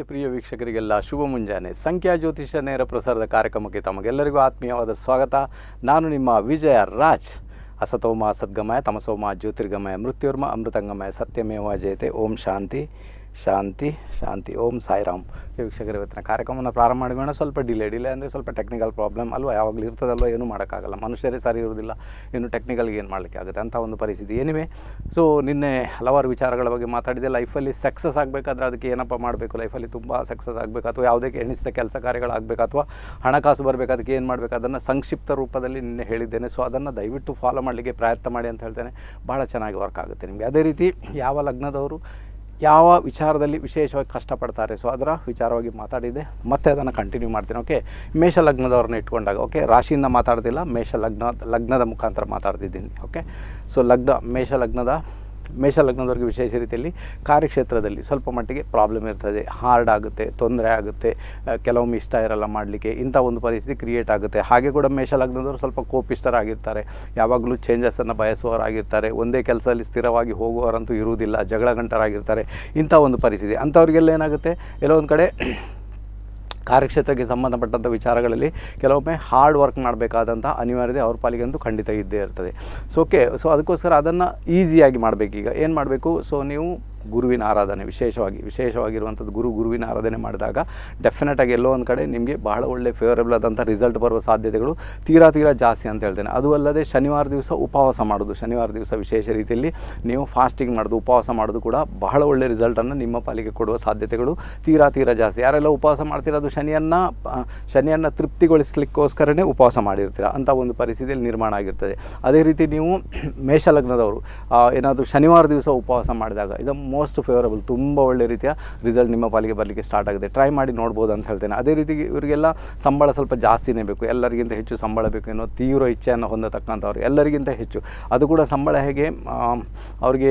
ಪ್ರಿಯ ವೀಕ್ಷಕರಿಗೆಲ್ಲ ಶುಭ ಮುಂಜಾನೆ ಸಂಖ್ಯಾ ಜ್ಯೋತಿಷ ನೇರ ಪ್ರಸಾರದ ಕಾರ್ಯಕ್ರಮಕ್ಕೆ ತಮಗೆಲ್ಲರಿಗೂ ಆತ್ಮೀಯವಾದ ಸ್ವಾಗತ ನಾನು ನಿಮ್ಮ ವಿಜಯ ರಾಜ್ ಅಸತೋಮ ಸದ್ಗಮಯ ತಮಸೋಮ ಜ್ಯೋತಿರ್ಗಮಯ ಮೃತ್ಯುರ್ಮ ಅಮೃತಂಗಮಯ ಸತ್ಯಮೇವ ಜಯತೆ ಓಂ ಶಾಂತಿ ಶಾಂತಿ ಶಾಂತಿ ಓಂ ಸಾಯಿರಾಮ್ ವೀಕ್ಷಕರು ಇವತ್ತಿನ ಕಾರ್ಯಕ್ರಮವನ್ನು ಪ್ರಾರಂಭ ಮಾಡೋಣ ಸ್ವಲ್ಪ ಡಿಲೇ ಡಿಲೇ ಅಂದರೆ ಸ್ವಲ್ಪ ಟೆಕ್ನಿಕಲ್ ಪ್ರಾಬ್ಲಮ್ ಅಲ್ವಾ ಯಾವಾಗಲೂ ಇರ್ತದಲ್ವ ಏನೂ ಮಾಡೋಕ್ಕಾಗಲ್ಲ ಮನುಷ್ಯರೇ ಸರಿ ಇರೋದಿಲ್ಲ ಇನ್ನು ಟೆಕ್ನಿಕಲ್ಗೆ ಏನು ಮಾಡಲಿಕ್ಕೆ ಆಗುತ್ತೆ ಅಂಥ ಒಂದು ಪರಿಸ್ಥಿತಿ ಏನಿವೆ ಸೊ ನಿನ್ನೆ ಹಲವಾರು ವಿಚಾರಗಳ ಬಗ್ಗೆ ಮಾತಾಡಿದೆ ಲೈಫಲ್ಲಿ ಸಕ್ಸಸ್ ಆಗಬೇಕಾದ್ರೆ ಅದಕ್ಕೆ ಏನಪ್ಪ ಮಾಡಬೇಕು ಲೈಫಲ್ಲಿ ತುಂಬ ಸಕ್ಸಸ್ ಆಗಬೇಕು ಅಥವಾ ಯಾವುದೇ ಎಣಿಸಿದ ಕೆಲಸ ಕಾರ್ಯಗಳಾಗಬೇಕು ಅಥವಾ ಹಣಕಾಸು ಬರಬೇಕು ಅದಕ್ಕೆ ಏನು ಮಾಡಬೇಕು ಅದನ್ನು ಸಂಕ್ಷಿಪ್ತ ರೂಪದಲ್ಲಿ ನಿನ್ನೆ ಹೇಳಿದ್ದೇನೆ ಸೊ ಅದನ್ನು ದಯವಿಟ್ಟು ಫಾಲೋ ಮಾಡಲಿಕ್ಕೆ ಪ್ರಯತ್ನ ಮಾಡಿ ಅಂತ ಹೇಳ್ತೇನೆ ಭಾಳ ಚೆನ್ನಾಗಿ ವರ್ಕ್ ಆಗುತ್ತೆ ನಿಮಗೆ ಅದೇ ರೀತಿ ಯಾವ ಲಗ್ನದವರು ಯಾವ ವಿಚಾರದಲ್ಲಿ ವಿಶೇಷವಾಗಿ ಕಷ್ಟಪಡ್ತಾರೆ ಸೊ ಅದರ ವಿಚಾರವಾಗಿ ಮಾತಾಡಿದೆ ಮತ್ತೆ ಅದನ್ನು ಕಂಟಿನ್ಯೂ ಮಾಡ್ತೀನಿ ಓಕೆ ಮೇಷ ಲಗ್ನದವ್ರನ್ನ ಇಟ್ಕೊಂಡಾಗ ಓಕೆ ರಾಶಿಯಿಂದ ಮಾತಾಡ್ತಿಲ್ಲ ಮೇಷ ಲಗ್ನ ಲಗ್ನದ ಮುಖಾಂತರ ಮಾತಾಡ್ತಿದ್ದೀನಿ ಓಕೆ ಸೊ ಲಗ್ನ ಮೇಷ ಲಗ್ನದ ಮೇಷ ಲಗ್ನದವ್ರಿಗೆ ವಿಶೇಷ ರೀತಿಯಲ್ಲಿ ಕಾರ್ಯಕ್ಷೇತ್ರದಲ್ಲಿ ಸ್ವಲ್ಪ ಮಟ್ಟಿಗೆ ಪ್ರಾಬ್ಲಮ್ ಇರ್ತದೆ ಹಾರ್ಡ್ ಆಗುತ್ತೆ ತೊಂದರೆ ಆಗುತ್ತೆ ಆ, ಕೆಲವೊಮ್ಮೆ ಇಷ್ಟ ಇರಲ್ಲ ಮಾಡಲಿಕ್ಕೆ ಇಂಥ ಒಂದು ಪರಿಸ್ಥಿತಿ ಕ್ರಿಯೇಟ್ ಆಗುತ್ತೆ ಹಾಗೆ ಕೂಡ ಮೇಷ ಲಗ್ನದವರು ಸ್ವಲ್ಪ ಕೋಪಿಷ್ಟರಾಗಿರ್ತಾರೆ ಯಾವಾಗಲೂ ಚೇಂಜಸನ್ನು ಬಯಸುವವರಾಗಿರ್ತಾರೆ ಒಂದೇ ಕೆಲಸದಲ್ಲಿ ಸ್ಥಿರವಾಗಿ ಹೋಗುವವರಂತೂ ಇರುವುದಿಲ್ಲ ಜಗಳ ಗಂಟರಾಗಿರ್ತಾರೆ ಇಂಥ ಒಂದು ಪರಿಸ್ಥಿತಿ ಅಂಥವ್ರಿಗೆಲ್ಲ ಏನಾಗುತ್ತೆ ಎಲ್ಲೋ ಒಂದು ಕಡೆ ಕಾರ್ಯಕ್ಷೇತ್ರಕ್ಕೆ ಸಂಬಂಧಪಟ್ಟಂಥ ವಿಚಾರಗಳಲ್ಲಿ ಕೆಲವೊಮ್ಮೆ ಹಾರ್ಡ್ ವರ್ಕ್ ಮಾಡಬೇಕಾದಂಥ ಅನಿವಾರ್ಯತೆ ಅವ್ರ ಪಾಲಿಗಂತೂ ಖಂಡಿತ ಇದ್ದೇ ಇರ್ತದೆ ಸೊ ಓಕೆ ಸೊ ಅದಕ್ಕೋಸ್ಕರ ಅದನ್ನು ಈಸಿಯಾಗಿ ಮಾಡಬೇಕೀಗ ಏನು ಮಾಡಬೇಕು ಸೊ ನೀವು ಗುರುವಿನ ಆರಾಧನೆ ವಿಶೇಷವಾಗಿ ವಿಶೇಷವಾಗಿರುವಂಥದ್ದು ಗುರು ಗುರುವಿನ ಆರಾಧನೆ ಮಾಡಿದಾಗ ಡೆಫಿನೆಟಾಗಿ ಎಲ್ಲೋ ಒಂದು ಕಡೆ ನಿಮಗೆ ಬಹಳ ಒಳ್ಳೆ ಫೇವರೇಬಲ್ ಆದಂಥ ರಿಸಲ್ಟ್ ಬರುವ ಸಾಧ್ಯತೆಗಳು ತೀರಾ ತೀರಾ ಜಾಸ್ತಿ ಅಂತ ಹೇಳ್ತೇನೆ ಅದು ಅಲ್ಲದೆ ಶನಿವಾರ ದಿವಸ ಉಪವಾಸ ಮಾಡೋದು ಶನಿವಾರ ದಿವಸ ವಿಶೇಷ ರೀತಿಯಲ್ಲಿ ನೀವು ಫಾಸ್ಟಿಂಗ್ ಮಾಡೋದು ಉಪವಾಸ ಮಾಡೋದು ಕೂಡ ಬಹಳ ಒಳ್ಳೆ ರಿಸಲ್ಟನ್ನು ನಿಮ್ಮ ಪಾಲಿಗೆ ಕೊಡುವ ಸಾಧ್ಯತೆಗಳು ತೀರಾ ತೀರಾ ಜಾಸ್ತಿ ಯಾರೆಲ್ಲ ಉಪವಾಸ ಮಾಡ್ತಿರೋದು ಶನಿಯನ್ನು ಆ, ಶನಿಯನ್ನು ತೃಪ್ತಿಗೊಳಿಸ್ಲಿಕ್ಕೋಸ್ಕರನೇ ಉಪವಾಸ ಮಾಡಿರ್ತೀರ ಅಂಥ ಒಂದು ಪರಿಸ್ಥಿತಿಯಲ್ಲಿ ನಿರ್ಮಾಣ ಆಗಿರ್ತದೆ ಅದೇ ರೀತಿ ನೀವು ಮೇಷಲಗ್ನದವರು ಏನಾದರೂ ಶನಿವಾರ ದಿವಸ ಉಪವಾಸ ಮಾಡಿದಾಗ ಇದು ಮೋಸ್ಟ್ ಫೇವರಬಲ್ ತುಂಬ ಒಳ್ಳೆ ರೀತಿಯ ರಿಸಲ್ಟ್ ನಿಮ್ಮ ಪಾಲಿಗೆ ಬರಲಿಕ್ಕೆ ಸ್ಟಾರ್ಟ್ ಆಗುತ್ತೆ ಟ್ರೈ ಮಾಡಿ ನೋಡ್ಬೋದು ಅಂತ ಹೇಳ್ತೇನೆ ಅದೇ ರೀತಿ ಇವರಿಗೆಲ್ಲ ಸಂಬಳ ಸ್ವಲ್ಪ ಜಾಸ್ತಿನೇ ಬೇಕು ಎಲ್ಲರಿಗಿಂತ ಹೆಚ್ಚು ಸಂಬಳ ಬೇಕು ಅನ್ನೋ ತೀವ್ರ ಇಚ್ಛೆಯನ್ನು ಹೊಂದತಕ್ಕಂಥವ್ರು ಎಲ್ಲರಿಗಿಂತ ಹೆಚ್ಚು ಅದು ಕೂಡ ಸಂಬಳ ಹೇಗೆ ಆ, ಅವ್ರಿಗೆ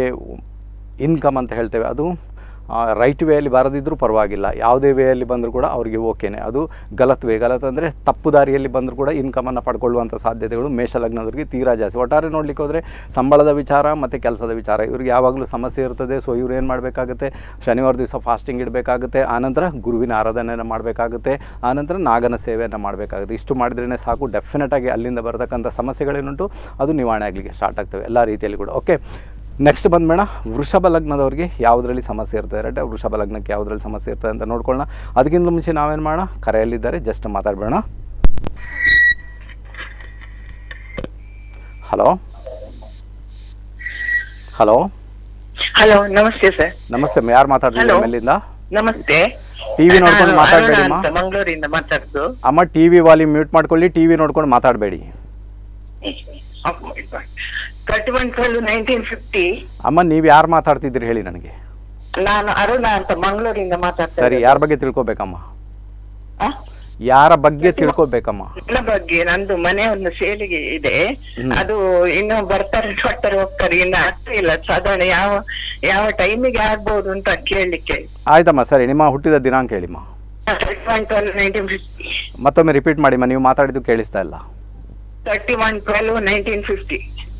ಇನ್ಕಮ್ ಅಂತ ಹೇಳ್ತೇವೆ ಅದು ರೈಟ್ ವೇಯಲ್ಲಿ ಬರದಿದ್ದರೂ ಪರವಾಗಿಲ್ಲ ಯಾವುದೇ ವೇಯಲ್ಲಿ ಬಂದರೂ ಕೂಡ ಅವರಿಗೆ ಓಕೆನೆ ಅದು ಗಲತ್ ವೇ ಗಲತ್ ಅಂದರೆ ತಪ್ಪು ದಾರಿಯಲ್ಲಿ ಬಂದರೂ ಕೂಡ ಇನ್ಕಮನ್ನು ಪಡ್ಕೊಳ್ಳುವಂಥ ಸಾಧ್ಯತೆಗಳು ಮೇಷಲಗ್ನದವರಿಗೆ ತೀರಾ ಜಾಸ್ತಿ ಒಟ್ಟಾರೆ ನೋಡ್ಲಿಕ್ಕೆ ಹೋದರೆ ಸಂಬಳದ ವಿಚಾರ ಮತ್ತು ಕೆಲಸದ ವಿಚಾರ ಇವ್ರಿಗೆ ಯಾವಾಗಲೂ ಸಮಸ್ಯೆ ಇರ್ತದೆ ಸೊ ಇವ್ರು ಏನು ಮಾಡಬೇಕಾಗುತ್ತೆ ಶನಿವಾರ ದಿವಸ ಫಾಸ್ಟಿಂಗ್ ಇಡಬೇಕಾಗುತ್ತೆ ಆನಂತರ ಗುರುವಿನ ಆರಾಧನೆಯನ್ನು ಮಾಡಬೇಕಾಗುತ್ತೆ ಆನಂತರ ನಾಗನ ಸೇವೆಯನ್ನು ಮಾಡಬೇಕಾಗುತ್ತೆ ಇಷ್ಟು ಮಾಡಿದ್ರೇ ಸಾಕು ಡೆಫಿನೆಟಾಗಿ ಅಲ್ಲಿಂದ ಬರತಕ್ಕಂಥ ಸಮಸ್ಯೆಗಳೇನುಂಟು ಅದು ನಿವಾರಣೆ ಆಗಲಿಕ್ಕೆ ಸ್ಟಾರ್ಟ್ ಆಗ್ತವೆ ಎಲ್ಲ ರೀತಿಯಲ್ಲಿ ಕೂಡ ಓಕೆ ನೆಕ್ಸ್ಟ್ ಬಂದ್ಬೇಡ ವೃಷಭ ಲಗ್ನದವ್ರಿಗೆ ಯಾವುದರಲ್ಲಿ ಸಮಸ್ಯೆ ಇರ್ತದೆ ರೈಟ್ ವೃಷಭ ಲಗ್ನಕ್ಕೆ ಯಾವುದರಲ್ಲಿ ಸಮಸ್ಯೆ ಇರ್ತದೆ ಅಂತ ನೋಡ್ಕೊಳ್ಳೋಣ ಅದಕ್ಕಿಂತ ಮುಂಚೆ ನಾವೇನು ಮಾಡೋಣ ಕರೆಯಲ್ಲಿದ್ದಾರೆ ಜಸ್ಟ್ ಮಾತಾಡಬೇಡ ಹಲೋ ಹಲೋ ಹಲೋ ನಮಸ್ತೆ ಸರ್ ನಮಸ್ತೆ ಅಮ್ಮ ಯಾರು ಮಾತಾಡ್ತಿದ್ದೀರಾ Hello. ಮೇಲಿಂದ ನಮಸ್ತೆ ಟಿವಿ ನೋಡ್ಕೊಂಡು ನಾನು ಮಾತಾಡಬೇಡಿ ಅರುಣ ಅಮ್ಮ ಅಂತ ಮಂಗಳೂರಿಂದ ಮಾತಾಡುದು ಅಮ್ಮ ಟಿ ವಿ ವಾಲ್ಯೂಮ್ ಮ್ಯೂಟ್ ಮಾಡ್ಕೊಳ್ಳಿ ಟಿ ವಿ ನೋಡ್ಕೊಂಡು ಮಾತಾಡಬೇಡಿ thirty one twelve nineteen fifty ಅಮ್ಮ ನೀವು ಯಾರು ಮಾತಾಡ್ತಿದ್ದೀರಿ ಹೇಳಿ ನನಗೆ ನಾನು ಅರುಣ ಅಂತ ಮಂಗಳೂರಿಂದ ಮಾತಾಡ್ತಾ ಸರಿ ಇರೋದು. ಯಾರ ಬಗ್ಗೆ ತಿಳ್ಕೊಬೇಕಮ್ಮ ಆ? ಯಾರ ಬಗ್ಗೆ ತಿಳ್ಕೊಬೇಕಮ್ಮ ನನ್ನ ಬಗ್ಗೆ ನಂದು ಮನೆ ಒಂದು ಸೇಲಿಗೆ ಇದೆ ಹ್ಮ್. ಅದು ಇನ್ನು ಬರ್ತಾರೆ ಬರ್ತಾರೆ ಹೋಗ್ತಾರೆ ಇನ್ನು ಆಗ್ತಾ ಇಲ್ಲ ಸಾಧಾರಣ ಯಾವ ಯಾವ ಟೈಮಿಗೆ ಆಗ್ಬಹುದು ಅಂತ ಕೇಳಲಿಕ್ಕೆ ಆಯ್ತಮ್ಮ ಸರಿ ನಿಮ್ಮ ಹುಟ್ಟಿದ ದಿನಾಂಕ ಹೇಳಿಮ್ಮ thirty one twelve nineteen fifty ಮತ್ತೊಮ್ಮೆ ರಿಪೀಟ್ ಮಾಡಿಮ್ಮ ನೀವು ಮಾತಾಡಿದ್ದು ಕೇಳಿಸ್ತಾ ಇಲ್ಲ thirty one twelve nineteen fifty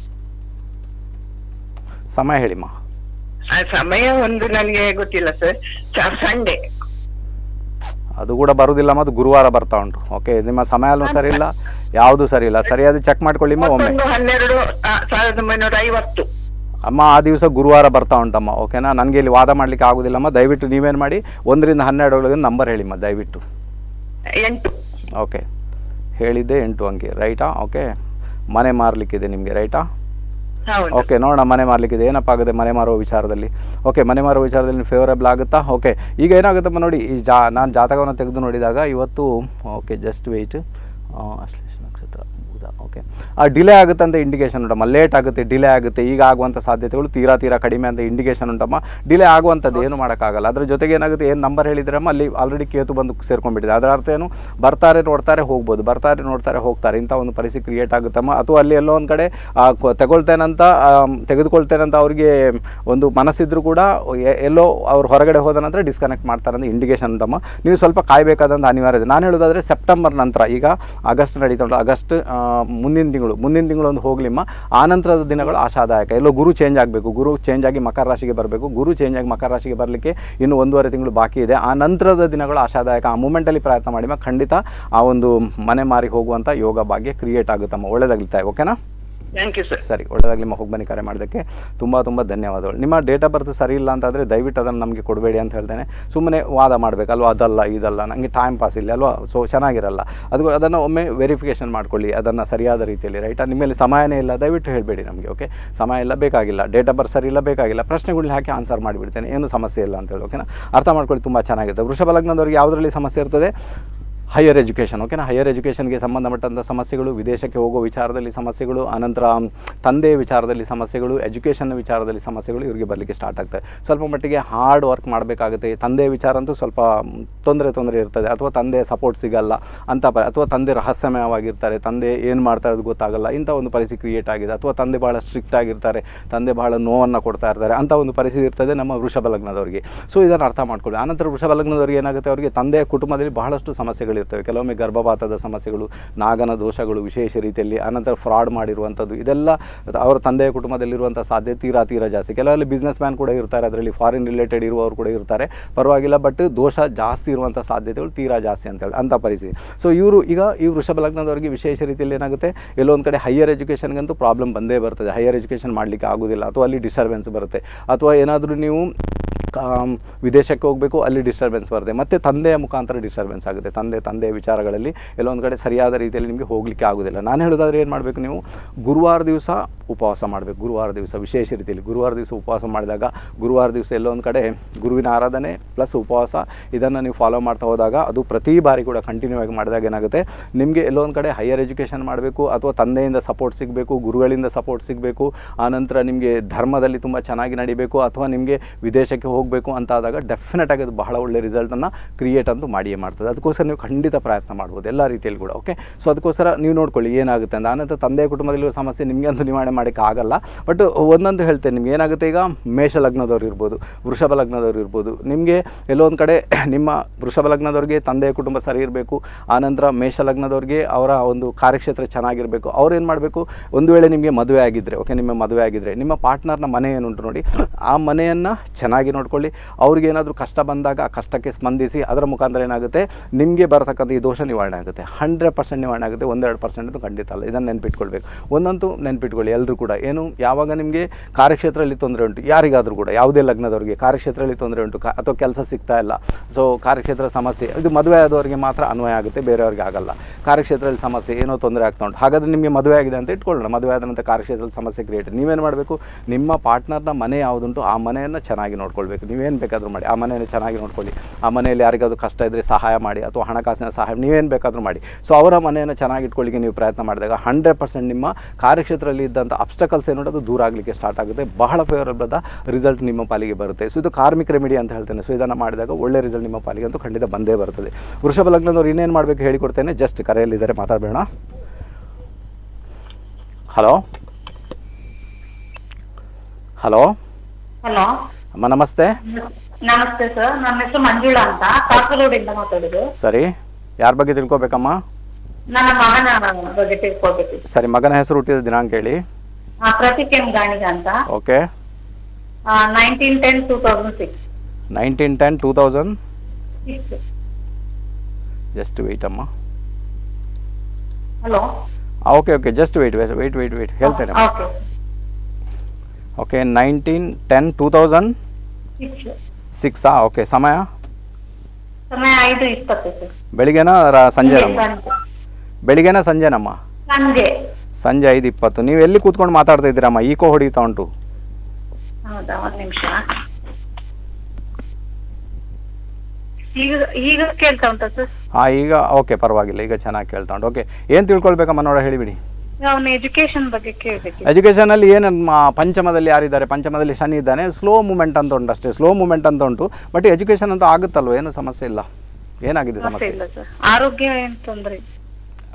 ಸಮಯ ಹೇಳಿಮ್ಮ ಆ ಸಮಯ ಒಂದು ನನಗೆ ಗೊತ್ತಿಲ್ಲ ಸರ್ ಸಂಡೇ ಅದು ಕೂಡ ಬರುವುದಿಲ್ಲ ಅದು ಗುರುವಾರ ಬರ್ತಾ ಉಂಟು ಓಕೆ ನಿಮ್ಮ ಸಮಯನೂ ಸರಿ ಇಲ್ಲ ಯಾವುದು ಸರಿ ಇಲ್ಲ ಸರಿಯಾದ ಚೆಕ್ ಮಾಡ್ಕೊಳ್ಳಿಮ್ಮ ಒಮ್ಮೆ ಮತ್ತೊಂದು ಹನ್ನೆರಡು ಆ, ಸಾವಿರದ ಒಂಬೈನೂರ ಐವತ್ತು ಅಮ್ಮ ಆ ದಿವಸ ಗುರುವಾರ ಬರ್ತಾ ಉಂಟಮ್ಮ ಓಕೆನಾ ನನಗೆ ಇಲ್ಲಿ ವಾದ ಮಾಡಲಿಕ್ಕೆ ಆಗೋದಿಲ್ಲಮ್ಮ ದಯವಿಟ್ಟು ನೀವೇನು ಮಾಡಿ ಒಂದರಿಂದ ಹನ್ನೆರಡು ಒಳಗೆ ನಂಬರ್ ಹೇಳಿಮ್ಮ ದಯವಿಟ್ಟು ಎಂಟು ಓಕೆ ಹೇಳಿದ್ದೆ ಎಂಟು ಅಂಕಿ ರೈಟಾ ಓಕೆ ಮನೆ ಮಾರಲಿಕ್ಕಿದೆ ನಿಮಗೆ ರೈಟಾ ಹೌದು ಓಕೆ ನೋಡೋಣ ಮನೆ ಮಾರಲಿಕ್ಕಿದೆ ಏನಪ್ಪ ಆಗುತ್ತೆ ಮನೆ ಮಾರುವ ವಿಚಾರದಲ್ಲಿ ಓಕೆ ಮನೆ ಮಾರುವ ವಿಚಾರದಲ್ಲಿ ಫೇವರೇಬಲ್ ಆಗುತ್ತಾ ಓಕೆ ಈಗ ಏನಾಗುತ್ತಪ್ಪ ನೋಡಿ ಈ ಜಾ ನಾನು ಜಾತಕವನ್ನು ತೆಗೆದು ನೋಡಿದಾಗ ಇವತ್ತು ಓಕೆ ಜಸ್ಟ್ ವೆಯ್ಟ್ ಅಶ್ಲೇಷ ನಕ್ಷತ್ರ ಬುಧ ಓಕೆ ಆ ಡಿಲೇ ಆಗುತ್ತೆ ಅಂತ ಇಂಡಿಕೇಶನ್ ಉಂಟಮ್ಮ ಲೇಟ್ ಆಗುತ್ತೆ ಡಿಲೇ ಆಗುತ್ತೆ ಈಗ ಆಗುವಂಥ ಸಾಧ್ಯತೆಗಳು ತೀರಾ ತೀರಾ ಕಡಿಮೆ ಅಂತ ಇಂಡಿಕೇಶನ್ ಉಂಟಮ್ಮ ಡಿಲೇ ಆಗುವಂಥದ್ದು ಏನು ಮಾಡೋಕ್ಕಾಗಲ್ಲ ಅದ್ರ ಜೊತೆಗೆ ಏನಾಗುತ್ತೆ ಏನು ನಂಬರ್ ಹೇಳಿದ್ರಮ್ಮ ಅಲ್ಲಿ ಆಲ್ರೆಡಿ ಕೇತು ಬಂದು ಸೇರ್ಕೊಂಡ್ಬಿಟ್ಟಿದೆ ಅದರ ಅರ್ಥ ಏನು ಬರ್ತಾರೆ ನೋಡ್ತಾರೆ ಹೋಗ್ಬೋದು ಬರ್ತಾರೆ ನೋಡ್ತಾರೆ ಹೋಗ್ತಾರೆ ಇಂಥ ಒಂದು ಪರಿಸ್ಥಿತಿ ಕ್ರಿಯೇಟ್ ಆಗುತ್ತಮ್ಮ ಅಥವಾ ಅಲ್ಲಿ ಎಲ್ಲೋ ಒಂದು ಕಡೆ ಆ, ಕೊ- ತಗೊಳ್ತೇನಂತ ಆಮ್, ತೆಗೆದುಕೊಳ್ತೇನಂತ ಅವರಿಗೆ ಒಂದು ಮನಸ್ಸಿದ್ರು ಕೂಡ ಎ- ಎಲ್ಲೋ ಅವ್ರು ಹೊರಗಡೆ ಹೋದ ನಂತರ ಡಿಸ್ಕನೆಕ್ಟ್ ಮಾಡ್ತಾರೆ ಅಂತ ಇಂಡಿಕೇಶನ್ ಉಂಟಮ್ಮ ನೀವು ಸ್ವಲ್ಪ ಕಾಯಬೇಕಾದಂಥ ಅನಿವಾರ್ಯ ಇದೆ ನಾನು ಹೇಳೋದಾದರೆ ಸೆಪ್ಟೆಂಬರ್ ನಂತರ ಈಗ ಆಗಸ್ಟ್ ನಡೀತಾ ಉಂಟು ಆಗಸ್ಟ್ ಆ, ಮುಂದಿನ ತಿಂಗಳು ಮುಂದಿನ ತಿಂಗಳು ಒಂದು ಹೋಗ್ಲಿಮ್ಮ ಆನಂತರದ ದಿನಗಳು ಆಶಾದಾಯಕ ಎಲ್ಲೋ ಗುರು ಚೇಂಜ್ ಆಗಬೇಕು ಗುರು ಚೇಂಜ್ ಆಗಿ ಮಕರ ರಾಶಿಗೆ ಬರಬೇಕು ಗುರು ಚೇಂಜ್ ಆಗಿ ಮಕರ ರಾಶಿಗೆ ಬರಲಿಕ್ಕೆ ಇನ್ನು ಒಂದೂವರೆ ತಿಂಗಳು ಬಾಕಿ ಇದೆ ಆ ನಂತರದ ದಿನಗಳು ಆಶಾದಾಯಕ ಆ ಮೂಮೆಂಟಲ್ಲಿ ಪ್ರಯತ್ನ ಮಾಡಿ ಮ ಖಂಡಿತ ಆ ಒಂದು ಮನೆ ಮಾರಿ ಹೋಗುವಂಥ ಯೋಗ ಭಾಗ್ಯ ಕ್ರಿಯೇಟ್ ಆಗುತ್ತಮ್ಮ ಒಳ್ಳೇದಾಗ್ಲಿತಾ ಓಕೆನಾ ಥ್ಯಾಂಕ್ ಯು ಸರ್ ಸರಿ ಒಳ್ಳೆದಾಗಲಿ ನಿಮ್ಮ ಹೋಗಿ ಬನ್ನಿ ಕರೆ ಮಾಡೋದಕ್ಕೆ ತುಂಬ ತುಂಬ ಧನ್ಯವಾದಗಳು ನಿಮ್ಮ ಡೇಟ್ ಆಫ್ ಬರ್ತ್ ಸರಿ ಇಲ್ಲ ಅಂತಾದರೆ ದಯವಿಟ್ಟು ಅದನ್ನು ನಮಗೆ ಕೊಡಬೇಡಿ ಅಂತ ಹೇಳ್ತೇನೆ ಸುಮ್ಮನೆ ವಾದ ಮಾಡಬೇಕಲ್ವ ಅದಲ್ಲ ಇದಲ್ಲ ನನಗೆ ಟೈಮ್ ಪಾಸ್ ಇಲ್ಲ ಅಲ್ವಾ ಸೊ ಚೆನ್ನಾಗಿರಲ್ಲ ಅದು ಅದನ್ನು ಒಮ್ಮೆ ವೆರಿಫಿಕೇಷನ್ ಮಾಡ್ಕೊಳ್ಳಿ ಅದನ್ನು ಸರಿಯಾದ ರೀತಿಯಲ್ಲಿ ರೈಟಾ ನಿಮ್ಮಲ್ಲಿ ಸಮಯನೇ ಇಲ್ಲ ದಯವಿಟ್ಟು ಹೇಳಬೇಡಿ ನಮಗೆ ಓಕೆ ಸಮಯ ಇಲ್ಲ ಬೇಕಾಗಿಲ್ಲ ಡೇಟ್ ಆಫ್ ಬರ್ತ್ ಸರಿ ಇಲ್ಲ ಬೇಕಾಗಿಲ್ಲ ಪ್ರಶ್ನೆಗಳನ್ನ ಹಾಕಿ ಆನ್ಸರ್ ಮಾಡಿಬಿಡ್ತೇನೆ ಏನು ಸಮಸ್ಯೆ ಇಲ್ಲ ಅಂತೇಳಿ ಓಕೆನಾ ಅರ್ಥ ಮಾಡ್ಕೊಳ್ಳಿ ತುಂಬ ಚೆನ್ನಾಗಿರುತ್ತೆ ವೃಷಭ ಲಗ್ನದವ್ರಿಗೆ ಯಾವುದರಲ್ಲಿ ಸಮಸ್ಯೆ ಇರ್ತದೆ ಹೈಯರ್ ಎಜುಕೇಷನ್ ಓಕೆನಾ ಹೈಯರ್ ಎಜುಕೇಷನ್ಗೆ ಸಂಬಂಧಪಟ್ಟಂಥ ಸಮಸ್ಯೆಗಳು ವಿದೇಶಕ್ಕೆ ಹೋಗೋ ವಿಚಾರದಲ್ಲಿ ಸಮಸ್ಯೆಗಳು ಆನಂತರ ತಂದೆಯ ವಿಚಾರದಲ್ಲಿ ಸಮಸ್ಯೆಗಳು ಎಜುಕೇಷನ್ ವಿಚಾರದಲ್ಲಿ ಸಮಸ್ಯೆಗಳು ಇವರಿಗೆ ಬರಲಿಕ್ಕೆ ಸ್ಟಾರ್ಟ್ ಆಗ್ತದೆ ಸ್ವಲ್ಪ ಮಟ್ಟಿಗೆ ಹಾರ್ಡ್ ವರ್ಕ್ ಮಾಡಬೇಕಾಗುತ್ತೆ ತಂದೆಯ ವಿಚಾರ ಅಂತೂ ಸ್ವಲ್ಪ ತೊಂದರೆ ತೊಂದರೆ ಇರ್ತದೆ ಅಥವಾ ತಂದೆ ಸಪೋರ್ಟ್ ಸಿಗಲ್ಲ ಅಂತ ಪ ಅಥವಾ ತಂದೆ ರಹಸ್ಯಮಯವಾಗಿರ್ತಾರೆ ತಂದೆ ಏನು ಮಾಡ್ತಾ ಇರೋದು ಗೊತ್ತಾಗಲ್ಲ ಇಂಥ ಒಂದು ಪರಿಸ್ಥಿತಿ ಕ್ರಿಯೇಟ್ ಆಗಿದೆ ಅಥವಾ ತಂದೆ ಭಾಳ ಸ್ಟ್ರಿಕ್ಟ್ ಆಗಿರ್ತಾರೆ ತಂದೆ ಭಾಳ ನೋವನ್ನು ಕೊಡ್ತಾ ಇರ್ತಾರೆ ಅಂಥ ಒಂದು ಪರಿಸ್ಥಿತಿ ಇರ್ತದೆ ನಮ್ಮ ವೃಷಭ ಲಗ್ನದವರಿಗೆ ಸೊ ಇದನ್ನು ಅರ್ಥ ಮಾಡ್ಕೊಳ್ಳಿ ಆನಂತರ ವೃಷಭ ಲಗ್ನದವರಿಗೆ ಏನಾಗುತ್ತೆ ಅವರಿಗೆ ತಂದೆಯ ಕುಟುಂಬದಲ್ಲಿ ಬಹಳಷ್ಟು ಸಮಸ್ಯೆಗಳಿರ್ತವೆ ಕೆಲವೊಮ್ಮೆ ಗರ್ಭಪಾತದ ಸಮಸ್ಯೆಗಳು ನಾಗನ ದೋಷಗಳು ವಿಶೇಷ ರೀತಿಯಲ್ಲಿ ಆನಂತರ ಫ್ರಾಡ್ ಮಾಡಿರುವಂಥದ್ದು ಇದೆಲ್ಲ ಅವರ ತಂದೆಯ ಕುಟುಂಬದಲ್ಲಿರುವಂಥ ಸಾಧ್ಯತೆ ತೀರಾ ತೀರಾ ಜಾಸ್ತಿ ಕೆಲವಲ್ಲಿ ಬಿಸ್ನೆಸ್ ಮ್ಯಾನ್ ಕೂಡ ಇರ್ತಾರೆ ಅದರಲ್ಲಿ ಫಾರಿನ್ ರಿಲೇಟೆಡ್ ಇರುವವರು ಕೂಡ ಇರ್ತಾರೆ ಪರವಾಗಿಲ್ಲ ಬಟ್ ದೋಷ ಜಾಸ್ತಿ ಇರುವಂಥ ಸಾಧ್ಯತೆಗಳು ತೀರಾ ಜಾಸ್ತಿ ಅಂತೇಳಿ ಅಂಥ ಪರಿಸ್ಥಿತಿ ಸೊ ಇವರು ಈಗ ಈ ವೃಷಭ ಲಗ್ನದವರಿಗೆ ವಿಶೇಷ ರೀತಿಯಲ್ಲಿ ಏನಾಗುತ್ತೆ ಎಲ್ಲೊಂದು ಕಡೆ ಹೈಯರ್ ಎಜುಕೇಷನ್ಗಂತೂ ಪ್ರಾಬ್ಲಮ್ ಬಂದೇ ಬರ್ತದೆ ಹೈಯರ್ ಎಜುಕೇಷನ್ ಮಾಡಲಿಕ್ಕೆ ಆಗೋದಿಲ್ಲ ಅಥವಾ ಅಲ್ಲಿ ಡಿಸ್ಟರ್ಬೆನ್ಸ್ ಬರುತ್ತೆ ಅಥವಾ ಏನಾದರೂ ನೀವು ಕಾಮ್ ವಿದೇಶಕ್ಕೆ ಹೋಗಬೇಕು ಅಲ್ಲಿ ಡಿಸ್ಟರ್ಬೆನ್ಸ್ ಬರುತ್ತೆ ಮತ್ತು ತಂದೆಯ ಮುಖಾಂತರ ಡಿಸ್ಟರ್ಬೆನ್ಸ್ ಆಗುತ್ತೆ ತಂದೆ ತಂದೆಯ ವಿಚಾರಗಳಲ್ಲಿ ಎಲ್ಲೊಂದು ಕಡೆ ಸರಿಯಾದ ರೀತಿಯಲ್ಲಿ ನಿಮಗೆ ಹೋಗಲಿಕ್ಕೆ ಆಗೋದಿಲ್ಲ ನಾನು ಹೇಳೋದಾದ್ರೆ ಏನು ಮಾಡಬೇಕು ನೀವು ಗುರುವಾರ ದಿವಸ ಉಪವಾಸ ಮಾಡಬೇಕು ಗುರುವಾರ ದಿವಸ ವಿಶೇಷ ರೀತಿಯಲ್ಲಿ ಗುರುವಾರ ದಿವಸ ಉಪವಾಸ ಮಾಡಿದಾಗ ಗುರುವಾರ ದಿವಸ ಎಲ್ಲೋ ಒಂದು ಕಡೆ ಗುರುವಿನ ಆರಾಧನೆ ಪ್ಲಸ್ ಉಪವಾಸ ಇದನ್ನು ನೀವು ಫಾಲೋ ಮಾಡ್ತಾ ಹೋದಾಗ ಅದು ಪ್ರತಿ ಬಾರಿ ಕೂಡ ಕಂಟಿನ್ಯೂ ಆಗಿ ಮಾಡಿದಾಗ ಏನಾಗುತ್ತೆ ನಿಮಗೆ ಎಲ್ಲೋ ಒಂದು ಕಡೆ ಹೈಯರ್ ಎಜುಕೇಷನ್ ಮಾಡಬೇಕು ಅಥವಾ ತಂದೆಯಿಂದ ಸಪೋರ್ಟ್ ಸಿಗಬೇಕು ಗುರುಗಳಿಂದ ಸಪೋರ್ಟ್ ಸಿಗಬೇಕು ಆನಂತರ ನಿಮಗೆ ಧರ್ಮದಲ್ಲಿ ತುಂಬ ಚೆನ್ನಾಗಿ ನಡಿಬೇಕು ಅಥವಾ ನಿಮಗೆ ವಿದೇಶಕ್ಕೆ ಹೋಗಬೇಕು ಅಂತ ಆದಾಗ ಡೆಫಿನೆಟ್ ಆಗಿ ಅದು ಬಹಳ ಒಳ್ಳೆ ರಿಸಲ್ಟನ್ನು ಕ್ರಿಯೇಟ್ ಅಂತೂ ಮಾಡಿಯೇ ಮಾಡ್ತದೆ ಅದಕ್ಕೋಸ್ಕರ ನೀವು ಖಂಡಿತ ಪ್ರಯತ್ನ ಮಾಡ್ಬೋದು ಎಲ್ಲ ರೀತಿಯಲ್ಲಿ ಕೂಡ ಓಕೆ ಸೊ ಅದಕ್ಕೋಸ್ಕರ ನೀವು ನೋಡ್ಕೊಳ್ಳಿ ಏನಾಗುತ್ತೆ ಅಂತ ಆನಂತರ ತಂದೆಯ ಕುಟುಂಬದಲ್ಲಿರೋ ಸಮಸ್ಯೆ ನಿಮಗೆ ಅಂತೂ ನಿವಾರಣೆ ಮಾಡೋಕ್ಕೆ ಆಗಲ್ಲ ಬಟ್ ಒಂದೊಂದು ಹೇಳ್ತೇನೆ ನಿಮ್ಗೆ ಏನಾಗುತ್ತೆ ಈಗ ಮೇಷ ಲಗ್ನದವ್ರು ಇರ್ಬೋದು ವೃಷಭ ಲಗ್ನದವ್ರು ಇರ್ಬೋದು ನಿಮಗೆ ಎಲ್ಲೋ ಒಂದು ಕಡೆ ನಿಮ್ಮ ವೃಷಭ ಲಗ್ನದವ್ರಿಗೆ ತಂದೆಯ ಕುಟುಂಬ ಸರಿ ಇರಬೇಕು ಆನಂತರ ಮೇಷ ಲಗ್ನದವ್ರಿಗೆ ಅವರ ಒಂದು ಕಾರ್ಯಕ್ಷೇತ್ರ ಚೆನ್ನಾಗಿರಬೇಕು ಅವ್ರು ಏನು ಮಾಡಬೇಕು ಒಂದು ವೇಳೆ ನಿಮಗೆ ಮದುವೆ ಆಗಿದ್ದರೆ ಓಕೆ ನಿಮ್ಮ ಮದುವೆ ಆಗಿದ್ದರೆ ನಿಮ್ಮ ಪಾರ್ಟ್ನರ್ನ ಮನೆ ಏನುಂಟು ನೋಡಿ ಆ ಮನೆಯನ್ನು ಚೆನ್ನಾಗಿ ನೋಡ್ಕೊಳ್ಳಿ ಅವ್ರಿಗೆ ಏನಾದರೂ ಕಷ್ಟ ಬಂದಾಗ ಆ ಕಷ್ಟಕ್ಕೆ ಸ್ಪಂದಿಸಿ ಅದರ ಮುಖಾಂತರ ಏನಾಗುತ್ತೆ ನಿಮಗೆ ಬರತಕ್ಕಂಥ ಈ ದೋಷ ನಿವಾರಣೆ ಆಗುತ್ತೆ ಹಂಡ್ರೆಡ್ ಪರ್ಸೆಂಟ್ ನಿವಾರಣೆ ಆಗುತ್ತೆ ಒಂದೆರಡು ಪರ್ಸೆಂಟ್ ಅಂತೂ ಖಂಡಿತ ಅಲ್ಲ ಇದನ್ನು ನೆನ್ಪಿಟ್ಕೊಳ್ಬೇಕು ಒಂದಂತೂ ನೆನ್ಪಿಟ್ಕೊಳ್ಳಿ ಎಲ್ಲರೂ ಕೂಡ ಏನು ಯಾವಾಗ ನಿಮಗೆ ಕಾರ್ಯಕ್ಷೇತ್ರದಲ್ಲಿ ತೊಂದರೆ ಉಂಟು ಯಾರಿಗಾದರೂ ಕೂಡ ಯಾವುದೇ ಲಗ್ನದವರಿಗೆ ಕಾರ್ಯಕ್ಷೇತ್ರದಲ್ಲಿ ತೊಂದರೆ ಉಂಟು ಕಾ ಅಥವಾ ಕೆಲಸ ಸಿಗ್ತಾ ಇಲ್ಲ ಸೊ ಕಾರ್ಯಕ್ಷೇತ್ರ ಸಮಸ್ಯೆ ಇದು ಮದುವೆ ಆದವರಿಗೆ ಮಾತ್ರ ಅನ್ವಯ ಆಗುತ್ತೆ ಬೇರೆಯವ್ರಿಗೆ ಆಗಲ್ಲ ಕಾರ್ಯಕ್ಷೇತ್ರದಲ್ಲಿ ಸಮಸ್ಯೆ ಏನೋ ತೊಂದರೆ ಆಗ್ತಾ ಉಂಟು ಹಾಗಾದರೆ ನಿಮಗೆ ಮದುವೆ ಆಗಿದೆ ಅಂತ ಇಟ್ಕೊಳ್ಳೋಣ ಮದುವೆ ಆದ ನಂತರ ಕಾರ್ಯಕ್ಷೇತ್ರದಲ್ಲಿ ಸಮಸ್ಯೆ ಕ್ರಿಯೇಟ್ ನೀವೇನು ಮಾಡಬೇಕು ನಿಮ್ಮ ಪಾರ್ಟ್ನರ್ನ ಮನೆ ಯಾವುದುಂಟು ಆ ಮನೆಯನ್ನು ಚೆನ್ನಾಗಿ ನೋಡ್ಕೊಳ್ಬೇಕು ನೀವೇನು ಬೇಕಾದರೂ ಮಾಡಿ ಆ ಮನೆಯನ್ನು ಚೆನ್ನಾಗಿ ನೋಡ್ಕೊಳ್ಳಿ ಆ ಮನೆಯಲ್ಲಿ ಯಾರಿಗಾದ್ರೂ ಕಷ್ಟ ಇದ್ದರೆ ಸಹಾಯ ಮಾಡಿ ಅಥವಾ ಹಣಕಾಸಿನ ಸಹಾಯ ನೀವೇನು ಬೇಕಾದರೂ ಮಾಡಿ ಸೊ ಅವರ ಮನೆಯನ್ನು ಚೆನ್ನಾಗಿ ಇಟ್ಕೊಳ್ಳಿಕ್ಕೆ ನೀವು ಪ್ರಯತ್ನ ಮಾಡಿದಾಗ ಹಂಡ್ರೆಡ್ ಪರ್ಸೆಂಟ್ ನಿಮ್ಮ ಕಾರ್ಯಕ್ಷೇತ್ರದಲ್ಲಿ ಇದ್ದಂಥ ಅಬ್ಸ್ಟಕಲ್ಸ್ ಏನು ಅದು ದೂರ ಆಗಲಿಕ್ಕೆ ಸ್ಟಾರ್ಟ್ ಆಗುತ್ತೆ ಬಹಳ ಫೇವರಬಲ್ ರಿಸಲ್ಟ್ ನಿಮ್ಮ ಪಾಲಿಗೆ ಬರುತ್ತೆ ಸೊ ಇದು ಕಾರ್ಮಿಕ ರೆಮಿಡಿ ಅಂತ ಹೇಳ್ತೇನೆ ಸೊ ಇದನ್ನು ಮಾಡಿದಾಗ ಒಳ್ಳೆ ರಿಸಲ್ಟ್ ನಿಮ್ಮ ಪಾಲಿಗೆ ಅಂತೂ ಖಂಡಿತ ಬಂದೇ ಬರ್ತದೆ ವೃಷಭ ಲಗ್ನದವ್ರು ಇನ್ನೇನು ಮಾಡಬೇಕು ಹೇಳಿಕೊಡ್ತೇನೆ ಜಸ್ಟ್ ಕರೆಯಲ್ಲಿದ್ದಾರೆ ಮಾತಾಡಬೇಡ ಹಲೋ ಹಲೋ ಹಲೋ ಅಮ್ಮ ನಮಸ್ತೆ ನಮಸ್ತೆ ಸರ್ ನನ್ನ ಹೆಸರು ಮಂಜುಳಾ ಅಂತ ಕಾಸರಗೋಡಿಂದ ಮಾತಾಡುದು ಸರಿ ಯಾರ ಬಗ್ಗೆ ತಿಳ್ಕೊಬೇಕಮ್ಮ ನನ್ನ ಮಗನ ಬಗ್ಗೆ ತಿಳ್ಕೊಳ್ಬೇಕಿತ್ತು ಸರಿ ಮಗನ ಹೆಸರು ಹುಟ್ಟಿದ ದಿನಾಂಕ ಹೇಳಿ ಆ, ಪ್ರತೀಕ್ ಎಂ ಗಾಣಿಗ ಅಂತ okay nineteen ten two thousand six nineteen ten two thousand six just wait ಅಮ್ಮ hello okay okay just wait wait wait wait ಹೇಳ್ತೇನೆ okay okay nineteen ten two thousand six ಸಿಕ್ಸಾ ಓಕೆ ಸಮಯ ಸಮಯ ಐದು ಇಪ್ಪತ್ತು ಸರ್ ಬೆಳಿಗ್ಗೆನ ರ- ಸಂಜೆನಮ್ಮ ಸಂಜೆ ಬೆಳಿಗ್ಗೆನ ಸಂಜೆನಮ್ಮ ಸಂಜೆ ಸಂಜೆ ಐದು ಇಪ್ಪತ್ತು ನೀವು ಎಲ್ಲಿ ಕೂತ್ಕೊಂಡು ಮಾತಾಡ್ತಾ ಇದ್ದೀರಮ್ಮ ಈಕೋ ಹೊಡಿತಾ ಉಂಟು ಹೌದಾ ಒಂದ್ ನಿಮಿಷ ಈಗ ಈಗ ಕೇಳ್ತಾ ಉಂಟಾ ಸರ್ ಹಾಂ ಈಗ ಓಕೆ ಪರವಾಗಿಲ್ಲ ಈಗ ಚೆನ್ನಾಗಿ ಕೇಳ್ತಾ ಉಂಟು ಓಕೆ ಏನು ತಿಳ್ಕೊಳ್ಬೇಕಮ್ಮ ನೋಡ ಹೇಳಿಬಿಡಿ ಅವನ ಎಜುಕೇಶನ್ ಬಗ್ಗೆ ಕೇಳ್ಬೇಕು ಎಜುಕೇಷನಲ್ಲಿ ಏನು ಮ- ಪಂಚಮದಲ್ಲಿ ಯಾರಿದ್ದಾರೆ ಪಂಚಮದಲ್ಲಿ ಶನಿ ಇದ್ದಾನೆ ಸ್ಲೋ ಮೂಮೆಂಟ್ ಅಂತ ಉಂಟು ಅಷ್ಟೇ ಸ್ಲೋ ಮೂಮೆಂಟ್ ಅಂತ ಉಂಟು ಬಟ್ ಎಜುಕೇಷನ್ ಅಂತೂ ಆಗುತ್ತಲ್ವ ಏನು ಸಮಸ್ಯೆ ಇಲ್ಲ ಏನಾಗಿದೆ ಸಮಸ್ಯೆ ಸಮಸ್ಯೆ ಇಲ್ಲ ಸರ್ ಆರೋಗ್ಯ ಏನ್ ತೊಂದ್ರೆ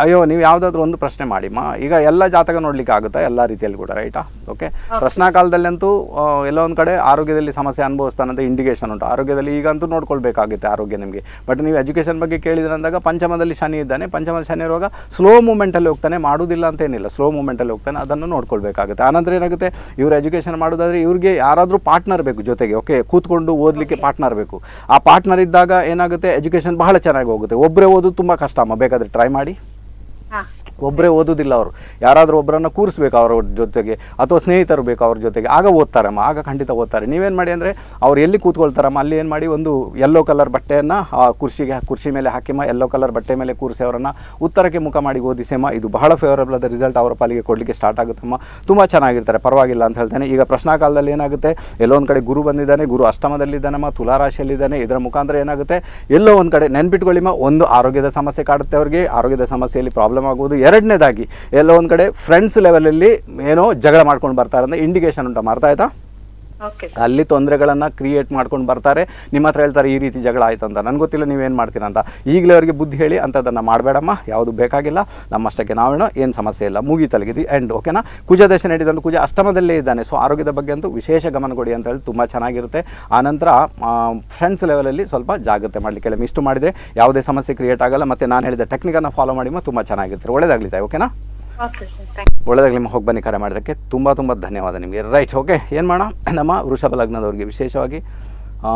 ಅಯ್ಯೋ ನೀವು ಯಾವುದಾದ್ರೂ ಒಂದು ಪ್ರಶ್ನೆ ಮಾಡಿ ಮಾ ಈಗ ಎಲ್ಲ ಜಾತಕ ನೋಡ್ಲಿಕ್ಕೆ ಆಗುತ್ತಾ ಎಲ್ಲ ರೀತಿಯಲ್ಲಿ ಕೂಡ ರೈಟಾ ಓಕೆ ಪ್ರಶ್ನಾ ಕಾಲದಲ್ಲಂತೂ ಆ, ಎಲ್ಲೋ ಒಂದು ಕಡೆ ಆರೋಗ್ಯದಲ್ಲಿ ಸಮಸ್ಯೆ ಅನುಭವಿಸ್ತಾನಂತ ಇಂಡಿಕೇಶನ್ ಉಂಟು ಆರೋಗ್ಯದಲ್ಲಿ ಈಗಂತೂ ನೋಡ್ಕೊಳ್ಬೇಕಾಗುತ್ತೆ ಆರೋಗ್ಯ ನಿಮಗೆ ಬಟ್ ನೀವು ಎಜುಕೇಷನ್ ಬಗ್ಗೆ ಕೇಳಿದ್ರೆ ಅಂದಾಗ ಪಂಚಮದಲ್ಲಿ ಶನಿ ಇದ್ದಾನೆ ಪಂಚಮದಲ್ಲಿ ಶನಿ ಇರುವಾಗ ಸ್ಲೋ ಮೂಮೆಂಟಲ್ಲಿ ಹೋಗ್ತಾನೆ ಮಾಡುವುದಿಲ್ಲ ಅಂತ ಏನಿಲ್ಲ ಸ್ಲೋ ಮೂಮೆಂಟಲ್ಲಿ ಹೋಗ್ತಾನೆ ಅದನ್ನು ನೋಡ್ಕೊಳ್ಬೇಕಾಗುತ್ತೆ ಆನಂತರ ಏನಾಗುತ್ತೆ ಇವರು ಎಜುಕೇಷನ್ ಮಾಡೋದಾದ್ರೆ ಇವ್ರಿಗೆ ಯಾರಾದರೂ ಪಾರ್ಟ್ನರ್ ಬೇಕು ಜೊತೆಗೆ ಓಕೆ ಕೂತ್ಕೊಂಡು ಓದಲಿಕ್ಕೆ ಪಾರ್ಟ್ನರ್ ಬೇಕು ಆ ಪಾರ್ಟ್ನರ್ ಇದ್ದಾಗ ಏನಾಗುತ್ತೆ ಎಜುಕೇಷನ್ ಬಹಳ ಚೆನ್ನಾಗಿ ಹೋಗುತ್ತೆ ಒಬ್ಬರೇ ಓದೋದು ತುಂಬ ಕಷ್ಟ ಅಮ್ಮ ಬೇಕಾದರೆ ಟ್ರೈ ಮಾಡಿ ಹಾ ಒಬ್ಬರೇ ಓದೋದಿಲ್ಲ ಅವರು ಯಾರಾದರೂ ಒಬ್ಬರನ್ನು ಕೂರಿಸ್ಬೇಕು ಅವ್ರ ಜೊತೆಗೆ ಅಥವಾ ಸ್ನೇಹಿತರು ಬೇಕು ಅವ್ರ ಜೊತೆಗೆ ಆಗ ಓದ್ತಾರಮ್ಮ ಆಗ ಖಂಡಿತ ಓದ್ತಾರೆ ನೀವೇನು ಮಾಡಿ ಅಂದರೆ ಅವ್ರು ಎಲ್ಲಿ ಕೂತ್ಕೊಳ್ತಾರಮ್ಮ ಅಲ್ಲಿ ಏನು ಮಾಡಿ ಒಂದು ಯೆಲ್ಲೋ ಕಲರ್ ಬಟ್ಟೆಯನ್ನು ಆ ಕುರ್ಚಿಗೆ ಕುರ್ಚಿ ಮೇಲೆ ಹಾಕಿಮ್ಮ ಯೆಲ್ಲೋ ಕಲರ್ ಬಟ್ಟೆ ಮೇಲೆ ಕೂರಿಸಿ ಅವರನ್ನು ಉತ್ತರಕ್ಕೆ ಮುಖ ಮಾಡಿ ಓದಿಸಮ್ಮ ಇದು ಬಹಳ ಫೇವರಬಲ್ ಆದ ರಿಸಲ್ಟ್ ಅವರ ಪಾಲಿಗೆ ಕೊಡಲಿಕ್ಕೆ ಸ್ಟಾರ್ಟ್ ಆಗುತ್ತಮ್ಮ ತುಂಬ ಚೆನ್ನಾಗಿರ್ತಾರೆ ಪರವಾಗಿಲ್ಲ ಅಂತ ಹೇಳ್ತೇನೆ ಈಗ ಪ್ರಶ್ನಾ ಕಾಲದಲ್ಲಿ ಏನಾಗುತ್ತೆ ಎಲ್ಲೋ ಒಂದು ಕಡೆ ಗುರು ಬಂದಿದ್ದಾನೆ ಗುರು ಅಷ್ಟಮದಲ್ಲಿದ್ದಾನಮ್ಮ ತುಲಾರಾಶಿಯಲ್ಲಿದ್ದಾನೆ ಇದರ ಮುಖಾಂತರ ಏನಾಗುತ್ತೆ ಎಲ್ಲೋ ಒಂದು ಕಡೆ ನೆನ್ಪಿಟ್ಕೊಳ್ಳಿಮ್ಮ ಒಂದು ಆರೋಗ್ಯದ ಸಮಸ್ಯೆ ಕಾಡುತ್ತೆ ಅವರಿಗೆ ಆರೋಗ್ಯದ ಸಮಸ್ಯೆಯಲ್ಲಿ ಪ್ರಾಬ್ಲಮ್ ಆಗುವುದು ಎರಡನೇದಾಗಿ ಎಲ್ಲೋ ಒಂದು ಕಡೆ ಫ್ರೆಂಡ್ಸ್ ಲೆವೆಲಲ್ಲಿ ಏನೋ ಜಗಳ ಮಾಡ್ಕೊಂಡು ಬರ್ತಾರೆ ಅಂದರೆ ಇಂಡಿಕೇಶನ್ ಉಂಟು ಅರ್ಥ ಆಯ್ತಾ ಓಕೆ ಅಲ್ಲಿ ತೊಂದರೆಗಳನ್ನು ಕ್ರಿಯೇಟ್ ಮಾಡ್ಕೊಂಡು ಬರ್ತಾರೆ ನಿಮ್ಮ ಹತ್ರ ಹೇಳ್ತಾರೆ ಈ ರೀತಿ ಜಗಳ ಆಯ್ತು ಅಂತ ನನಗೆ ಗೊತ್ತಿಲ್ಲ ನೀವೇನು ಮಾಡ್ತೀರಾ ಅಂತ ಈಗಲೇ ಅವರಿಗೆ ಬುದ್ಧಿ ಹೇಳಿ ಅಂಥದ್ದನ್ನು ಮಾಡಬೇಡಮ್ಮ ಯಾವುದು ಬೇಕಾಗಿಲ್ಲ ನಮ್ಮಷ್ಟಕ್ಕೆ ನಾವೇನೋ ಏನು ಸಮಸ್ಯೆ ಇಲ್ಲ ಮುಗೀತಲ್ಗಿದೆ ಎಂಡ್ ಓಕೆನಾ ಕುಜ ದಶ ನಡೀತಂದು ಕುಜ ಅಷ್ಟಮದಲ್ಲೇ ಇದ್ದಾನೆ ಸೊ ಆರೋಗ್ಯದ ಬಗ್ಗೆ ಅಂತೂ ವಿಶೇಷ ಗಮನ ಕೊಡಿ ಅಂತ ಹೇಳಿ ತುಂಬ ಚೆನ್ನಾಗಿರುತ್ತೆ ಆನಂತರ ಫ್ರೆಂಡ್ಸ್ ಲೆವೆಲಲ್ಲಿ ಸ್ವಲ್ಪ ಜಾಗ್ರತೆ ಮಾಡಲಿಕ್ಕೆ ಹೇಳಿ ಇಷ್ಟು ಮಾಡಿದರೆ ಯಾವುದೇ ಸಮಸ್ಯೆ ಕ್ರಿಯೇಟ್ ಆಗಲ್ಲ ಮತ್ತು ನಾನು ಹೇಳಿದ ಟೆಕ್ನಿಕನ್ನು ಫಾಲೋ ಮಾಡಿ ತುಂಬ ಚೆನ್ನಾಗಿರ್ತಾರೆ ಒಳ್ಳೇದಾಗ್ಲಿದೆ ಓಕೆನಾ ಓಕೆ ಸರ್ ಥ್ಯಾಂಕ್ ಒಳ್ಳೆದಾಗಲಿ ನಿಮ್ಮ ಹೋಗಿ ಬನ್ನಿ ಕರೆ ಮಾಡೋದಕ್ಕೆ ತುಂಬ ತುಂಬ ಧನ್ಯವಾದ ನಿಮಗೆ ರೈಟ್ ಓಕೆ ಏನು ಮಾಡೋಣ ನಮ್ಮ ವೃಷಭ ಲಗ್ನದವ್ರಿಗೆ ವಿಶೇಷವಾಗಿ ಆ,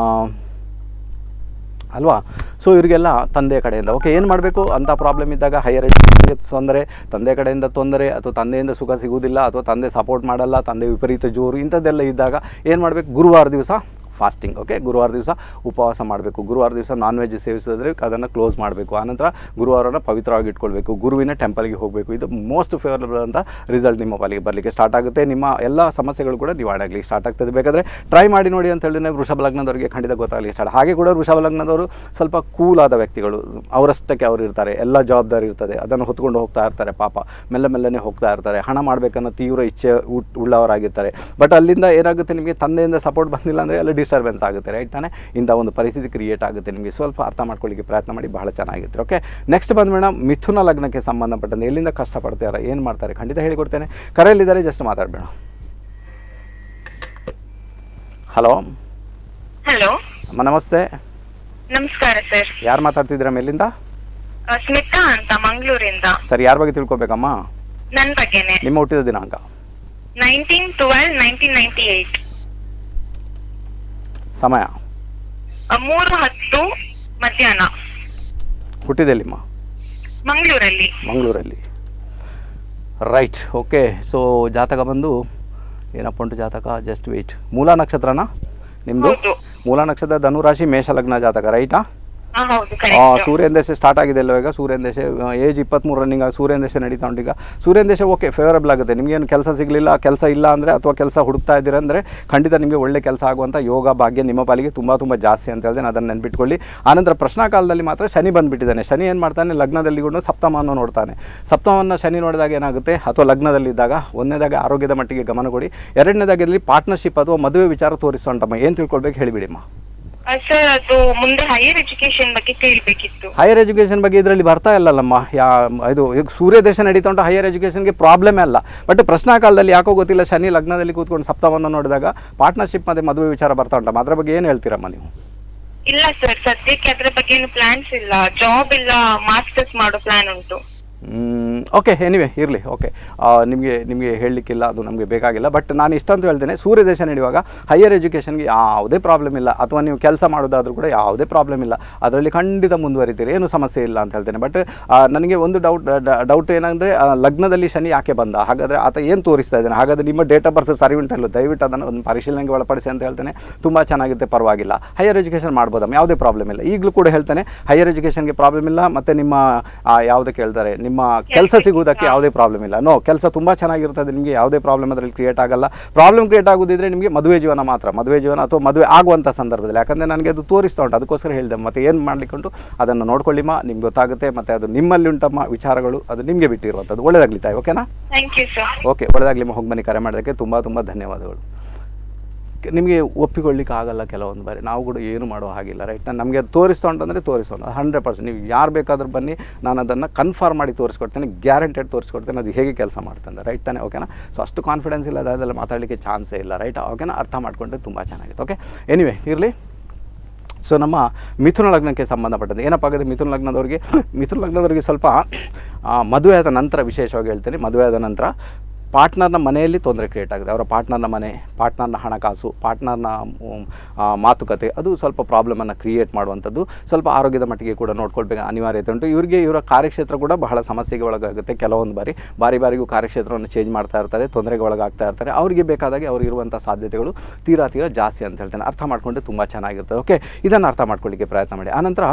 ಅಲ್ವಾ ಸೊ ಇವರಿಗೆಲ್ಲ ತಂದೆ ಕಡೆಯಿಂದ ಓಕೆ ಏನು ಮಾಡಬೇಕು ಅಂಥ ಪ್ರಾಬ್ಲಮ್ ಇದ್ದಾಗ ಹೈಯರ್ ಎಜುಕೇಷನ್ಗೆ ತೊಂದರೆ ತಂದೆ ಕಡೆಯಿಂದ ತೊಂದರೆ ಅಥವಾ ತಂದೆಯಿಂದ ಸುಖ ಸಿಗುವುದಿಲ್ಲ ಅಥವಾ ತಂದೆ ಸಪೋರ್ಟ್ ಮಾಡಲ್ಲ ತಂದೆ ವಿಪರೀತ ಜೋರು ಇಂಥದ್ದೆಲ್ಲ ಇದ್ದಾಗ ಏನು ಮಾಡಬೇಕು ಗುರುವಾರ ದಿವಸ ಫಾಸ್ಟಿಂಗ್ ಓಕೆ ಗುರುವಾರ ದಿವಸ ಉಪವಾಸ ಮಾಡಬೇಕು ಗುರುವಾರ ದಿವಸ ನಾನ್ ವೆಜ್ ಸೇವಿಸಿದ್ರೆ ಅದನ್ನು ಕ್ಲೋಸ್ ಮಾಡಬೇಕು ಆನಂತರ ಗುರುವಾರನ ಪವಿತ್ರವಾಗಿ ಇಟ್ಕೊಳ್ಬೇಕು ಗುರುವಿನ ಟೆಂಪಲ್ಗೆ ಹೋಗಬೇಕು ಇದು ಮೋಸ್ಟ್ ಫೇವರಬಲ್ ಅಂತ ರಿಸಲ್ಟ್ ನಿಮ್ಮ ಪಾಲಿಗೆ ಬರಲಿಕ್ಕೆ ಸ್ಟಾರ್ಟ್ ಆಗುತ್ತೆ ನಿಮ್ಮ ಎಲ್ಲ ಸಮಸ್ಯೆಗಳು ಕೂಡ ನಿವಾರಣೆ ಆಗಲಿಕ್ಕೆ ಸ್ಟಾರ್ಟ್ ಆಗ್ತದೆ ಬೇಕಾದರೆ ಟ್ರೈ ಮಾಡಿ ನೋಡಿ ಅಂತ ಹೇಳಿದ್ರೆ ವೃಷಭ ಲಗ್ನದವರಿಗೆ ಖಂಡಿತ ಗೊತ್ತಾಗಲಿಕ್ಕೆ ಸ್ಟಾರ್ಟ್ ಹಾಗೆ ಕೂಡ ವೃಷಭ ಲಗ್ನದವರು ಸ್ವಲ್ಪ ಕೂಲ್ ಆದ ವ್ಯಕ್ತಿಗಳು ಅವರಷ್ಟಕ್ಕೆ ಅವರು ಇರ್ತಾರೆ ಎಲ್ಲ ಜವಾಬ್ದಾರಿ ಇರ್ತದೆ ಅದನ್ನು ಹೊತ್ಕೊಂಡು ಹೋಗ್ತಾ ಇರ್ತಾರೆ ಪಾಪ ಮೆಲ್ಲ ಮೆಲ್ಲನೆ ಹೋಗ್ತಾ ಇರ್ತಾರೆ ಹಣ ಮಾಡಬೇಕನ್ನೋ ತೀವ್ರ ಇಚ್ಛೆ ಉಟ್- ಉಳ್ಳವರಾಗಿರ್ತಾರೆ ಬಟ್ ಅಲ್ಲಿಂದ ಏನಾಗುತ್ತೆ ನಿಮಗೆ ತಂದೆಯಿಂದ ಸಪೋರ್ಟ್ ಬಂದಿಲ್ಲ ಅಂದರೆ ಅಲ್ಲಿ ಡಿಸ್ಟರ್ಬೆನ್ಸ್ ಆಗುತ್ತೆ ರೈಟ್ ತಾನೇ ಇಂಥ ಒಂದು ಪರಿಸ್ಥಿತಿ ಕ್ರಿಯೇಟ್ ಆಗುತ್ತೆ ನಿಮಗೆ ಸ್ವಲ್ಪ ಅರ್ಥ ಮಾಡ್ಕೊಳ್ಳಿಕ್ಕೆ ಪ್ರಯತ್ನ ಮಾಡಿ ಬಹಳ ಚೆನ್ನಾಗಿರುತ್ತೆ ಓಕೆ ನೆಕ್ಸ್ಟ್ ಬಂದು ಮೇಡಮ್ ಮಿಥುನ ಲಗ್ನಕ್ಕೆ ಸಂಬಂಧಪಟ್ಟಂತೆ ಎಲ್ಲಿಂದ ಕಷ್ಟಪಡ್ತಾರೆ ಏನು ಮಾಡ್ತಾರೆ ಖಂಡಿತ ಹೇಳಿಕೊಡ್ತೇನೆ ಕರೆಯಲ್ಲಿದ್ದಾರೆ ಜಸ್ಟ್ ಮಾತಾಡಬೇಡ ಹಲೋ ಹಲೋ ಅಮ್ಮ ನಮಸ್ತೆ ನಮಸ್ಕಾರ ಸರ್ ಯಾರು ಮಾತಾಡ್ತಿದ್ದೀರಾ ಎಲ್ಲಿಂದ ಸ್ಮಿತಾ ಅಂತ ಮಂಗಳೂರಿಂದ ಸರಿ ಯಾರ ಬಗ್ಗೆ ತಿಳ್ಕೊಬೇಕಮ್ಮ ನನ್ ಬಗ್ಗೆನೆ ನಿಮ್ಮ ಹುಟ್ಟಿದ ದಿನಾಂಕ nineteen twelve nineteen ninety eight ಸಮಯ ಮೂರು ಹತ್ತು ಮಧ್ಯಾಹ್ನ ಹುಟ್ಟಿದೆಲ್ಲಿಮ್ಮ ಮಂಗಳೂರಲ್ಲಿ ಮಂಗಳೂರಲ್ಲಿ ರೈಟ್ ಓಕೆ ಸೊ ಜಾತಕ ಬಂದು ಏನಪ್ಪ ಉಂಟು ಜಾತಕ ಜಸ್ಟ್ ವೇಟ್ ಮೂಲ ನಕ್ಷತ್ರನಾ ನಿಮ್ಮದು ಹೌದು ಮೂಲ ನಕ್ಷತ್ರ ಧನುರಾಶಿ ಮೇಷ ಲಗ್ನ ಜಾತಕ ರೈಟಾ ಹಾ ಹೌದು ಆ, ಕರೆಕ್ಟ್ ಸೂರ್ಯನ ದಶೆ ಸ್ಟಾರ್ಟ್ ಆಗಿದೆ ಅಲ್ವ ಈಗ ಸೂರ್ಯನ ದಶೆ ಏಜ್ ಇಪ್ಪತ್ತ್ಮೂರು ರನ್ನಿಂಗ್ ಸೂರ್ಯನ ದಶೆ ನಡೀತಾ ಉಂಟು ಈಗ ಸೂರ್ಯನ ದಶೆ ಓಕೆ ಫೇವರಬಲ್ ಆಗುತ್ತೆ ನಿಮಗೇನು ಕೆಲಸ ಸಿಗಲಿಲ್ಲ ಕೆಲಸ ಇಲ್ಲ ಅಂದರೆ ಅಥವಾ ಕೆಲಸ ಹುಡುಕ್ತಾ ಇದ್ದೀರ ಅಂದರೆ ಖಂಡಿತ ನಿಮಗೆ ಒಳ್ಳೆ ಕೆಲಸ ಆಗುವಂಥ ಯೋಗ ಭಾಗ್ಯ ನಿಮ್ಮ ಪಾಲಿಗೆ ತುಂಬ ತುಂಬ ಜಾಸ್ತಿ ಅಂತ ಹೇಳಿದೆ ಅದನ್ನು ನೆನ್ಪಿಟ್ಕೊಳ್ಳಿ ಆನಂತರ ಪ್ರಶ್ನಾ ಕಾಲದಲ್ಲಿ ಮಾತ್ರ ಶನಿ ಬಂದುಬಿಟ್ಟಿದ್ದಾನೆ ಶನಿ ಏನು ಮಾಡ್ತಾನೆ ಲಗ್ನದಲ್ಲಿ ಕೂಡ ಸಪ್ತಮವನ್ನು ನೋಡ್ತಾನೆ ಸಪ್ತಮವನ್ನು ಶನಿ ನೋಡಿದಾಗ ಏನಾಗುತ್ತೆ ಅಥವಾ ಲಗ್ನದಲ್ಲಿದ್ದಾಗ ಒಂದನೇದಾಗಿ ಆರೋಗ್ಯದ ಮಟ್ಟಿಗೆ ಗಮನ ಕೊಡಿ ಎರಡನೇದಾಗಿ ಇಲ್ಲಿ ಪಾರ್ಟ್ನರ್ಶಿಪ್ ಅಥವಾ ಮದುವೆ ವಿಚಾರ ತೋರಿಸುವಂಟಮ್ಮ ಏನು ತಿಳ್ಕೊಳ್ಬೇಕು ಹೇಳಿಬಿಡಿಮ್ಮ ಸರ್ ಅದು ಮುಂದೆ ಹೈಯರ್ ಎಜುಕೇಶನ್ ಬಗ್ಗೆ ಕೇಳ್ಬೇಕಿತ್ತು ಹೈಯರ್ ಎಜುಕೇಷನ್ ಬಗ್ಗೆ ಇದರಲ್ಲಿ ಬರ್ತಾ ಇಲ್ಲಲ್ಲಮ್ಮ ಯಾ ಇದು ಈಗ ಸೂರ್ಯ ದೇಶ ನಡೀತಾ ಉಂಟು ಹೈಯರ್ ಎಜುಕೇಷನ್ಗೆ ಪ್ರಾಬ್ಲಮೇ ಅಲ್ಲ ಬಟ್ ಪ್ರಶ್ನಾ ಕಾಲದಲ್ಲಿ ಯಾಕೋ ಗೊತ್ತಿಲ್ಲ ಶನಿ ಲಗ್ನದಲ್ಲಿ ಕೂತ್ಕೊಂಡು ಸಪ್ತಮವನ್ನು ನೋಡಿದಾಗ ಪಾರ್ಟ್ನರ್ಶಿಪ್ ಮತ್ತು ಮದುವೆ ವಿಚಾರ ಬರ್ತಾ ಉಂಟಮ್ಮ ಅದ್ರ ಬಗ್ಗೆ ಏನು ಹೇಳ್ತೀರಮ್ಮ ನೀವು ಇಲ್ಲ ಸರ್ ಸದ್ಯಕ್ಕೆ ಅದ್ರ ಬಗ್ಗೆ ಏನು ಪ್ಲಾನ್ಸ್ ಇಲ್ಲ ಜಾಬ್ ಇಲ್ಲ ಮಾಸ್ಟರ್ಸ್ ಮಾಡೋ ಪ್ಲಾನ್ ಉಂಟು ಓಕೆ ಎನಿವೆ ಇರಲಿ ಓಕೆ ನಿಮಗೆ ನಿಮಗೆ ಹೇಳಲಿಕ್ಕಿಲ್ಲ ಅದು ನಮಗೆ ಬೇಕಾಗಿಲ್ಲ ಬಟ್ ನಾನು ಇಷ್ಟಂತೂ ಹೇಳ್ತೇನೆ ಸೂರ್ಯ ದೇಶ ನಡೆಯುವಾಗ ಹೈಯರ್ ಎಜುಕೇಷನ್ಗೆ ಯಾವುದೇ ಪ್ರಾಬ್ಲಮ್ ಇಲ್ಲ ಅಥವಾ ನೀವು ಕೆಲಸ ಮಾಡೋದಾದರೂ ಕೂಡ ಯಾವುದೇ ಪ್ರಾಬ್ಲಮ್ ಇಲ್ಲ ಅದರಲ್ಲಿ ಖಂಡಿತ ಮುಂದುವರಿತೀರಿ ಏನು ಸಮಸ್ಯೆ ಇಲ್ಲ ಅಂತ ಹೇಳ್ತೇನೆ ಬಟ್ ನನಗೆ ಒಂದು ಡೌಟ್ ಡೌಟ್ ಏನಂದರೆ ಲಗ್ನದಲ್ಲಿ ಶನಿ ಯಾಕೆ ಬಂದ ಹಾಗಾದರೆ ಆತ ಏನು ತೋರಿಸ್ತಾ ಇದ್ದಾನೆ ಹಾಗಾದರೆ ನಿಮ್ಮ ಡೇಟ್ ಆಫ್ ಬರ್ತ್ ಸರಿ ಉಂಟಲ್ಲ ದಯವಿಟ್ಟು ಅದನ್ನು ಒಂದು ಪರಿಶೀಲನೆಗೆ ಒಳಪಡಿಸಿ ಅಂತ ಹೇಳ್ತೇನೆ ತುಂಬ ಚೆನ್ನಾಗಿರುತ್ತೆ ಪರವಾಗಿಲ್ಲ ಹೈಯರ್ ಎಜುಕೇಷನ್ ಮಾಡ್ಬೋದಮ್ಮ ಯಾವುದೇ ಪ್ರಾಬ್ಲಮ್ ಇಲ್ಲ ಈಗಲೂ ಕೂಡ ಹೇಳ್ತೇನೆ ಹೈಯರ್ ಎಜುಕೇಷನ್ಗೆ ಪ್ರಾಬ್ಲಮ್ ಇಲ್ಲ ಮತ್ತು ನಿಮ್ಮ ಆ, ಯಾವುದಕ್ಕೆ ಹೇಳ್ತಾರೆ ನಿಮ್ಮ ಕೆಲಸ ಸಿಗುವುದಕ್ಕೆ ಯಾವುದೇ ಪ್ರಾಬ್ಲಮ್ ಇಲ್ಲ ನೋ ಕೆಲಸ ತುಂಬ ಚೆನ್ನಾಗಿರ್ತದೆ ನಿಮಗೆ ಯಾವುದೇ ಪ್ರಾಬ್ಲಮ್ ಅದರಲ್ಲಿ ಕ್ರಿಯೇಟ್ ಆಗಲ್ಲ ಪ್ರಾಬ್ಲಮ್ ಕ್ರಿಯೇಟ್ ಆಗೋದಿದ್ರೆ ನಿಮಗೆ ಮದುವೆ ಜೀವನ ಮಾತ್ರ ಮದುವೆ ಜೀವನ ಅಥವಾ ಮದುವೆ ಆಗುವಂಥ ಸಂದರ್ಭದಲ್ಲಿ ಯಾಕಂದರೆ ನನಗೆ ಅದು ತೋರಿಸ್ತಾ ಉಂಟು ಅದಕ್ಕೋಸ್ಕರ ಹೇಳಿದೆ ಮತ್ತೆ ಏನು ಮಾಡ್ಲಿಕ್ಕೆ ಉಂಟು ಅದನ್ನು ನೋಡ್ಕೊಳ್ಳಿಮ್ಮ ನಿಮ್ಗೆ ಗೊತ್ತಾಗುತ್ತೆ ಮತ್ತು ಅದು ನಿಮ್ಮಲ್ಲಿ ಉಂಟಮ್ಮ ವಿಚಾರಗಳು ಅದು ನಿಮಗೆ ಬಿಟ್ಟಿರುವಂಥದ್ದು ಒಳ್ಳೆದಾಗ್ಲಿ ತಾಯಿ ಓಕೆನಾ ಥ್ಯಾಂಕ್ ಯು ಸರ್ ಓಕೆ ಒಳ್ಳೆದಾಗ್ಲಿ ಹೋಗಿ ಬನ್ನಿ ಕರೆ ಮಾಡೋದಕ್ಕೆ ತುಂಬ ತುಂಬ ಧನ್ಯವಾದಗಳು ನಿಮಗೆ ಒಪ್ಪಿಕೊಳ್ಳಿಕ್ಕೆ ಆಗಲ್ಲ ಕೆಲವೊಂದು ಬಾರಿ ನಾವು ಕೂಡ ಏನು ಮಾಡೋ ಹಾಗಿಲ್ಲ ರೈಟ್ ನಮಗೆ ತೋರಿಸ್ತಾ ಉಂಟಂದರೆ ತೋರಿಸೋಣ ಹಂಡ್ರೆಡ್ ಪರ್ಸೆಂಟ್ ನೀವು ಯಾರು ಬೇಕಾದ್ರೂ ಬನ್ನಿ ನಾನು ಅದನ್ನು ಕನ್ಫರ್ಮ್ ಮಾಡಿ ತೋರಿಸ್ಕೊಡ್ತೇನೆ ಗ್ಯಾರಂಟೆಡ್ ತೋರಿಸ್ಕೊಡ್ತೇನೆ ಅದು ಹೇಗೆ ಕೆಲಸ ಮಾಡ್ತಂದೆ ರೈಟ್ ತಾನೆ ಓಕೆನಾ ಸೊ ಅಷ್ಟು ಕಾನ್ಫಿಡೆನ್ಸ್ ಇಲ್ಲ ಅದೆಲ್ಲ ಮಾತಾಡಲಿಕ್ಕೆ ಚಾನ್ಸೇ ಇಲ್ಲ ರೈಟ್ ಓಕೆನಾ ಅರ್ಥ ಮಾಡ್ಕೊಂಡ್ರೆ ತುಂಬ ಚೆನ್ನಾಗಿದೆ ಓಕೆ ಎನಿವೆ ಇರಲಿ ಸೊ ನಮ್ಮ ಮಿಥುನ ಲಗ್ನಕ್ಕೆ ಸಂಬಂಧಪಟ್ಟಂತೆ ಏನಪ್ಪ ಆಗಿದೆ ಮಿಥುನ ಲಗ್ನದವರಿಗೆ ಮಿಥುನ ಲಗ್ನದವರಿಗೆ ಸ್ವಲ್ಪ ಆ, ಮದುವೆ ಆದ ನಂತರ ವಿಶೇಷವಾಗಿ ಹೇಳ್ತೀನಿ ಮದುವೆ ಆದ ನಂತರ ಪಾರ್ಟ್ನರ್ನ ಮನೆಯಲ್ಲಿ ತೊಂದರೆ ಕ್ರಿಯೇಟ್ ಆಗಿದೆ ಅವರ ಪಾರ್ಟ್ನರ್ನ ಮನೆ ಪಾರ್ಟ್ನರ್ನ ಹಣಕಾಸು ಪಾರ್ಟ್ನರ್ನ ಮ್, ಆ, ಮಾತುಕತೆ ಅದು ಸ್ವಲ್ಪ ಪ್ರಾಬ್ಲಮನ್ನು ಕ್ರಿಯೇಟ್ ಮಾಡುವಂಥದ್ದು ಸ್ವಲ್ಪ ಆರೋಗ್ಯದ ಮಟ್ಟಿಗೆ ಕೂಡ ನೋಡ್ಕೊಳ್ಬೇಕು ಅನಿವಾರ್ಯತೆ ಉಂಟು ಇವರಿಗೆ ಇವರ ಕಾರ್ಯಕ್ಷೇತ್ರ ಕೂಡ ಬಹಳ ಸಮಸ್ಯೆಗೆ ಒಳಗಾಗುತ್ತೆ ಕೆಲವೊಂದು ಬಾರಿ ಬಾರಿ ಬಾರಿಗೂ ಕಾರ್ಯಕ್ಷೇತ್ರವನ್ನು ಚೇಂಜ್ ಮಾಡ್ತಾ ಇರ್ತಾರೆ ತೊಂದರೆಗೆ ಒಳಗಾಗ್ತಾ ಇರ್ತಾರೆ ಅವರಿಗೆ ಬೇಕಾದಾಗೆ ಅವ್ರಿಗೆ ಇರುವಂಥ ಸಾಧ್ಯತೆಗಳು ತೀರಾ ತೀರಾ ಜಾಸ್ತಿ ಅಂತ ಹೇಳ್ತೇನೆ ಅರ್ಥ ಮಾಡಿಕೊಂಡ್ರೆ ತುಂಬ ಚೆನ್ನಾಗಿರ್ತದೆ ಓಕೆ ಇದನ್ನು ಅರ್ಥ ಮಾಡ್ಕೊಳ್ಳಿಕ್ಕೆ ಪ್ರಯತ್ನ ಮಾಡಿ ಆನಂತರ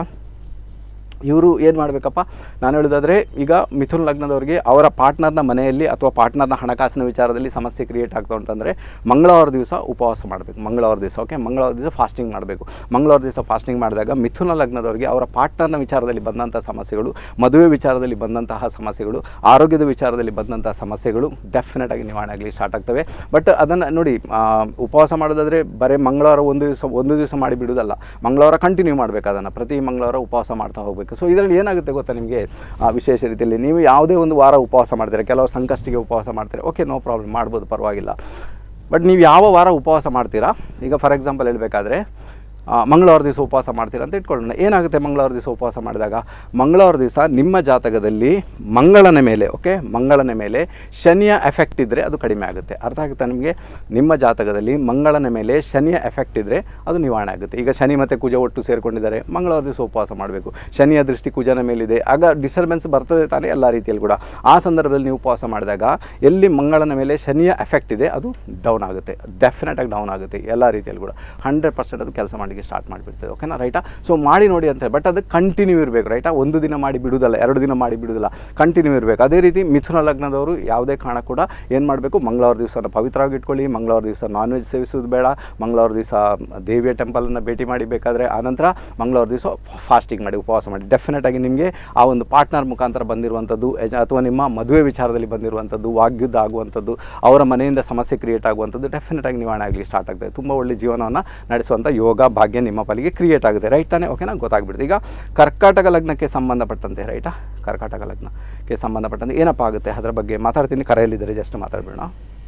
ಇವರು ಏನು ಮಾಡಬೇಕಪ್ಪ ನಾನು ಹೇಳೋದಾದರೆ ಈಗ ಮಿಥುನ್ ಲಗ್ನದವರಿಗೆ ಅವರ ಪಾರ್ಟ್ನರ್ನ ಮನೆಯಲ್ಲಿ ಅಥವಾ ಪಾರ್ಟ್ನರ್ನ ಹಣಕಾಸಿನ ವಿಚಾರದಲ್ಲಿ ಸಮಸ್ಯೆ ಕ್ರಿಯೇಟ್ ಆಗ್ತಾ ಉಂಟಂದರೆ ಮಂಗಳವಾರ ದಿವಸ ಉಪವಾಸ ಮಾಡಬೇಕು ಮಂಗಳವಾರ ದಿವಸ ಓಕೆ ಮಂಗಳವಾರ ದಿವಸ ಫಾಸ್ಟಿಂಗ್ ಮಾಡಬೇಕು ಮಂಗಳವಾರ ದಿವಸ ಫಾಸ್ಟಿಂಗ್ ಮಾಡಿದಾಗ ಮಿಥುನ ಲಗ್ನದವರಿಗೆ ಅವರ ಪಾರ್ಟ್ನರ್ನ ವಿಚಾರದಲ್ಲಿ ಬಂದಂಥ ಸಮಸ್ಯೆಗಳು ಮದುವೆ ವಿಚಾರದಲ್ಲಿ ಬಂದಂತಹ ಸಮಸ್ಯೆಗಳು ಆರೋಗ್ಯದ ವಿಚಾರದಲ್ಲಿ ಬಂದಂತಹ ಸಮಸ್ಯೆಗಳು ಡೆಫಿನೆಟ್ ಆಗಿ ನಿವಾರಣೆ ಆಗಲಿ ಸ್ಟಾರ್ಟ್ ಆಗ್ತವೆ ಬಟ್ ಅದನ್ನು ನೋಡಿ ಆ, ಉಪವಾಸ ಮಾಡೋದಾದರೆ ಬರೀ ಮಂಗಳವಾರ ಒಂದು ದಿವಸ ಒಂದು ದಿವಸ ಮಾಡಿ ಬಿಡುವುದಲ್ಲ ಮಂಗಳವಾರ ಕಂಟಿನ್ಯೂ ಮಾಡಬೇಕು ಅದನ್ನು ಪ್ರತಿ ಮಂಗಳವಾರ ಉಪವಾಸ ಮಾಡ್ತಾ ಹೋಗಬೇಕು ಸೊ ಇದರಲ್ಲಿ ಏನಾಗುತ್ತೆ ಗೊತ್ತಾ ನಿಮಗೆ ಆ, ವಿಶೇಷ ರೀತಿಯಲ್ಲಿ ನೀವು ಯಾವುದೇ ಒಂದು ವಾರ ಉಪವಾಸ ಮಾಡ್ತೀರಾ ಕೆಲವರು ಸಂಕಷ್ಟಿಗೆ ಉಪವಾಸ ಮಾಡ್ತಾರೆ ಓಕೆ ನೋ ಪ್ರಾಬ್ಲಮ್ ಮಾಡ್ಬೋದು ಪರವಾಗಿಲ್ಲ ಬಟ್ ನೀವು ಯಾವ ವಾರ ಉಪವಾಸ ಮಾಡ್ತೀರಾ ಈಗ ಫಾರ್ ಎಕ್ಸಾಂಪಲ್ ಹೇಳಬೇಕಾದ್ರೆ ಮಂಗಳವಾರ ದಿವಸ ಉಪವಾಸ ಮಾಡ್ತೀರಾ ಅಂತ ಇಟ್ಕೊಳ್ಳೋಣ ಏನಾಗುತ್ತೆ ಮಂಗಳವಾರ ದಿವಸ ಉಪವಾಸ ಮಾಡಿದಾಗ ಮಂಗಳವಾರ ದಿವಸ ನಿಮ್ಮ ಜಾತಕದಲ್ಲಿ ಮಂಗಳನ ಮೇಲೆ ಓಕೆ ಮಂಗಳನ ಮೇಲೆ ಶನಿಯ ಎಫೆಕ್ಟ್ ಇದ್ದರೆ ಅದು ಕಡಿಮೆ ಆಗುತ್ತೆ ಅರ್ಥ ಆಗುತ್ತಾ ನಿಮಗೆ ನಿಮ್ಮ ಜಾತಕದಲ್ಲಿ ಮಂಗಳನ ಮೇಲೆ ಶನಿಯ ಎಫೆಕ್ಟ್ ಇದ್ದರೆ ಅದು ನಿವಾರಣೆ ಆಗುತ್ತೆ ಈಗ ಶನಿ ಮತ್ತು ಕುಜ ಒಟ್ಟು ಸೇರಿಕೊಂಡಿದ್ದಾರೆ ಮಂಗಳವಾರ ದಿವಸ ಉಪವಾಸ ಮಾಡಬೇಕು ಶನಿಯ ದೃಷ್ಟಿ ಕುಜನ ಮೇಲಿದೆ ಆಗ ಡಿಸ್ಟರ್ಬೆನ್ಸ್ ಬರ್ತದೆ ತಾನೇ ಎಲ್ಲ ರೀತಿಯಲ್ಲಿ ಕೂಡ ಆ ಸಂದರ್ಭದಲ್ಲಿ ನೀವು ಉಪವಾಸ ಮಾಡಿದಾಗ ಎಲ್ಲಿ ಮಂಗಳನ ಮೇಲೆ ಶನಿಯ ಎಫೆಕ್ಟ್ ಇದೆ ಅದು ಡೌನ್ ಆಗುತ್ತೆ ಡೆಫಿನೆಟಾಗಿ ಡೌನ್ ಆಗುತ್ತೆ ಎಲ್ಲ ರೀತಿಯಲ್ಲಿ ಕೂಡ ಹಂಡ್ರೆಡ್ ಪರ್ಸೆಂಟ್ ಅದು ಕೆಲಸ ಮಾಡಲಿಕ್ಕೆ ಸ್ಟಾರ್ಟ್ ಮಾಡಿಬಿಡ್ತದೆ ಓಕೆನಾ ರೈಟಾ ಸೊ ಮಾಡಿ ನೋಡಿ ಅಂತ ಬಟ್ ಅದು ಕಂಟಿನ್ಯೂ ಇರಬೇಕು ರೈಟಾ ಒಂದು ದಿನ ಮಾಡಿ ಬಿಡುವುದಲ್ಲ ಎರಡು ದಿನ ಮಾಡಿ ಬಿಡುವುದಿಲ್ಲ ಕಂಟಿನ್ಯೂ ಇರಬೇಕು ಅದೇ ರೀತಿ ಮಿಥುನ ಲಗ್ನದವರು ಯಾವುದೇ ಕಾರಣ ಕೂಡ ಏನು ಮಾಡಬೇಕು ಮಂಗಳವಾರ ದಿವಸ ಪವಿತ್ರವಾಗಿ ಇಟ್ಕೊಳ್ಳಿ ಮಂಗಳವಾರ ದಿವಸ ನಾನ್ ವೆಜ್ ಸೇವಿಸೋದು ಬೇಡ ಮಂಗಳವಾರ ದಿವಸ ದೇವಿಯ ಟೆಂಪಲನ್ನು ಭೇಟಿ ಮಾಡಿ ಬೇಕಾದರೆ ಆನಂತರ ಮಂಗಳವಾರ ದಿವಸ ಫಾಸ್ಟಿಂಗ್ ಮಾಡಿ ಉಪವಾಸ ಮಾಡಿ ಡೆಫಿನೆಟ್ ಆಗಿ ನಿಮಗೆ ಆ ಒಂದು ಪಾರ್ಟ್ನರ್ ಮುಖಾಂತರ ಬಂದಿರುವಂಥದ್ದು ಎಜ- ಅಥವಾ ನಿಮ್ಮ ಮದುವೆ ವಿಚಾರದಲ್ಲಿ ಬಂದಿರುವಂಥದ್ದು ವಾಗ್ಯುದ್ಧ ಆಗುವಂಥದ್ದು ಅವರ ಮನೆಯಿಂದ ಸಮಸ್ಯೆ ಕ್ರಿಯೇಟ್ ಆಗುವಂಥದ್ದು ಡೆಫಿನೆಟ್ ಆಗಿ ನಿವಾರಣೆ ಆಗಲಿ ಸ್ಟಾರ್ಟ್ ಆಗ್ತದೆ ತುಂಬ ಒಳ್ಳೆ ಜೀವನವನ್ನು ನಡೆಸುವಂಥ ಯೋಗ ಭಾಗ್ಯ ನಿಮ್ಮ ಪಾಲಿಗೆ ಕ್ರಿಯೇಟ್ ಆಗುತ್ತೆ ರೈಟ್ ತಾನೇ ಓಕೆನಾ ಗೊತ್ತಾಗ್ಬಿಡುತ್ತೆ ಈಗ ಕರ್ಕಾಟಕ ಲಗ್ನಕ್ಕೆ ಸಂಬಂಧಪಟ್ಟಂತೆ ರೈಟಾ ಕರ್ಕಾಟಕ ಲಗ್ನಕ್ಕೆ ಸಂಬಂಧಪಟ್ಟಂತೆ ಏನಪ್ಪ ಆಗುತ್ತೆ ಅದರ ಬಗ್ಗೆ ಮಾತಾಡ್ತೀನಿ ಕರೆಯಲ್ಲಿದ್ದರೆ ಜಸ್ಟ್ ಮಾತಾಡಬೇಡ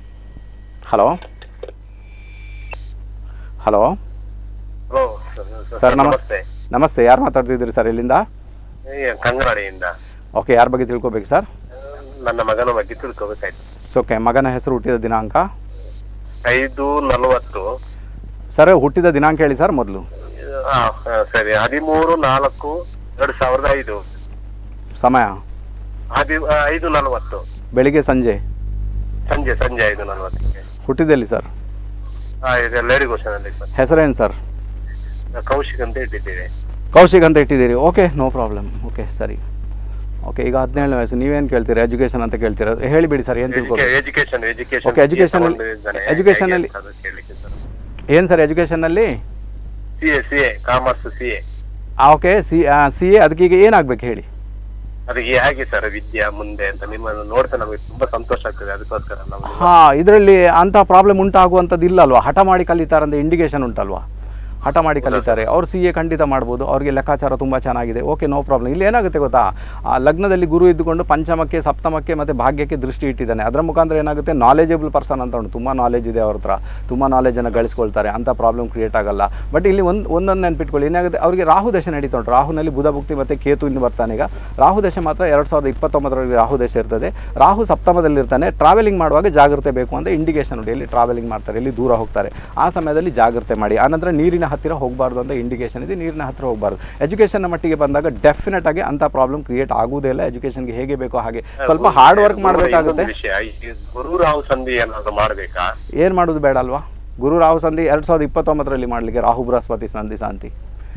ಹಲೋ ಹಲೋ ಹಲೋ ಸರ್ ನಮಸ್ತೆ ನಮಸ್ತೆ ಯಾರು ಮಾತಾಡ್ತಿದ್ದೀರಿ ಸರ್ ಇಲ್ಲಿಂದ ಈ ಕಂಗನಾಡಿಯಿಂದ ಓಕೆ ಯಾರ ಬಗ್ಗೆ ತಿಳ್ಕೊಬೇಕು ಸರ್ ನನ್ನ ಮಗನ ಬಗ್ಗೆ ತಿಳ್ಕೊಬೇಕಾಯ್ತು ಓಕೆ ಮಗನ ಹೆಸರು ಹುಟ್ಟಿದ ದಿನಾಂಕ ಐದು ನಲವತ್ತು ಸರ್ ಹುಟ್ಟಿದ ದಿನಾಂಕ ಹೇಳಿ ಸರ್ ಮೊದಲು ಆ, ಆ, ಸರಿ ಹದಿಮೂರು ನಾಲ್ಕು ಎರಡು ಸಾವಿರದ ಐದು ಸಮಯ ಹದಿ ಆ, ಐದು ನಲವತ್ತು ಬೆಳಿಗ್ಗೆ ಸಂಜೆ ಸಂಜೆ ಸಂಜೆ ಐದು ನಲವತ್ತಿಗೆ ಹುಟ್ಟಿದಲ್ಲಿ ಸರ್ ಹಾ ಈಗ ಲೇಡಿ ಘೋಷಣೆಯಲ್ಲಿ ಸರ್ ಹೆಸರೇನು ಸರ್ ಕೌಶಿಕ್ ಅಂತ ಇಟ್ಟಿದ್ದೀವಿ ಕೌಶಿಕ್ ಅಂತ ಇಟ್ಟಿದ್ದೀರಿ ಓಕೆ ನೋ ಪ್ರಾಬ್ಲಮ್ ಓಕೆ ಸರಿ ಓಕೆ ಈಗ ಹದಿನೇಳನೇ ವಯಸ್ಸು ನೀವೇನು ಕೇಳ್ತೀರಾ ಎಜುಕೇಷನ್ ಅಂತ ಕೇಳ್ತೀರಾ ಹೇಳಿಬಿಡಿ ಸರ್ ಏನು ತಿಳ್ಕೊಬೇಕು ಎಜುಕೇಶನ್ ಎಜುಕೇಶನ್ Okay, education ಅಲ್ಲಿ- education ಅಲ್ಲಿ- ಏನು ಸರ್ ಎಜುಕೇಷನಲ್ಲಿ C A C A commerce C A okay C C A ಅದಕ್ಕೆ ಈಗ ಏನಾಗಬೇಕು ಹೇಳಿ ಅದಕ್ಕೆ ಹೇಗೆ ಸರ್ ವಿದ್ಯಾ ಮುಂದೆ ಅಂತ ನಿಮ್ಮನ್ನು ನೋಡ್ತಾ ನಮಗೆ ತುಂಬಾ ಸಂತೋಷ ಆಗ್ತದೆ ಅದಕ್ಕೋಸ್ಕರ ನಾವು ನಿಮ್ಮ- ಹಾಂ ಇದರಲ್ಲಿ ಅಂಥ ಪ್ರಾಬ್ಲಮ್ ಉಂಟಾಗುವಂಥದ್ದು ಇಲ್ಲ ಅಲ್ವಾ ಹಠ ಮಾಡಿ ಕಲಿತಾರಂತ ಇಂಡಿಕೇಶನ್ ಉಂಟಲ್ವಾ ಹಠ ಮಾಡಿ ಕಲಿತಾರೆ ಅವ್ರು ಸಿ ಎ ಖಂಡಿತ ಮಾಡ್ಬೋದು ಅವ್ರಿಗೆ ಲೆಕ್ಕಾಚಾರ ತುಂಬ ಚೆನ್ನಾಗಿದೆ ಓಕೆ ನೋ ಪ್ರಾಬ್ಲಮ್ ಇಲ್ಲಿ ಏನಾಗುತ್ತೆ ಗೊತ್ತಾ ಆ ಲಗ್ನದಲ್ಲಿ ಗುರು ಇದ್ದುಕೊಂಡು ಪಂಚಮಕ್ಕೆ ಸಪ್ತಮಕ್ಕೆ ಮತ್ತು ಭಾಗ್ಯಕ್ಕೆ ದೃಷ್ಟಿ ಇಟ್ಟಿದ್ದಾನೆ ಅದರ ಮುಖಾಂತರ ಏನಾಗುತ್ತೆ ನಾಲೆಜಬಲ್ ಪರ್ಸನ್ ಅಂತ ಉಂಟು ತುಂಬ ನಾಲೆಜ್ ಇದೆ ಅವ್ರ ಹತ್ರ ತುಂಬ ನಾಲೆಜನ್ನು ಗಳಿಸ್ಕೊಳ್ತಾರೆ ಅಂಥ ಪ್ರಾಬ್ಲಮ್ ಕ್ರಿಯೇಟ್ ಆಗಲ್ಲ ಬಟ್ ಇಲ್ಲಿ ಒಂದು ಒಂದೊಂದು ನೆನ್ಪಿಟ್ಕೊಳ್ಳಿ ಏನಾಗುತ್ತೆ ಅವರಿಗೆ ರಾಹು ದಶೆ ನಡೀತಾ ಉಂಟು ರಾಹುನಲ್ಲಿ ಬುಧ ಭುಕ್ತಿ ಮತ್ತು ಕೇತು ಇಂದ ಬರ್ತಾನೆ ಈಗ ರಾಹು ದಶೆ ಮಾತ್ರ ಎರಡು ಸಾವಿರದ ಇಪ್ಪತ್ತೊಂಬತ್ತರಲ್ಲಿ ರಾಹು ದಶೆ ಇರ್ತದೆ ರಾಹು ಸಪ್ತಮದಲ್ಲಿರ್ತಾನೆ ಟ್ರಾವೆಲಿಂಗ್ ಮಾಡುವಾಗ ಜಾಗ್ರತೆ ಬೇಕು ಅಂತ ಇಂಡಿಕೇಶನ್ ಉಂಟು ಎಲ್ಲಿ ಟ್ರಾವೆಲಿಂಗ್ ಮಾಡ್ತಾರೆ ಎಲ್ಲಿ ದೂರ ಹೋಗ್ತಾರೆ ಆ ಸಮಯದಲ್ಲಿ ಜಾಗ್ರತೆ ಮಾಡಿ ಆನಂತರ ನೀರಿನ ಹತ್ತಿರ ಹೋಗಬಾರ್ದು ಅಂತ ಇಂಡಿಕೇಶನ್ ಇದೆ ನೀರಿನ ಹತ್ತಿರ ಹೋಗಬಾರ್ದು ಎಜುಕೇಷನ್ನ ಮಟ್ಟಿಗೆ ಬಂದಾಗ ಡೆಫಿನೆಟ್ ಆಗಿ ಅಂಥ ಪ್ರಾಬ್ಲಮ್ ಕ್ರಿಯೇಟ್ ಆಗುವುದೇ ಇಲ್ಲ ಎಜುಕೇಷನ್ಗೆ ಹೇಗೆ ಬೇಕೋ ಹಾಗೆ ಸ್ವಲ್ಪ ಹಾರ್ಡ್ ವರ್ಕ್ ಮಾಡಬೇಕಾಗುತ್ತೆ ಇನ್ನೊಂದು ವಿಷಯ ಈ ಗುರು ರಾಹು ಸಂಧಿ ಏನಾದ್ರು ಮಾಡ್ಬೇಕಾ ಏನು ಮಾಡೋದು ಬೇಡ ಅಲ್ವಾ ಗುರು ರಾಹು ಸಂಧಿ ಎರಡು ಸಾವಿರದ ಇಪ್ಪತ್ತೊಂಬತ್ತರಲ್ಲಿ ಮಾಡಲಿಕ್ಕೆ ರಾಹು ಬೃಹಸ್ಪತಿ ಸಂಧಿ ಶಾಂತಿ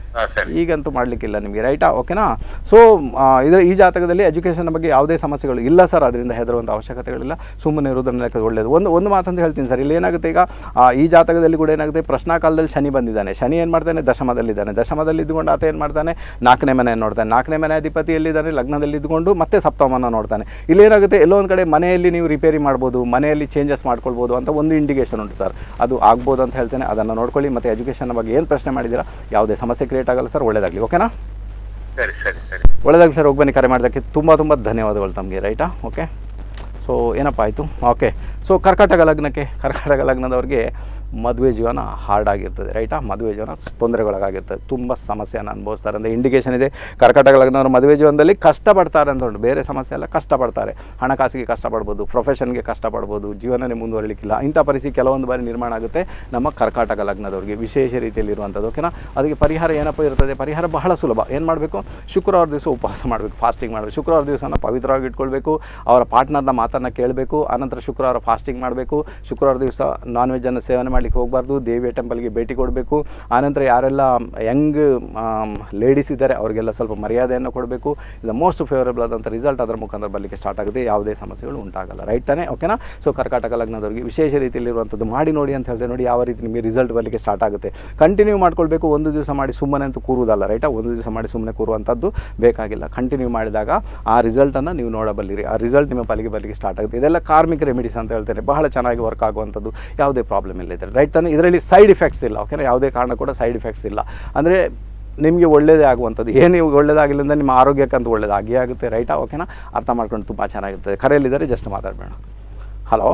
ಹಾ ಸರಿ ಈಗಂತೂ ಮಾಡಲಿಕ್ಕಿಲ್ಲ ನಿಮಗೆ ರೈಟಾ ಓಕೆನಾ ಸೊ ಇದರ ಈ ಜಾತಕದಲ್ಲಿ ಎಜುಕೇಷನ್ ಬಗ್ಗೆ ಯಾವುದೇ ಸಮಸ್ಯೆಗಳು ಇಲ್ಲ ಸರ್ ಅದರಿಂದ ಹೆದರುವಂಥ ಅವಶ್ಯಕತೆಗಳಿಲ್ಲ ಸುಮ್ಮನೆ ಇರೋದ್ರಿಂದ ಲೆಕ್ಕ ಒಳ್ಳೆಯದು ಒಂದು ಒಂದು ಮಾತಂತ ಹೇಳ್ತೀನಿ ಸರ್ ಇಲ್ಲಿ ಏನಾಗುತ್ತೆ ಈಗ ಆ, ಈ ಜಾತಕದಲ್ಲಿ ಕೂಡ ಏನಾಗುತ್ತೆ ಪ್ರಶ್ನಾಕಾಲದಲ್ಲಿ ಶನಿ ಬಂದಿದ್ದಾನೆ ಶನಿ ಏನು ಮಾಡ್ತಾನೆ ದಶಮದಲ್ಲಿದ್ದಾನೆ ದಶಮದಲ್ಲಿ ಇದ್ದುಕೊಂಡು ಆತ ಏನು ಮಾಡ್ತಾನೆ ನಾಲ್ಕನೇ ಮನೆ ನೋಡ್ತಾನೆ ನಾಲ್ಕನೇ ಮನೆ ಅಧಿಪತಿ ಎಲ್ಲಿದ್ದಾನೆ ಲಗ್ನದಲ್ಲಿ ಇದ್ದುಕೊಂಡು ಮತ್ತೆ ಸಪ್ತಮನ ನೋಡ್ತಾನೆ ಇಲ್ಲಿ ಏನಾಗುತ್ತೆ ಎಲ್ಲೋ ಒಂದು ಕಡೆ ಮನೆಯಲ್ಲಿ ನೀವು ರಿಪೇರಿ ಮಾಡ್ಬೋದು ಮನೆಯಲ್ಲಿ ಚೇಂಜಸ್ ಮಾಡ್ಕೊಳ್ಬೋದು ಅಂತ ಒಂದು ಇಂಡಿಕೇಶನ್ ಉಂಟು ಸರ್ ಅದು ಆಗ್ಬೋದು ಅಂತ ಹೇಳ್ತೇನೆ ಅದನ್ನು ನೋಡ್ಕೊಳ್ಳಿ ಮತ್ತು ಎಜುಕೇಷನ್ ಬಗ್ಗೆ ಏನು ಪ್ರಶ್ನೆ ಮಾಡಿದ್ದೀರಾ ಯಾವುದೇ ಸಮಸ್ಯೆ ಕ್ರಿಯೇಟ್ ಆಗಲ್ಲ ಸರ್ ಒಳ್ಳೆಯದಾಗಲಿ ಓಕೆನಾ ಸರಿ ಸರಿ ಸರಿ ಒಳ್ಳೆದಾಗಿ ಸರ್ ಹೋಗಿ ಬನ್ನಿ ಕರೆ ಮಾಡೋದಕ್ಕೆ ತುಂಬ ತುಂಬ ಧನ್ಯವಾದಗಳು ತಮಗೆ ರೈಟಾ ಓಕೆ ಸೊ ಏನಪ್ಪ ಆಯಿತು ಓಕೆ ಸೊ ಕರ್ಕಾಟಕ ಲಗ್ನಕ್ಕೆ ಕರ್ಕಾಟಕ ಲಗ್ನದವ್ರಿಗೆ ಮದುವೆ ಜೀವನ ಹಾರ್ಡ್ ಆಗಿರ್ತದೆ ರೈಟಾ ಮದುವೆ ಜೀವನ ತೊಂದರೆಗೊಳಗಾಗಿರ್ತದೆ ತುಂಬ ಸಮಸ್ಯೆಯನ್ನು ಅನುಭವಿಸ್ತಾರೆ ಅಂದರೆ ಇಂಡಿಕೇಷನ್ ಇದೆ ಕರ್ಕಾಟಕ ಲಗ್ನವ್ರ ಮದುವೆ ಜೀವನದಲ್ಲಿ ಕಷ್ಟಪಡ್ತಾರೆ ಅಂತ ಉಂಟು ಬೇರೆ ಸಮಸ್ಯೆ ಎಲ್ಲ ಕಷ್ಟಪಡ್ತಾರೆ ಹಣಕಾಸಿಗೆ ಕಷ್ಟಪಡ್ಬೋದು ಪ್ರೊಫೆಷನ್ಗೆ ಕಷ್ಟಪಡ್ಬೋದು ಜೀವನನೇ ಮುಂದುವರಲಿಕ್ಕಿಲ್ಲ ಇಂಥ ಪರಿಸ್ಥಿತಿ ಕೆಲವೊಂದು ಬಾರಿ ನಿರ್ಮಾಣ ಆಗುತ್ತೆ ನಮ್ಮ ಕರ್ಕಾಟಕ ಲಗ್ನದವ್ರಿಗೆ ವಿಶೇಷ ರೀತಿಯಲ್ಲಿ ಇರುವಂಥದ್ದು ಓಕೆನಾ ಅದಕ್ಕೆ ಪರಿಹಾರ ಏನಪ್ಪ ಇರ್ತದೆ ಪರಿಹಾರ ಬಹಳ ಸುಲಭ ಏನು ಮಾಡಬೇಕು ಶುಕ್ರವಾರ ದಿವಸ ಉಪವಾಸ ಮಾಡಬೇಕು ಫಾಸ್ಟಿಂಗ್ ಮಾಡಬೇಕು ಶುಕ್ರವಾರ ದಿವಸನ ಪವಿತ್ರವಾಗಿ ಇಟ್ಕೊಳ್ಬೇಕು ಅವರ ಪಾರ್ಟ್ನರ್ನ ಮಾತನ್ನು ಕೇಳಬೇಕು ಆನಂತರ ಶುಕ್ರವಾರ ಫಾಸ್ಟಿಂಗ್ ಮಾಡಬೇಕು ಶುಕ್ರವಾರ ದಿವಸ ನಾನ್ ವೆಜ್ಜನ್ನು ಸೇವನೆ ಮಾಡಲಿಕ್ಕೆ ಹೋಗಬಾರ್ದು ದೇವಿಯ ಟೆಂಪಲ್ಗೆ ಭೇಟಿ ಕೊಡಬೇಕು ಆನಂತರ ಯಾರೆಲ್ಲ ಯಂಗ್ ಲೇಡೀಸ್ ಇದ್ದಾರೆ ಅವರಿಗೆಲ್ಲ ಸ್ವಲ್ಪ ಮರ್ಯಾದೆಯನ್ನು ಕೊಡಬೇಕು ಇದು ಮೋಸ್ಟ್ ಫೇವರೇಬಲ್ ಆದಂಥ ರಿಸಲ್ಟ್ ಅದರ ಮುಖಾಂತರ ಬರಲಿಕ್ಕೆ ಸ್ಟಾರ್ಟ್ ಆಗುತ್ತೆ ಯಾವುದೇ ಸಮಸ್ಯೆಗಳು ಉಂಟಾಗಲ್ಲ ರೈಟ್ ತಾನೇ ಓಕೆನಾ ಸೊ ಕರ್ಕಾಟಕ ಲಗ್ನದವರಿಗೆ ವಿಶೇಷ ರೀತಿಯಲ್ಲಿರುವಂಥದ್ದು ಮಾಡಿ ನೋಡಿ ಅಂತ ಹೇಳಿದೆ ನೋಡಿ ಯಾವ ರೀತಿ ನಿಮಗೆ ರಿಸಲ್ಟ್ ಬರಲಿಕ್ಕೆ ಸ್ಟಾರ್ಟ್ ಆಗುತ್ತೆ ಕಂಟಿನ್ಯೂ ಮಾಡ್ಕೊಳ್ಬೇಕು ಒಂದು ದಿವಸ ಮಾಡಿ ಸುಮ್ಮನೆ ಅಂತೂ ಕೂರುವುದಲ್ಲ ರೈಟಾ ಒಂದು ದಿವಸ ಮಾಡಿ ಸುಮ್ಮನೆ ಕೂರುವಂಥದ್ದು ಬೇಕಾಗಿಲ್ಲ ಕಂಟಿನ್ಯೂ ಮಾಡಿದಾಗ ಆ ರಿಸಲ್ಟನ್ನು ನೀವು ನೋಡಬಲ್ಲಿರಿ ಆ ರಿಸಲ್ಟ್ ನಿಮ್ಮ ಪಾಲಿಗೆ ಬರಲಿಕ್ಕೆ ಸ್ಟಾರ್ಟ್ ಆಗುತ್ತೆ ಇದೆಲ್ಲ ಕಾರ್ಮಿಕ ರೆಮಿಡೀಸ್ ಅಂತ ಹೇಳ್ತೇನೆ ಬಹಳ ಚೆನ್ನಾಗಿ ವರ್ಕ್ ಆಗುವಂಥದ್ದು ಯಾವುದೇ ಪ್ರಾಬ್ಲಮ್ ಇಲ್ಲ ಇದೆ ರೈಟ್ ತಾನೇ ಇದರಲ್ಲಿ ಸೈಡ್ ಇಫೆಕ್ಟ್ಸ್ ಇಲ್ಲ ಓಕೆನಾ ಯಾವುದೇ ಕಾರಣ ಕೂಡ ಸೈಡ್ ಇಫೆಕ್ಟ್ಸ್ ಇಲ್ಲ ಅಂದರೆ ನಿಮಗೆ ಒಳ್ಳೇದೇ ಆಗುವಂಥದ್ದು ಏನು ಒಳ್ಳೇದಾಗಿಲ್ಲ ಅಂದರೆ ನಿಮ್ಮ ಆರೋಗ್ಯಕ್ಕಂತೂ ಒಳ್ಳೇದಾಗಿಯೇ ಆಗುತ್ತೆ ರೈಟಾ ಓಕೆನಾ ಅರ್ಥ ಮಾಡ್ಕೊಂಡು ತುಂಬ ಚೆನ್ನಾಗಿರ್ತದೆ ಕರೆಯಲ್ಲಿದ್ದಾರೆ ಜಸ್ಟ್ ಮಾತಾಡಬೇಡ ಹಲೋ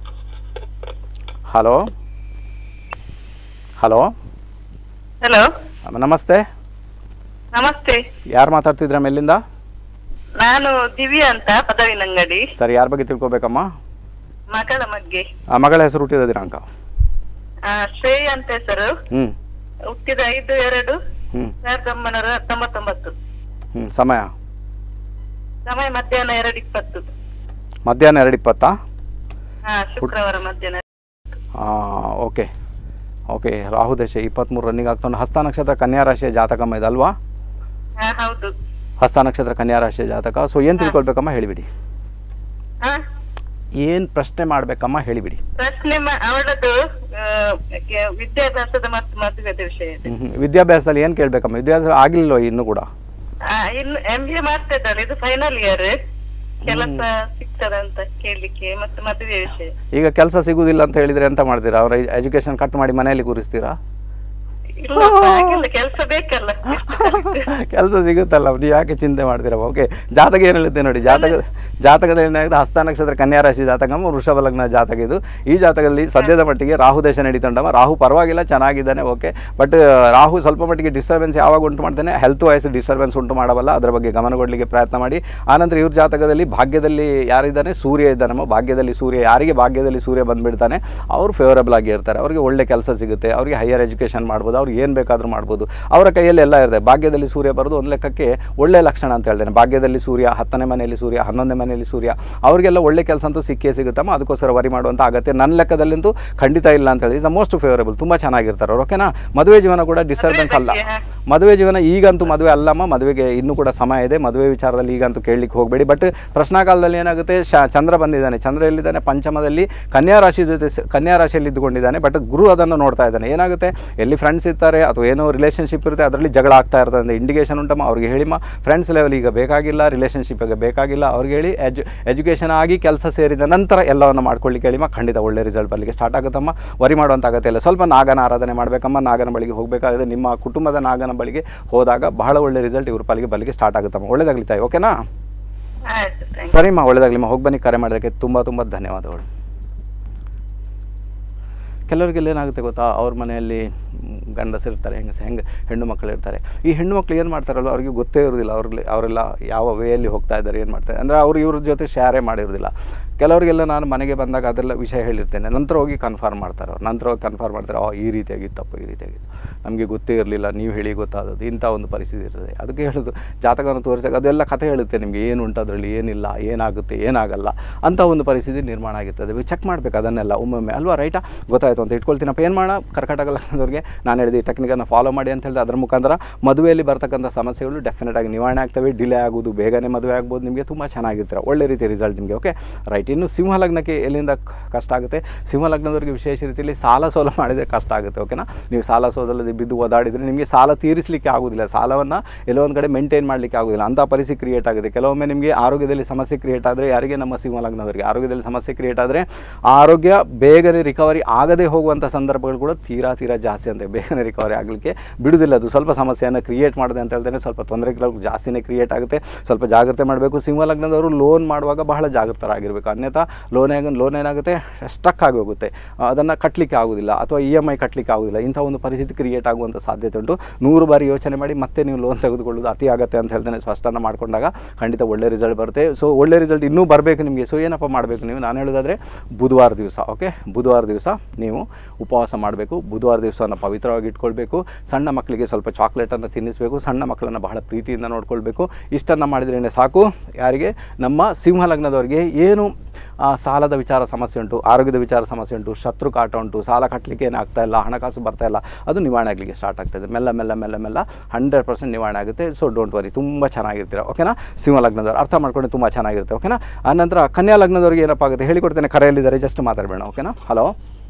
ಹಲೋ ಹಲೋ ಹಲೋ ನಮಸ್ತೆ ನಮಸ್ತೆ ಯಾರು ಮಾತಾಡ್ತಿದ್ರ ಮೇಲಿಂದ ನಾನು ದಿವ್ಯಾ ಅಂತ ಪದವಿನಂಗಡಿ ಸರಿ ಯಾರ ಬಗ್ಗೆ ತಿಳ್ಕೊಬೇಕಮ್ಮ ಮಗಳ ಬಗ್ಗೆ ಆ ಮಗಳ ಹೆಸರು ಹುಟ್ಟಿದ ದಿನಾಂಕ ಆ, ಶ್ರೇಯ ಅಂತ ಹೆಸರು ಹ್ಞೂ ಹುಟ್ಟಿದ ಐದು ಎರಡು ಹ್ಞೂ ಸಾವಿರದ ಒಂಬೈನೂರ ತೊಂಬತ್ತೊಂಬತ್ತು ಹ್ಞೂ ಸಮಯ ಸಮಯ ಮಧ್ಯಾಹ್ನ ಎರಡು ಇಪ್ಪತ್ತು ಮಧ್ಯಾಹ್ನ ಎರಡು ಇಪ್ಪತ್ತಾ ಹಾ ಶುಕ್ರವಾರ ಮಧ್ಯಾಹ್ನ ಓಕೆ ಓಕೆ ರಾಹು ದಶೆ ಇಪ್ಪತ್ತ್ಮೂರು ರನ್ನಿಂಗ್ ಆಗ್ತಾನೆ ಹಸ್ತ ನಕ್ಷತ್ರ ಕನ್ಯಾ ರಾಶಿಯ ಜಾತಕಮ್ಮ ಇದಲ್ವಾ ಹಾ ಹೌದು ಹಸ್ತ ನಕ್ಷತ್ರ ಕನ್ಯಾ ರಾಶಿಯ ಜಾತಕ ಸೊ ಏನು ತಿಳ್ಕೊಳ್ಬೇಕಮ್ಮ ಹೇಳಿಬಿಡಿ ಹಾ ಏನು ಪ್ರಶ್ನೆ ಮಾಡಬೇಕಮ್ಮ ಹೇಳಿಬಿಡಿ ಪ್ರಶ್ನೆ ಮ- ಅವಳದು ಆ, ಕೆ- ವಿದ್ಯಾಭ್ಯಾಸದ ಮತ್ತು ಮದುವೆದ ವಿಷಯ ಇದೆ ಹ್ಮ್, ಹ್ಮ್. ವಿದ್ಯಾಭ್ಯಾಸದಲ್ಲಿ ಏನು ಕೇಳಬೇಕಮ್ಮ ವಿದ್ಯಾಭ್ಯಾಸ ಆಗಿಲ್ಲೋ ಇನ್ನೂ ಕೂಡ ಆ, ಇನ್ನು ಎಂ ಬಿ ಎ ಮಾಡ್ತಾ ಇದ್ದಾಳೆ ಇದು ಫೈನಲ್ ಇಯರ್ ಕೆಲಸ ಸಿಗ್ತದಂತ ಕೇಳಲಿಕ್ಕೆ ಮತ್ತು ಮದುವೆ ವಿಷಯ ಈಗ ಕೆಲಸ ಸಿಗುವುದಿಲ್ಲ ಅಂತ ಹೇಳಿದರೆ ಎಂತ ಮಾಡ್ತೀರಾ ಅವರ ಎಜುಕೇಷನ್ ಕಟ್ ಮಾಡಿ ಮನೆಯಲ್ಲಿ ಕೂರಿಸ್ತೀರಾ ಇಲ್ಲ ಹಾಗಿಲ್ಲ ಕೆಲಸ ಬೇಕಲ್ಲ ಎಷ್ಟು ಕಲಿತು. ಕೆಲಸ ಸಿಗುತ್ತಲ್ಲ ನೀವು ಯಾಕೆ ಚಿಂತೆ ಮಾಡ್ತೀರಾ ಓಕೆ ಜಾತಕ ಏನು ಹೇಳುತ್ತೆ ನೋಡಿ ಜಾತಕ ಜಾತಕದಲ್ಲಿ ಏನಾಗಿದೆ ಹಸ್ತ ನಕ್ಷತ್ರ ಕನ್ಯಾ ರಾಶಿ ಜಾತಕಮ್ಮ ವೃಷಭ ಲಗ್ನ ಜಾತಕ ಇದು ಈ ಜಾತಕದಲ್ಲಿ ಸದ್ಯದ ಮಟ್ಟಿಗೆ ರಾಹು ದೇಶ ನಡೀತುಂಟಮ್ಮ ರಾಹು ಪರವಾಗಿಲ್ಲ ಚೆನ್ನಾಗಿದ್ದಾನೆ ಓಕೆ ಬಟ್ ರಾಹು ಸ್ವಲ್ಪ ಮಟ್ಟಿಗೆ ಡಿಸ್ಟರ್ಬೆನ್ಸ್ ಯಾವಾಗ ಉಂಟು ಮಾಡ್ತಾನೆ ಹೆಲ್ತ್ ವೈಸ್ ಡಿಸ್ಟರ್ಬೆನ್ಸ್ ಉಂಟು ಮಾಡಬಲ್ಲ ಅದರ ಬಗ್ಗೆ ಗಮನ ಕೊಡಲಿಕ್ಕೆ ಪ್ರಯತ್ನ ಮಾಡಿ ಆನಂತರ ಇವ್ರ ಜಾತಕದಲ್ಲಿ ಭಾಗ್ಯದಲ್ಲಿ ಯಾರಿದ್ದಾನೆ ಸೂರ್ಯ ಇದ್ದಾನಮ್ಮ ಭಾಗ್ಯದಲ್ಲಿ ಸೂರ್ಯ ಯಾರಿಗೆ ಭಾಗ್ಯದಲ್ಲಿ ಸೂರ್ಯ ಬಂದ್ಬಿಡ್ತಾನೆ ಅವರು ಫೇವರಬಲ್ ಆಗಿ ಇರ್ತಾರೆ ಅವರಿಗೆ ಒಳ್ಳೆ ಕೆಲಸ ಸಿಗುತ್ತೆ ಅವರಿಗೆ ಹೈಯರ್ ಎಜುಕೇಷನ್ ಮಾಡ್ಬೋದು ಅವ್ರಿಗೆ ಏನು ಬೇಕಾದರೂ ಮಾಡ್ಬೋದು ಅವರ ಕೈಯಲ್ಲಿ ಎಲ್ಲ ಇರುತ್ತೆ ಭಾಗ್ಯದಲ್ಲಿ ಸೂರ್ಯ ಬರೋದು ಒಂದು ಲೆಕ್ಕಕ್ಕೆ ಒಳ್ಳೆ ಲಕ್ಷಣ ಅಂತ ಹೇಳ್ತೇನೆ ಭಾಗ್ಯದಲ್ಲಿ ಸೂರ್ಯ ಹತ್ತನೇ ಮನೆಯಲ್ಲಿ ಸೂರ್ಯ ಹನ್ನೊಂದನೇ ಮನೆಯಲ್ಲಿ ಸೂರ್ಯ ಅವರಿಗೆಲ್ಲ ಒಳ್ಳೆ ಕೆಲಸ ಅಂತೂ ಸಿಕ್ಕೇ ಸಿಗುತ್ತಮ್ಮ ಅದಕ್ಕೋಸ್ಕರ ವರಿ ಮಾಡುವಂಥ ಅಗತ್ಯ ನನ್ನ ಲೆಕ್ಕದಲ್ಲಂತೂ ಖಂಡಿತ ಇಲ್ಲ ಅಂತ ಹೇಳಿ ಮೋಸ್ಟ್ ಫೇವರೇಬಲ್ ತುಂಬ ಚೆನ್ನಾಗಿರ್ತಾರೆ ಅವ್ರು ಓಕೆನಾ ಮದುವೆ ಜೀವನ ಕೂಡ ಡಿಸ್ಟರ್ಬೆನ್ಸ್ ಅಲ್ಲ ಬಗ್ಗೆ, ಹಾ. ಮದುವೆ ಜೀವನ ಈಗಂತೂ ಮದುವೆ ಅಲ್ಲಮ್ಮ ಮದುವೆಗೆ ಇನ್ನೂ ಕೂಡ ಸಮಯ ಇದೆ ಮದುವೆ ವಿಚಾರದಲ್ಲಿ ಈಗಂತೂ ಕೇಳಲಿಕ್ಕೆ ಹೋಗಬೇಡಿ ಬಟ್ ಪ್ರಶ್ನಾಕಾಲದಲ್ಲಿ ಏನಾಗುತ್ತೆ ಶ ಚಂದ್ರ ಬಂದಿದ್ದಾನೆ ಚಂದ್ರ ಎಲ್ಲಿದ್ದಾನೆ ಪಂಚಮದಲ್ಲಿ ಕನ್ಯಾ ರಾಶಿ ಜೊತೆ ಸ- ಕನ್ಯಾ ರಾಶಿಯಲ್ಲಿ ಇದ್ದುಕೊಂಡಿದ್ದಾನೆ ಬಟ್ ಗುರು ಅದನ್ನು ನೋಡ್ತಾ ಇದ್ದಾನೆ ಏನಾಗುತ್ತೆ ಎಲ್ಲಿ ಫ್ರೆಂಡ್ಸ್ ಇರ್ತಾರೆ ಅಥವಾ ಏನೋ ರಿಲೇಷನ್ಶಿಪ್ ಇರುತ್ತೆ ಅದರಲ್ಲಿ ಜಗಳ ಆಗ್ತಾ ಇರ್ತದೆ ಅಂತ ಇಂಡಿಕೇಶನ್ ಉಂಟಮ್ಮ ಅವ್ರಿಗೆ ಹೇಳಿಮ್ಮ ಫ್ರೆಂಡ್ಸ್ ಲೆವೆಲ್ ಈಗ ಬೇಕಾಗಿಲ್ಲ ರಿಲೇಷನ್ಶಿಪ್ ಈಗ ಬೇಕಾಗಿಲ್ಲ ಅವ್ರಿಗೆ ಹೇಳಿ ಎಜು ಎಜುಕೇಷನ್ ಆಗಿ ಕೆಲಸ ಸೇರಿದ ನಂತರ ಎಲ್ಲವನ್ನು ಮಾಡ್ಕೊಳ್ಳಿಕ್ಕೆ ಹೇಳಿಮ್ಮ ಖಂಡಿತ ಒಳ್ಳೆ ರಿಸಲ್ಟ್ ಬರಲಿಕ್ಕೆ ಸ್ಟಾರ್ಟ್ ಆಗುತ್ತಮ್ಮ ವರಿ ಮಾಡುವಂಥ ಅಗತ್ಯ ಇಲ್ಲ ಸ್ವಲ್ಪ ನಾಗನ ಆರಾಧನೆ ಮಾಡಬೇಕಮ್ಮ ನಾಗನ ಬಳಿಗೆ ಹೋಗಬೇಕಾಗಿದೆ ನಿಮ್ಮ ಕುಟುಂಬದ ನಾಗನ ಬಳಿಗೆ ಹೋದಾಗ ಬಹಳ ಒಳ್ಳೆ ರಿಸಲ್ಟ್ ಇವ್ರ ಪಾಲಿಗೆ ಬರಲಿಕ್ಕೆ ಸ್ಟಾರ್ಟ್ ಆಗುತ್ತಮ್ಮ ಒಳ್ಳೇದಾಗ್ಲಿ ತಾಯಿ ಓಕೆನಾ ಆಯ್ತು thank you. ಸರಿಮ್ಮ ಒಳ್ಳೇದಾಗ್ಲಿಮ್ಮ ಹೋಗಿ ಬನ್ನಿ ಕರೆ ಮಾಡೋದಕ್ಕೆ ತುಂಬ ತುಂಬ ಧನ್ಯವಾದಗಳು ಕೆಲವರಿಗೆಲ್ಲ ಏನಾಗುತ್ತೆ ಗೊತ್ತಾ ಅವ್ರ ಮನೆಯಲ್ಲಿ ಮ್, ಗಂಡಸರಿರ್ತಾರೆ ಹೆಂಗಸ ಹೆಂಗೆ ಹೆಣ್ಣು ಮಕ್ಕಳು ಇರ್ತಾರೆ ಈ ಹೆಣ್ಣು ಮಕ್ಕಳು ಏನು ಮಾಡ್ತಾರಲ್ಲ ಅವ್ರಿಗೆ ಗೊತ್ತೇ ಇರೋದಿಲ್ಲ ಅವ್ರಲ್ಲಿ ಅವರೆಲ್ಲ ಯಾವ ವೇಯಲ್ಲಿ ಹೋಗ್ತಾ ಇದ್ದಾರೆ ಏನು ಮಾಡ್ತಾರೆ ಅಂದರೆ ಅವ್ರು ಇವ್ರ ಜೊತೆ ಶೇರೇ ಮಾಡಿರೋದಿಲ್ಲ ಕೆಲವರಿಗೆಲ್ಲ ನಾನು ಮನೆಗೆ ಬಂದಾಗ ಅದೆಲ್ಲ ವಿಷಯ ಹೇಳಿರ್ತೇನೆ ನಂತರ ಹೋಗಿ ಕನ್ಫರ್ಮ್ ಮಾಡ್ತಾರೆ ಅವ್ರು ನಂತರ ಹೋಗಿ ಕನ್ಫರ್ಮ್ ಮಾಡ್ತಾರೆ ಓ ಈ ರೀತಿಯಾಗಿತ್ತಪ್ಪ ಈ ರೀತಿಯಾಗಿತ್ತು ನಮಗೆ ಗೊತ್ತೇ ಇರಲಿಲ್ಲ ನೀವು ಹೇಳಿ ಗೊತ್ತಾದದ್ದು ಇಂಥ ಒಂದು ಪರಿಸ್ಥಿತಿ ಇರ್ತದೆ ಅದಕ್ಕೆ ಹೇಳೋದು ಜಾತಕವನ್ನು ತೋರಿಸಿದಾಗ ಅದೆಲ್ಲ ಕಥೆ ಹೇಳುತ್ತೆ ನಿಮಗೆ ಏನು ಉಂಟು ಅದರಲ್ಲಿ ಏನಿಲ್ಲ ಏನಾಗುತ್ತೆ ಏನಾಗಲ್ಲ ಅಂತ ಒಂದು ಪರಿಸ್ಥಿತಿ ನಿರ್ಮಾಣ ಆಗಿರ್ತದೆ ಚೆಕ್ ಮಾಡಬೇಕು ಅದನ್ನೆಲ್ಲ ಒಮ್ಮೊಮ್ಮೆ ಅಲ್ವಾ ರೈಟಾ ಗೊತ್ತಾಯಿತು ಅಂತ ಇಟ್ಕೊಳ್ತೀನಪ್ಪ ಏನು ಮಾಡೋಣ ಕರ್ಕಾಟಕ ಲಗ್ನದವ್ರಿಗೆ ನಾನು ಹೇಳಿದೆ ಈ ಟೆಕ್ನಿಕನ್ನು ಫಾಲೋ ಮಾಡಿ ಅಂತ ಹೇಳಿದೆ ಅದರ ಮುಖಾಂತರ ಮದುವೆಯಲ್ಲಿ ಬರ್ತಕ್ಕಂಥ ಸಮಸ್ಯೆಗಳು ಡೆಫಿನೆಟ್ ಆಗಿ ನಿವಾರಣೆ ಆಗ್ತವೆ ಡಿಲೇ ಆಗೋದು ಬೇಗನೆ ಮದುವೆ ಆಗ್ಬೋದು ನಿಮಗೆ ತುಂಬ ಚೆನ್ನಾಗಿರ್ತೀರ ಒಳ್ಳೆ ರೀತಿಯ ರಿಸಲ್ಟ್ ನಿಮಗೆ ಓಕೆ ರೈಟ್ ಇನ್ನು ಸಿಂಹ ಲಗ್ನಕ್ಕೆ ಎಲ್ಲಿಂದ ಕ- ಕಷ್ಟ ಆಗುತ್ತೆ ಸಿಂಹ ಲಗ್ನದವರಿಗೆ ವಿಶೇಷ ರೀತಿಯಲ್ಲಿ ಸಾಲ ಸೋಲ ಮಾಡಿದರೆ ಕಷ್ಟ ಆಗುತ್ತೆ ಓಕೆನಾ ನೀವು ಸಾಲ ಸೋದಲ್ಲದೆ ಬಿದ್ದು ಓದಾಡಿದರೆ ನಿಮಗೆ ಸಾಲ ತೀರಿಸಲಿಕ್ಕೆ ಆಗೋದಿಲ್ಲ ಸಾಲವನ್ನು ಎಲ್ಲೋ ಒಂದು ಕಡೆ ಮೇಂಟೈನ್ ಮಾಡಲಿಕ್ಕೆ ಆಗೋದಿಲ್ಲ ಅಂಥ ಪರಿಸ್ಥಿತಿ ಕ್ರಿಯೇಟ್ ಆಗುತ್ತೆ ಕೆಲವೊಮ್ಮೆ ನಿಮಗೆ ಆರೋಗ್ಯದಲ್ಲಿ ಸಮಸ್ಯೆ ಕ್ರಿಯೇಟ್ ಆದರೆ ಯಾರಿಗೆ ನಮ್ಮ ಸಿಂಹ ಲಗ್ನದವರಿಗೆ ಆರೋಗ್ಯದಲ್ಲಿ ಸಮಸ್ಯೆ ಕ್ರಿಯೇಟ್ ಆದರೆ ಆರೋಗ್ಯ ಬೇಗನೆ ರಿಕವರಿ ಆಗದೆ ಹೋಗುವಂಥ ಸಂದರ್ಭಗಳು ಕೂಡ ತೀರಾ ತೀರಾ ಜಾಸ್ತಿ ಅಂತೆ ಬೇಗನೆ ರಿಕವರಿ ಆಗಲಿಕ್ಕೆ ಬಿಡುವುದಿಲ್ಲ ಅದು ಸ್ವಲ್ಪ ಸಮಸ್ಯೆಯನ್ನು ಕ್ರಿಯೇಟ್ ಮಾಡಿದೆ ಅಂತ ಹೇಳ್ತೇನೆ ಸ್ವಲ್ಪ ತೊಂದರೆಗಳು ಜಾಸ್ತಿನೇ ಕ್ರಿಯೇಟ್ ಆಗುತ್ತೆ ಸ್ವಲ್ಪ ಜಾಗ್ರತೆ ಮಾಡಬೇಕು ಸಿಂಹ ಲಗ್ನದವರು ಲೋನ್ ಮಾಡುವಾಗ ಬಹಳ ಜಾಗೃತರಾಗಿರಬೇಕು ಅನ್ಯಥಾ ಲೋನ್ ಆಗ ಲೋನ್ ಏನಾಗುತ್ತೆ ಸ್ಟಕ್ ಆಗಿ ಹೋಗುತ್ತೆ ಅದನ್ನು ಕಟ್ಟಲಿಕ್ಕೆ ಆಗೋದಿಲ್ಲ ಅಥವಾ ಇ ಎಮ್ ಐ ಕಟ್ಟಲಿಕ್ಕೆ ಆಗೋದಿಲ್ಲ ಇಂಥ ಒಂದು ಪರಿಸ್ಥಿತಿ ಕ್ರಿಯೇಟ್ ಆಗುವಂಥ ಸಾಧ್ಯತೆ ಉಂಟು ನೂರು ಬಾರಿ ಯೋಚನೆ ಮಾಡಿ ಮತ್ತೆ ನೀವು ಲೋನ್ ತೆಗೆದುಕೊಳ್ಳೋದು ಅತಿ ಆಗುತ್ತೆ ಅಂತ ಹೇಳ್ತೇನೆ ಸೊ ಅಷ್ಟನ್ನು ಮಾಡ್ಕೊಂಡಾಗ ಖಂಡಿತ ಒಳ್ಳೆ ರಿಸಲ್ಟ್ ಬರುತ್ತೆ ಸೊ ಒಳ್ಳೆ ರಿಸಲ್ಟ್ ಇನ್ನೂ ಬರಬೇಕು ನಿಮಗೆ ಸೊ ಏನಪ್ಪ ಮಾಡಬೇಕು ನೀವು ನಾನು ಹೇಳೋದಾದರೆ ಬುಧವಾರ ದಿವಸ ಓಕೆ ಬುಧವಾರ ದಿವಸ ನೀವು ಉಪವಾಸ ಮಾಡಬೇಕು ಬುಧವಾರ ದಿವಸವನ್ನು ಪವಿತ್ರವಾಗಿ ಇಟ್ಕೊಳ್ಬೇಕು ಸಣ್ಣ ಮಕ್ಕಳಿಗೆ ಸ್ವಲ್ಪ ಚಾಕ್ಲೇಟನ್ನು ತಿನ್ನಿಸಬೇಕು ಸಣ್ಣ ಮಕ್ಕಳನ್ನು ಬಹಳ ಪ್ರೀತಿಯಿಂದ ನೋಡ್ಕೊಳ್ಬೇಕು ಇಷ್ಟನ್ನು ಮಾಡಿದ್ರೇ ಸಾಕು ಯಾರಿಗೆ ನಮ್ಮ ಸಿಂಹ ಲಗ್ನದವರಿಗೆ ಏನು ಆ, ಸಾಲದ ವಿಚಾರ ಸಮಸ್ಯೆ ಉಂಟು ಆರೋಗ್ಯದ ವಿಚಾರ ಸಮಸ್ಯೆ ಉಂಟು ಶತ್ರು ಕಾಟ ಉಂಟು ಸಾಲ ಕಟ್ಟಲಿಕ್ಕೆ ಏನಾಗ್ತಾ ಇಲ್ಲ ಹಣಕಾಸು ಬರ್ತಾ ಇಲ್ಲ ಅದು ನಿವಾರಣೆ ಆಗಲಿಕ್ಕೆ ಸ್ಟಾರ್ಟ್ ಆಗ್ತದೆ ಮೆಲ್ಲ ಮೆಲ್ಲ ಮೆಲ್ಲ ಮೆಲ್ಲ ಹಂಡ್ರೆಡ್ ಪರ್ಸೆಂಟ್ ನಿವಾರಣೆ ಆಗುತ್ತೆ ಸೊ ಡೋಂಟ್ ವರಿ ತುಂಬ ಚೆನ್ನಾಗಿರ್ತೀರ ಓಕೆನಾ ಸಿಂಹ ಲಗ್ನದವ್ರು ಅರ್ಥ ಮಾಡ್ಕೊಂಡು ತುಂಬ ಚೆನ್ನಾಗಿರುತ್ತೆ ಓಕೆನಾ ಆನಂತರ ಕನ್ಯಾ ಲಗ್ನದವ್ರಿಗೆ ಏನಪ್ಪ ಆಗುತ್ತೆ ಹೇಳಿಕೊಡ್ತೇನೆ ಕರೆಯಲ್ಲಿದ್ದಾರೆ ಜಸ್ಟ್ ಮಾತಾಡಬೇಡ ಓಕೆನಾ ಹಲೋ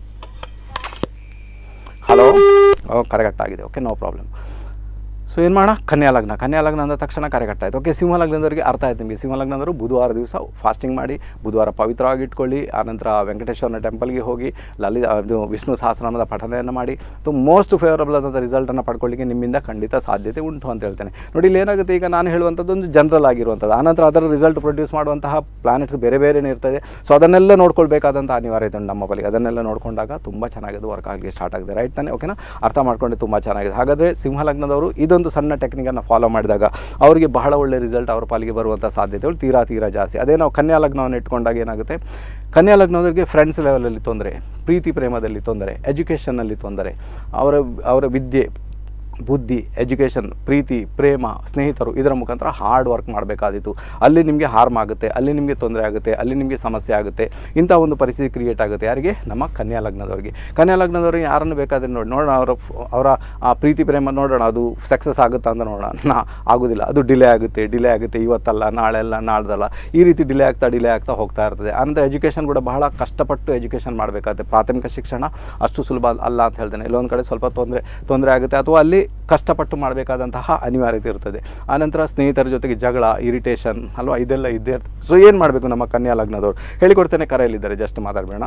ಹಲೋ ಓ ಕರೆಕ್ಟ್ ಆಗಿದೆ ಓಕೆ ನೋ ಪ್ರಾಬ್ಲಮ್ ಸೊ ಏನು ಮಾಡೋಣ ಕನ್ಯಾ ಲಗ್ನ ಕನ್ಯಾ ಲಗ್ನ ಅಂದ ತಕ್ಷಣ ಕರೆಕ್ಟ್ ಆಯಿತು ಓಕೆ ಸಿಂಹ ಲಗ್ನದವರಿಗೆ ಅರ್ಥ ಆಯ್ತು ನಿಮಗೆ ಸಿಂಹ ಲಗ್ನದವರು ಬುಧವಾರ ದಿವಸ ಫಾಸ್ಟಿಂಗ್ ಮಾಡಿ ಬುಧವಾರ ಪವಿತ್ರವಾಗಿ ಇಟ್ಕೊಳ್ಳಿ ಆನಂತರ ವೆಂಕಟೇಶ್ವರನ ಟೆಂಪಲ್ಗೆ ಹೋಗಿ ಲಲಿತ ಇದು ವಿಷ್ಣು ಸಹಸ್ರನಾಮದ ಪಠನೆಯನ್ನು ಮಾಡಿ ತು ಮೋಸ್ಟ್ ಫೇವರಬಲ್ ಆದಂಥ ರಿಸಲ್ಟನ್ನು ಪಡ್ಕೊಳ್ಳಿಕ್ಕೆ ನಿಮ್ಮಿಂದ ಖಂಡಿತ ಸಾಧ್ಯತೆ ಉಂಟು ಅಂತ ಹೇಳ್ತೇನೆ ನೋಡಿ ಇಲ್ಲಿ ಏನಾಗುತ್ತೆ ಈಗ ನಾನು ಹೇಳುವಂಥದ್ದು ಒಂದು ಜನರಲ್ ಆಗಿರುವಂಥದ್ದು ಆನಂತರ ಅದರ ರಿಸಲ್ಟ್ ಪ್ರೊಡ್ಯೂಸ್ ಮಾಡುವಂತಹ ಪ್ಲಾನೆಟ್ಸ್ ಬೇರೆ ಬೇರೆನೇ ಇರ್ತದೆ ಸೊ ಅದನ್ನೆಲ್ಲ ನೋಡ್ಕೊಳ್ಬೇಕಾದಂಥ ಅನಿವಾರ್ಯತೆ ಉಂಟು ನಮ್ಮ ಬಳಿಗೆ ಅದನ್ನೆಲ್ಲ ನೋಡಿಕೊಂಡಾಗ ತುಂಬ ಚೆನ್ನಾಗಿ ಅದು ವರ್ಕ್ ಆಗಲಿಕ್ಕೆ ಸ್ಟಾರ್ಟ್ ಆಗಿದೆ ರೈಟ್ ತಾನೆ ಓಕೆನಾ ಅರ್ಥ ಮಾಡ್ಕೊಂಡು ತುಂಬ ಚೆನ್ನಾಗಿದೆ ಹಾಗಾದರೆ ಸಿಂಹ ಲಗ್ನದವರು ಇದೊಂದು ಸಣ್ಣ ಟೆಕ್ನಿಕನ್ನು ಫಾಲೋ ಮಾಡಿದಾಗ ಅವರಿಗೆ ಬಹಳ ಒಳ್ಳೆ ರಿಸಲ್ಟ್ ಅವರ ಪಾಲಿಗೆ ಬರುವಂಥ ಸಾಧ್ಯತೆಗಳು ತೀರಾ ತೀರಾ ಜಾಸ್ತಿ ಅದೇ ನಾವು ಕನ್ಯಾ ಲಗ್ನವನ್ನು ಇಟ್ಕೊಂಡಾಗ ಏನಾಗುತ್ತೆ ಕನ್ಯಾ ಲಗ್ನದವರಿಗೆ ಫ್ರೆಂಡ್ಸ್ ಲೆವೆಲಲ್ಲಿ ತೊಂದರೆ ಪ್ರೀತಿ ಪ್ರೇಮದಲ್ಲಿ ತೊಂದರೆ ಎಜುಕೇಷನ್ನಲ್ಲಿ ತೊಂದರೆ ಅವರ ಅವರ ವಿದ್ಯೆ ಬುದ್ಧಿ ಎಜುಕೇಷನ್ ಪ್ರೀತಿ ಪ್ರೇಮ ಸ್ನೇಹಿತರು ಇದರ ಮುಖಾಂತರ ಹಾರ್ಡ್ ವರ್ಕ್ ಮಾಡಬೇಕಾದಿತ್ತು ಅಲ್ಲಿ ನಿಮಗೆ ಹಾರ್ಮ್ ಆಗುತ್ತೆ ಅಲ್ಲಿ ನಿಮಗೆ ತೊಂದರೆ ಆಗುತ್ತೆ ಅಲ್ಲಿ ನಿಮಗೆ ಸಮಸ್ಯೆ ಆಗುತ್ತೆ ಇಂಥ ಒಂದು ಪರಿಸ್ಥಿತಿ ಕ್ರಿಯೇಟ್ ಆಗುತ್ತೆ ಯಾರಿಗೆ ನಮ್ಮ ಕನ್ಯಾ ಲಗ್ನದವರಿಗೆ ಕನ್ಯಾ ಲಗ್ನದವ್ರಿಗೆ ಯಾರನ್ನು ಬೇಕಾದ್ರೆ ನೋಡಿ ನೋಡೋಣ ಅವರ ಅವರ ಆ ಪ್ರೀತಿ ಪ್ರೇಮ ನೋಡೋಣ ಅದು ಸಕ್ಸಸ್ ಆಗುತ್ತಾ ಅಂತ ನೋಡೋಣ ನಾ ಆಗೋದಿಲ್ಲ ಅದು ಡಿಲೇ ಆಗುತ್ತೆ ಡಿಲೇ ಆಗುತ್ತೆ ಇವತ್ತಲ್ಲ ನಾಳೆ ಅಲ್ಲ ನಾಳ್ದಲ್ಲ ಈ ರೀತಿ ಡಿಲೇ ಆಗ್ತಾ ಡಿಲೇ ಆಗ್ತಾ ಹೋಗ್ತಾ ಇರ್ತದೆ ಆನಂತರ ಎಜುಕೇಷನ್ ಕೂಡ ಬಹಳ ಕಷ್ಟಪಟ್ಟು ಎಜುಕೇಷನ್ ಮಾಡಬೇಕಾಗುತ್ತೆ ಪ್ರಾಥಮಿಕ ಶಿಕ್ಷಣ ಅಷ್ಟು ಸುಲಭ ಅಲ್ಲ ಅಂತ ಹೇಳ್ತೇನೆ ಎಲ್ಲೊಂದು ಕಡೆ ಸ್ವಲ್ಪ ತೊಂದರೆ ತೊಂದರೆ ಆಗುತ್ತೆ ಅಥವಾ ಅಲ್ಲಿ ಕಷ್ಟಪಟ್ಟು ಮಾಡಬೇಕಾದಂತಹ ಅನಿವಾರ್ಯತೆ ಇರ್ತದೆ ಆನಂತರ ಸ್ನೇಹಿತರ ಜೊತೆಗೆ ಜಗಳ ಇರಿಟೇಷನ್ ಅಲ್ವಾ ಇದೆಲ್ಲ ಇದ್ದೇ ಇರ್ತದೆ ಸೊ ಏನು ಮಾಡಬೇಕು ನಮ್ಮ ಕನ್ಯಾ ಲಗ್ನದವ್ರು ಹೇಳಿಕೊಡ್ತೇನೆ ಕರೆಯಲ್ಲಿದ್ದಾರೆ ಜಸ್ಟ್ ಮಾತಾಡಬೇಡ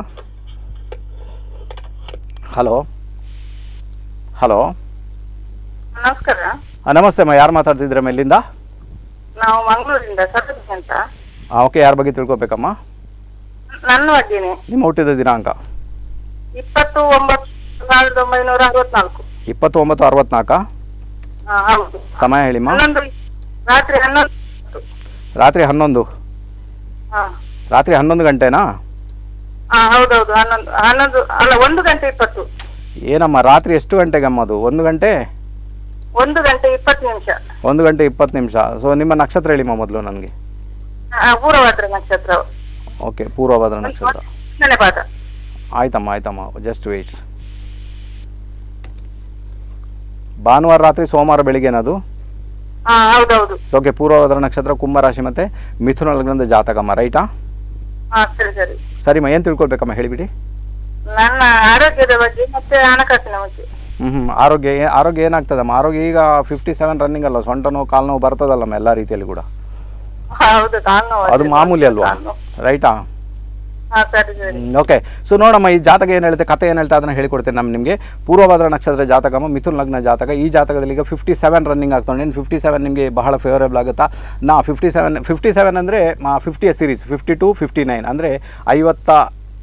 ಹಲೋ ಹಲೋ ನಮಸ್ಕಾರ ನಮಸ್ತೆ ಅಮ್ಮ ಯಾರು ಮಾತಾಡ್ತಿದ್ದೀರಮ್ಮ ಇಲ್ಲಿಂದ ನಾವು ಮಂಗಳೂರಿಂದ ಸರದಿ ಅಂತ ಓಕೆ ಯಾರ ಬಗ್ಗೆ ತಿಳ್ಕೊಬೇಕಮ್ಮ ನನ್ನ ಬಗ್ಗೆನೆ ನಿಮ್ಮ ಹುಟ್ಟಿದ ದಿನಾಂಕ ಇಪ್ಪತ್ತು ಒಂಬತ್ತು ಸಾವಿರದ ಒಂಬೈನೂರ ಅರವತ್ನಾಲ್ಕು ಇಪ್ಪತ್ತು ಒಂಬತ್ತು ಅರವತ್ನಾಲ್ಕ ಹಾ, ಹೌದು ಸಮಯ ಹೇಳಿಮ್ಮ ಹನ್ನೊಂದು ರಾತ್ರಿ ಹನ್ನೊಂದು ರಾತ್ರಿ ಹನ್ನೊಂದು ಹಾ ರಾತ್ರಿ ಹನ್ನೊಂದು ಗಂಟೆನಾ ಹಾ ಹೌದೌದು ಹನ್ನೊಂದು ಹನ್ನೊಂದು ಅಲ್ಲ ಒಂದು ಗಂಟೆ ಇಪ್ಪತ್ತು ಏನಮ್ಮ ರಾತ್ರಿ ಎಷ್ಟು ಗಂಟೆಗಮ್ಮ ಅದು ಒಂದು ಗಂಟೆ ಒಂದು ಗಂಟೆ ಇಪ್ಪತ್ತು ನಿಮಿಷ ಒಂದು ಗಂಟೆ ಇಪ್ಪತ್ತು ನಿಮಿಷ ಸೊ ನಿಮ್ಮ ನಕ್ಷತ್ರ ಹೇಳಿಮ್ಮ ಮೊದಲು ನನಗೆ ಆ, ಪೂರ್ವಭದ್ರ ನಕ್ಷತ್ರ ಓಕೆ ಪೂರ್ವಭದ್ರ ನಕ್ಷತ್ರ ಹತ್ತನೇ ಪಾದ ಆಯ್ತಮ್ಮ ಆಯ್ತಮ್ಮ ಜಸ್ಟ್ ವೇಟ್ ಭಾನುವಾರ ರಾತ್ರಿ ಸೋಮವಾರ ಬೆಳಿಗ್ಗೆನದು ಹಾ ಹೌದೌದು ಓಕೆ ಪೂರ್ವಭದ್ರ ನಕ್ಷತ್ರ ಕುಂಭರಾಶಿ ಮತ್ತು ಮಿಥುನ ಲಗ್ನದ ಜಾತಕಮ್ಮ ರೈಟಾ ಹಾ ಸರಿ ಸರಿ ಸರಿಮ್ಮ ಏನು ತಿಳ್ಕೊಳ್ಬೇಕಮ್ಮ ಹೇಳಿಬಿಡಿ ನನ್ನ ಆರೋಗ್ಯದ ಬಗ್ಗೆ ಮತ್ತೆ ಹಣಕಾಸಿನ ಬಗ್ಗೆ ಹ್ಞೂ ಹ್ಞೂ ಆರೋಗ್ಯ ಏ- ಆರೋಗ್ಯ ಏನಾಗ್ತದಮ್ಮ ಆರೋಗ್ಯ ಈಗ ಫಿಫ್ಟಿ ಸೆವೆನ್ ರನ್ನಿಂಗ್ ಅಲ್ಲ ಸೊಂಟ ನೋವು ಕಾಲು ನೋವು ಬರ್ತದಲ್ಲಮ್ಮ ಎಲ್ಲ ರೀತಿಯಲ್ಲಿ ಕೂಡ ಹೌದು ಕಾಲು ನೋವು ಅದು ಇದೆ. ಮಾಮೂಲಿ ಅಲ್ವಾ ಕಾಲು ನೋವು. ರೈಟಾ ಹಾ ಸರಿ ಸರಿ ಓಕೆ ಸೊ ನೋಡಮ್ಮ ಈ ಜಾತಕ ಏನು ಹೇಳುತ್ತೆ ಕತೆ ಏನು ಹೇಳ್ತಾ ಅದನ್ನು ಹೇಳಿಕೊಡ್ತೇನೆ ನಮ್ಮ ನಿಮಗೆ ಪೂರ್ವಭದ್ರ ನಕ್ಷತ್ರ ಜಾತಕಮ್ಮ ಮಿಥುನ್ ಲಗ್ನ ಜಾತಕ ಈ ಜಾತಕದಲ್ಲಿ ಈಗ ಫಿಫ್ಟಿ ಸೆವೆನ್ ರನ್ನಿಂಗ್ ಆಗ್ತಾನೆ ಇನ್ನು ಫಿಫ್ಟಿ ಸೆವೆನ್ ನಿಮಗೆ ಬಹಳ ಫೇವರೇಬಲ್ ಆಗುತ್ತಾ ನಾ ಫಿಫ್ಟಿ ಸೆವೆನ್ ಫಿಫ್ಟಿ ಸೆವೆನ್ ಅಂದರೆ ಫಿಫ್ಟಿಯ series fifty to fifty nine ಅಂದರೆ ಐವತ್ತ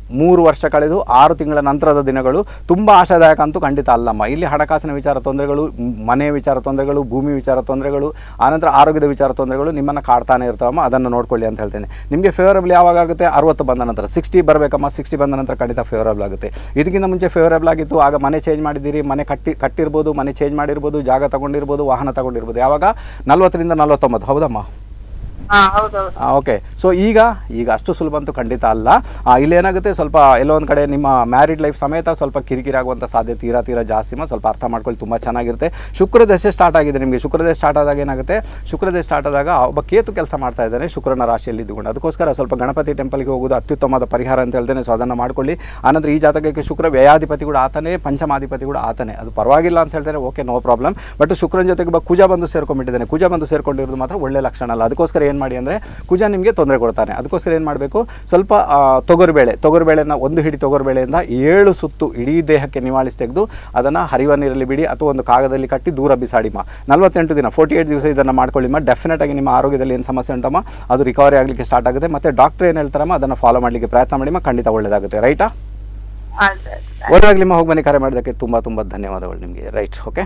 ಮೂರು ವರ್ಷ ಕಳೆದು ಆರು ತಿಂಗಳ ನಂತರದ ದಿನಗಳು ತುಂಬ ಆಶಾದಾಯಕ ಅಂತೂ ಖಂಡಿತ ಅಲ್ಲಮ್ಮ ಇಲ್ಲಿ ಹಣಕಾಸಿನ ವಿಚಾರ ತೊಂದರೆಗಳು ಮ್, ಮನೆ ವಿಚಾರ ತೊಂದರೆಗಳು ಭೂಮಿ ವಿಚಾರ ತೊಂದರೆಗಳು ಆನಂತರ ಆರೋಗ್ಯದ ವಿಚಾರ ತೊಂದರೆಗಳು ನಿಮ್ಮನ್ನು ಕಾಡ್ತಾನೆ ಇರ್ತಾವಮ್ಮ ಅದನ್ನು ನೋಡ್ಕೊಳ್ಳಿ ಅಂತ ಹೇಳ್ತೇನೆ ನಿಮಗೆ ಫೇವರಬಲ್ ಯಾವಾಗ ಆಗುತ್ತೆ ಅರವತ್ತು ಬಂದ ನಂತರ ಸಿಕ್ಸ್ಟಿ ಬರಬೇಕಮ್ಮ ಸಿಕ್ಸ್ಟಿ ಬಂದ ನಂತರ ಖಂಡಿತ ಫೇವರಬಲ್ ಆಗುತ್ತೆ ಇದಕ್ಕಿಂತ ಮುಂಚೆ ಫೇವರಬಲ್ ಆಗಿತ್ತು ಆಗ ಮನೆ ಚೇಂಜ್ ಮಾಡಿದ್ದೀರಿ ಮನೆ ಕಟ್ಟಿ ಕಟ್ಟಿರ್ಬೋದು ಮನೆ ಚೇಂಜ್ ಮಾಡಿರ್ಬೋದು ಜಾಗ ತಗೊಂಡಿರ್ಬೋದು ವಾಹನ ತಗೊಂಡಿರ್ಬೋದು ಯಾವಾಗ ನಲ್ವತ್ತರಿಂದ ನಲ್ವತ್ತೊಂಬತ್ತು ಹೌದಮ್ಮ ಹಾ ಹೌದೌದು ಓಕೆ ಸೊ ಈಗ ಈಗ ಅಷ್ಟು ಸುಲಭ ಅಂತೂ ಖಂಡಿತ ಅಲ್ಲ ಆ, ಇಲ್ಲೇನಾಗುತ್ತೆ ಸ್ವಲ್ಪ ಎಲ್ಲೋ ಒಂದು ಕಡೆ ನಿಮ್ಮ ಮ್ಯಾರಿಡ್ ಲೈಫ್ ಸಮೇತ ಸ್ವಲ್ಪ ಕಿರಿಕಿರಿ ಆಗುವಂಥ ಸಾಧ್ಯತೆ ತೀರಾ ತೀರಾ ಜಾಸ್ತಿ ಮ ಸ್ವಲ್ಪ ಅರ್ಥ ಮಾಡ್ಕೊಳ್ಳಿ ತುಂಬ ಚೆನ್ನಾಗಿರುತ್ತೆ ಶುಕ್ರ ದಶೆ ಸ್ಟಾರ್ಟ್ ಆಗಿದೆ ನಿಮಗೆ ಶುಕ್ರ ದಶೆ ಸ್ಟಾರ್ಟ್ ಆದಾಗ ಏನಾಗುತ್ತೆ ಶುಕ್ರ ದಶೆ ಸ್ಟಾರ್ಟ್ ಆದಾಗ ಒಬ್ಬ ಕೇತು ಕೆಲಸ ಮಾಡ್ತಾ ಇದ್ದಾನೆ ಶುಕ್ರನ ರಾಶಿಯಲ್ಲಿ ಇದ್ದುಕೊಂಡು ಅದಕ್ಕೋಸ್ಕರ ಸ್ವಲ್ಪ ಗಣಪತಿ ಟೆಂಪಲ್ಗೆ ಹೋಗೋದು ಅತ್ಯುತ್ತಮವಾದ ಪರಿಹಾರ ಅಂತ ಹೇಳ್ತೇನೆ ಸೊ ಅದನ್ನು ಮಾಡ್ಕೊಳ್ಳಿ ಆನಂತರ ಈ ಜಾತಕಕ್ಕೆ ಶುಕ್ರ ವ್ಯಯಾಧಿಪತಿ ಕೂಡ ಆತನೇ ಪಂಚಮಾಧಿಪತಿ ಕೂಡ ಆತನೇ ಅದು ಪರವಾಗಿಲ್ಲ ಅಂತ ಹೇಳ್ತಾರೆ ಓಕೆ ನೋ ಪ್ರಾಬ್ಲಮ್ ಬಟ್ ಶುಕ್ರನ ಜೊತೆಗೆ ಒಬ್ಬ ಕುಜ ಬಂದು ಸೇರ್ಕೊಂಡ್ಬಿಟ್ಟಿದ್ದಾನೆ ಕುಜ ಬಂದು ಸೇರ್ಕೊಂಡಿರೋದು ಮಾತ್ರ ಒಳ್ಳೆ ಲಕ್ಷಣ ಅಲ್ಲ ಅದಕ್ಕೋಸ್ಕರ ಏನು ಮಾಡಿ ಅಂದರೆ ಕುಜ ನಿಮಗೆ ತೊಂದರೆ ಕೊಡ್ತಾನೆ ಅದಕ್ಕೋಸ್ಕರ ಏನು ಮಾಡಬೇಕು ಸ್ವಲ್ಪ ಆ, ತೊಗರುಬೇಳೆ ತೊಗರುಬೇಳೆನ ಒಂದು ಹಿಡಿ ತೊಗರುಬೇಳೆಯಿಂದ ಏಳು ಸುತ್ತು ಇಡೀ ದೇಹಕ್ಕೆ ನಿವಾಳಿಸಿ ತೆಗೆದು ಅದನ್ನು ಹರಿವ ನೀರಲ್ಲಿ ಬಿಡಿ ಅಥವಾ ಒಂದು ಕಾಗದಲ್ಲಿ ಕಟ್ಟಿ ದೂರ ಬಿಸಾಡಿಮ್ಮ ನಲವತ್ತೆಂಟು ದಿನ ಫೋರ್ಟಿ ಏಯ್ಟ್ ದಿವಸ ಇದನ್ನು ಮಾಡ್ಕೊಳ್ಳಿಮ್ಮ ಡೆಫಿನೆಟ್ ಆಗಿ ನಿಮ್ಮ ಆರೋಗ್ಯದಲ್ಲಿ ಏನು ಸಮಸ್ಯೆ ಉಂಟಮ್ಮ ಅದು ರಿಕವರಿ ಆಗಲಿಕ್ಕೆ ಸ್ಟಾರ್ಟ್ ಆಗುತ್ತೆ ಮತ್ತು ಡಾಕ್ಟರ್ ಏನು ಹೇಳ್ತಾರಮ್ಮ ಅದನ್ನು ಫಾಲೋ ಮಾಡಲಿಕ್ಕೆ ಪ್ರಯತ್ನ ಮಾಡಿಮ್ಮ ಖಂಡಿತ ಒಳ್ಳೆಯದಾಗುತ್ತೆ ರೈಟಾ ಆಯ್ತು ಆಯ್ತು ಒಳ್ಳೆದಾಗಲಿ ಹೋಗಿ ಬನ್ನಿ ಕರೆ ಮಾಡೋದಕ್ಕೆ ತುಂಬ ತುಂಬ ಧನ್ಯವಾದಗಳು ನಿಮಗೆ ರೈಟ್ ಓಕೆ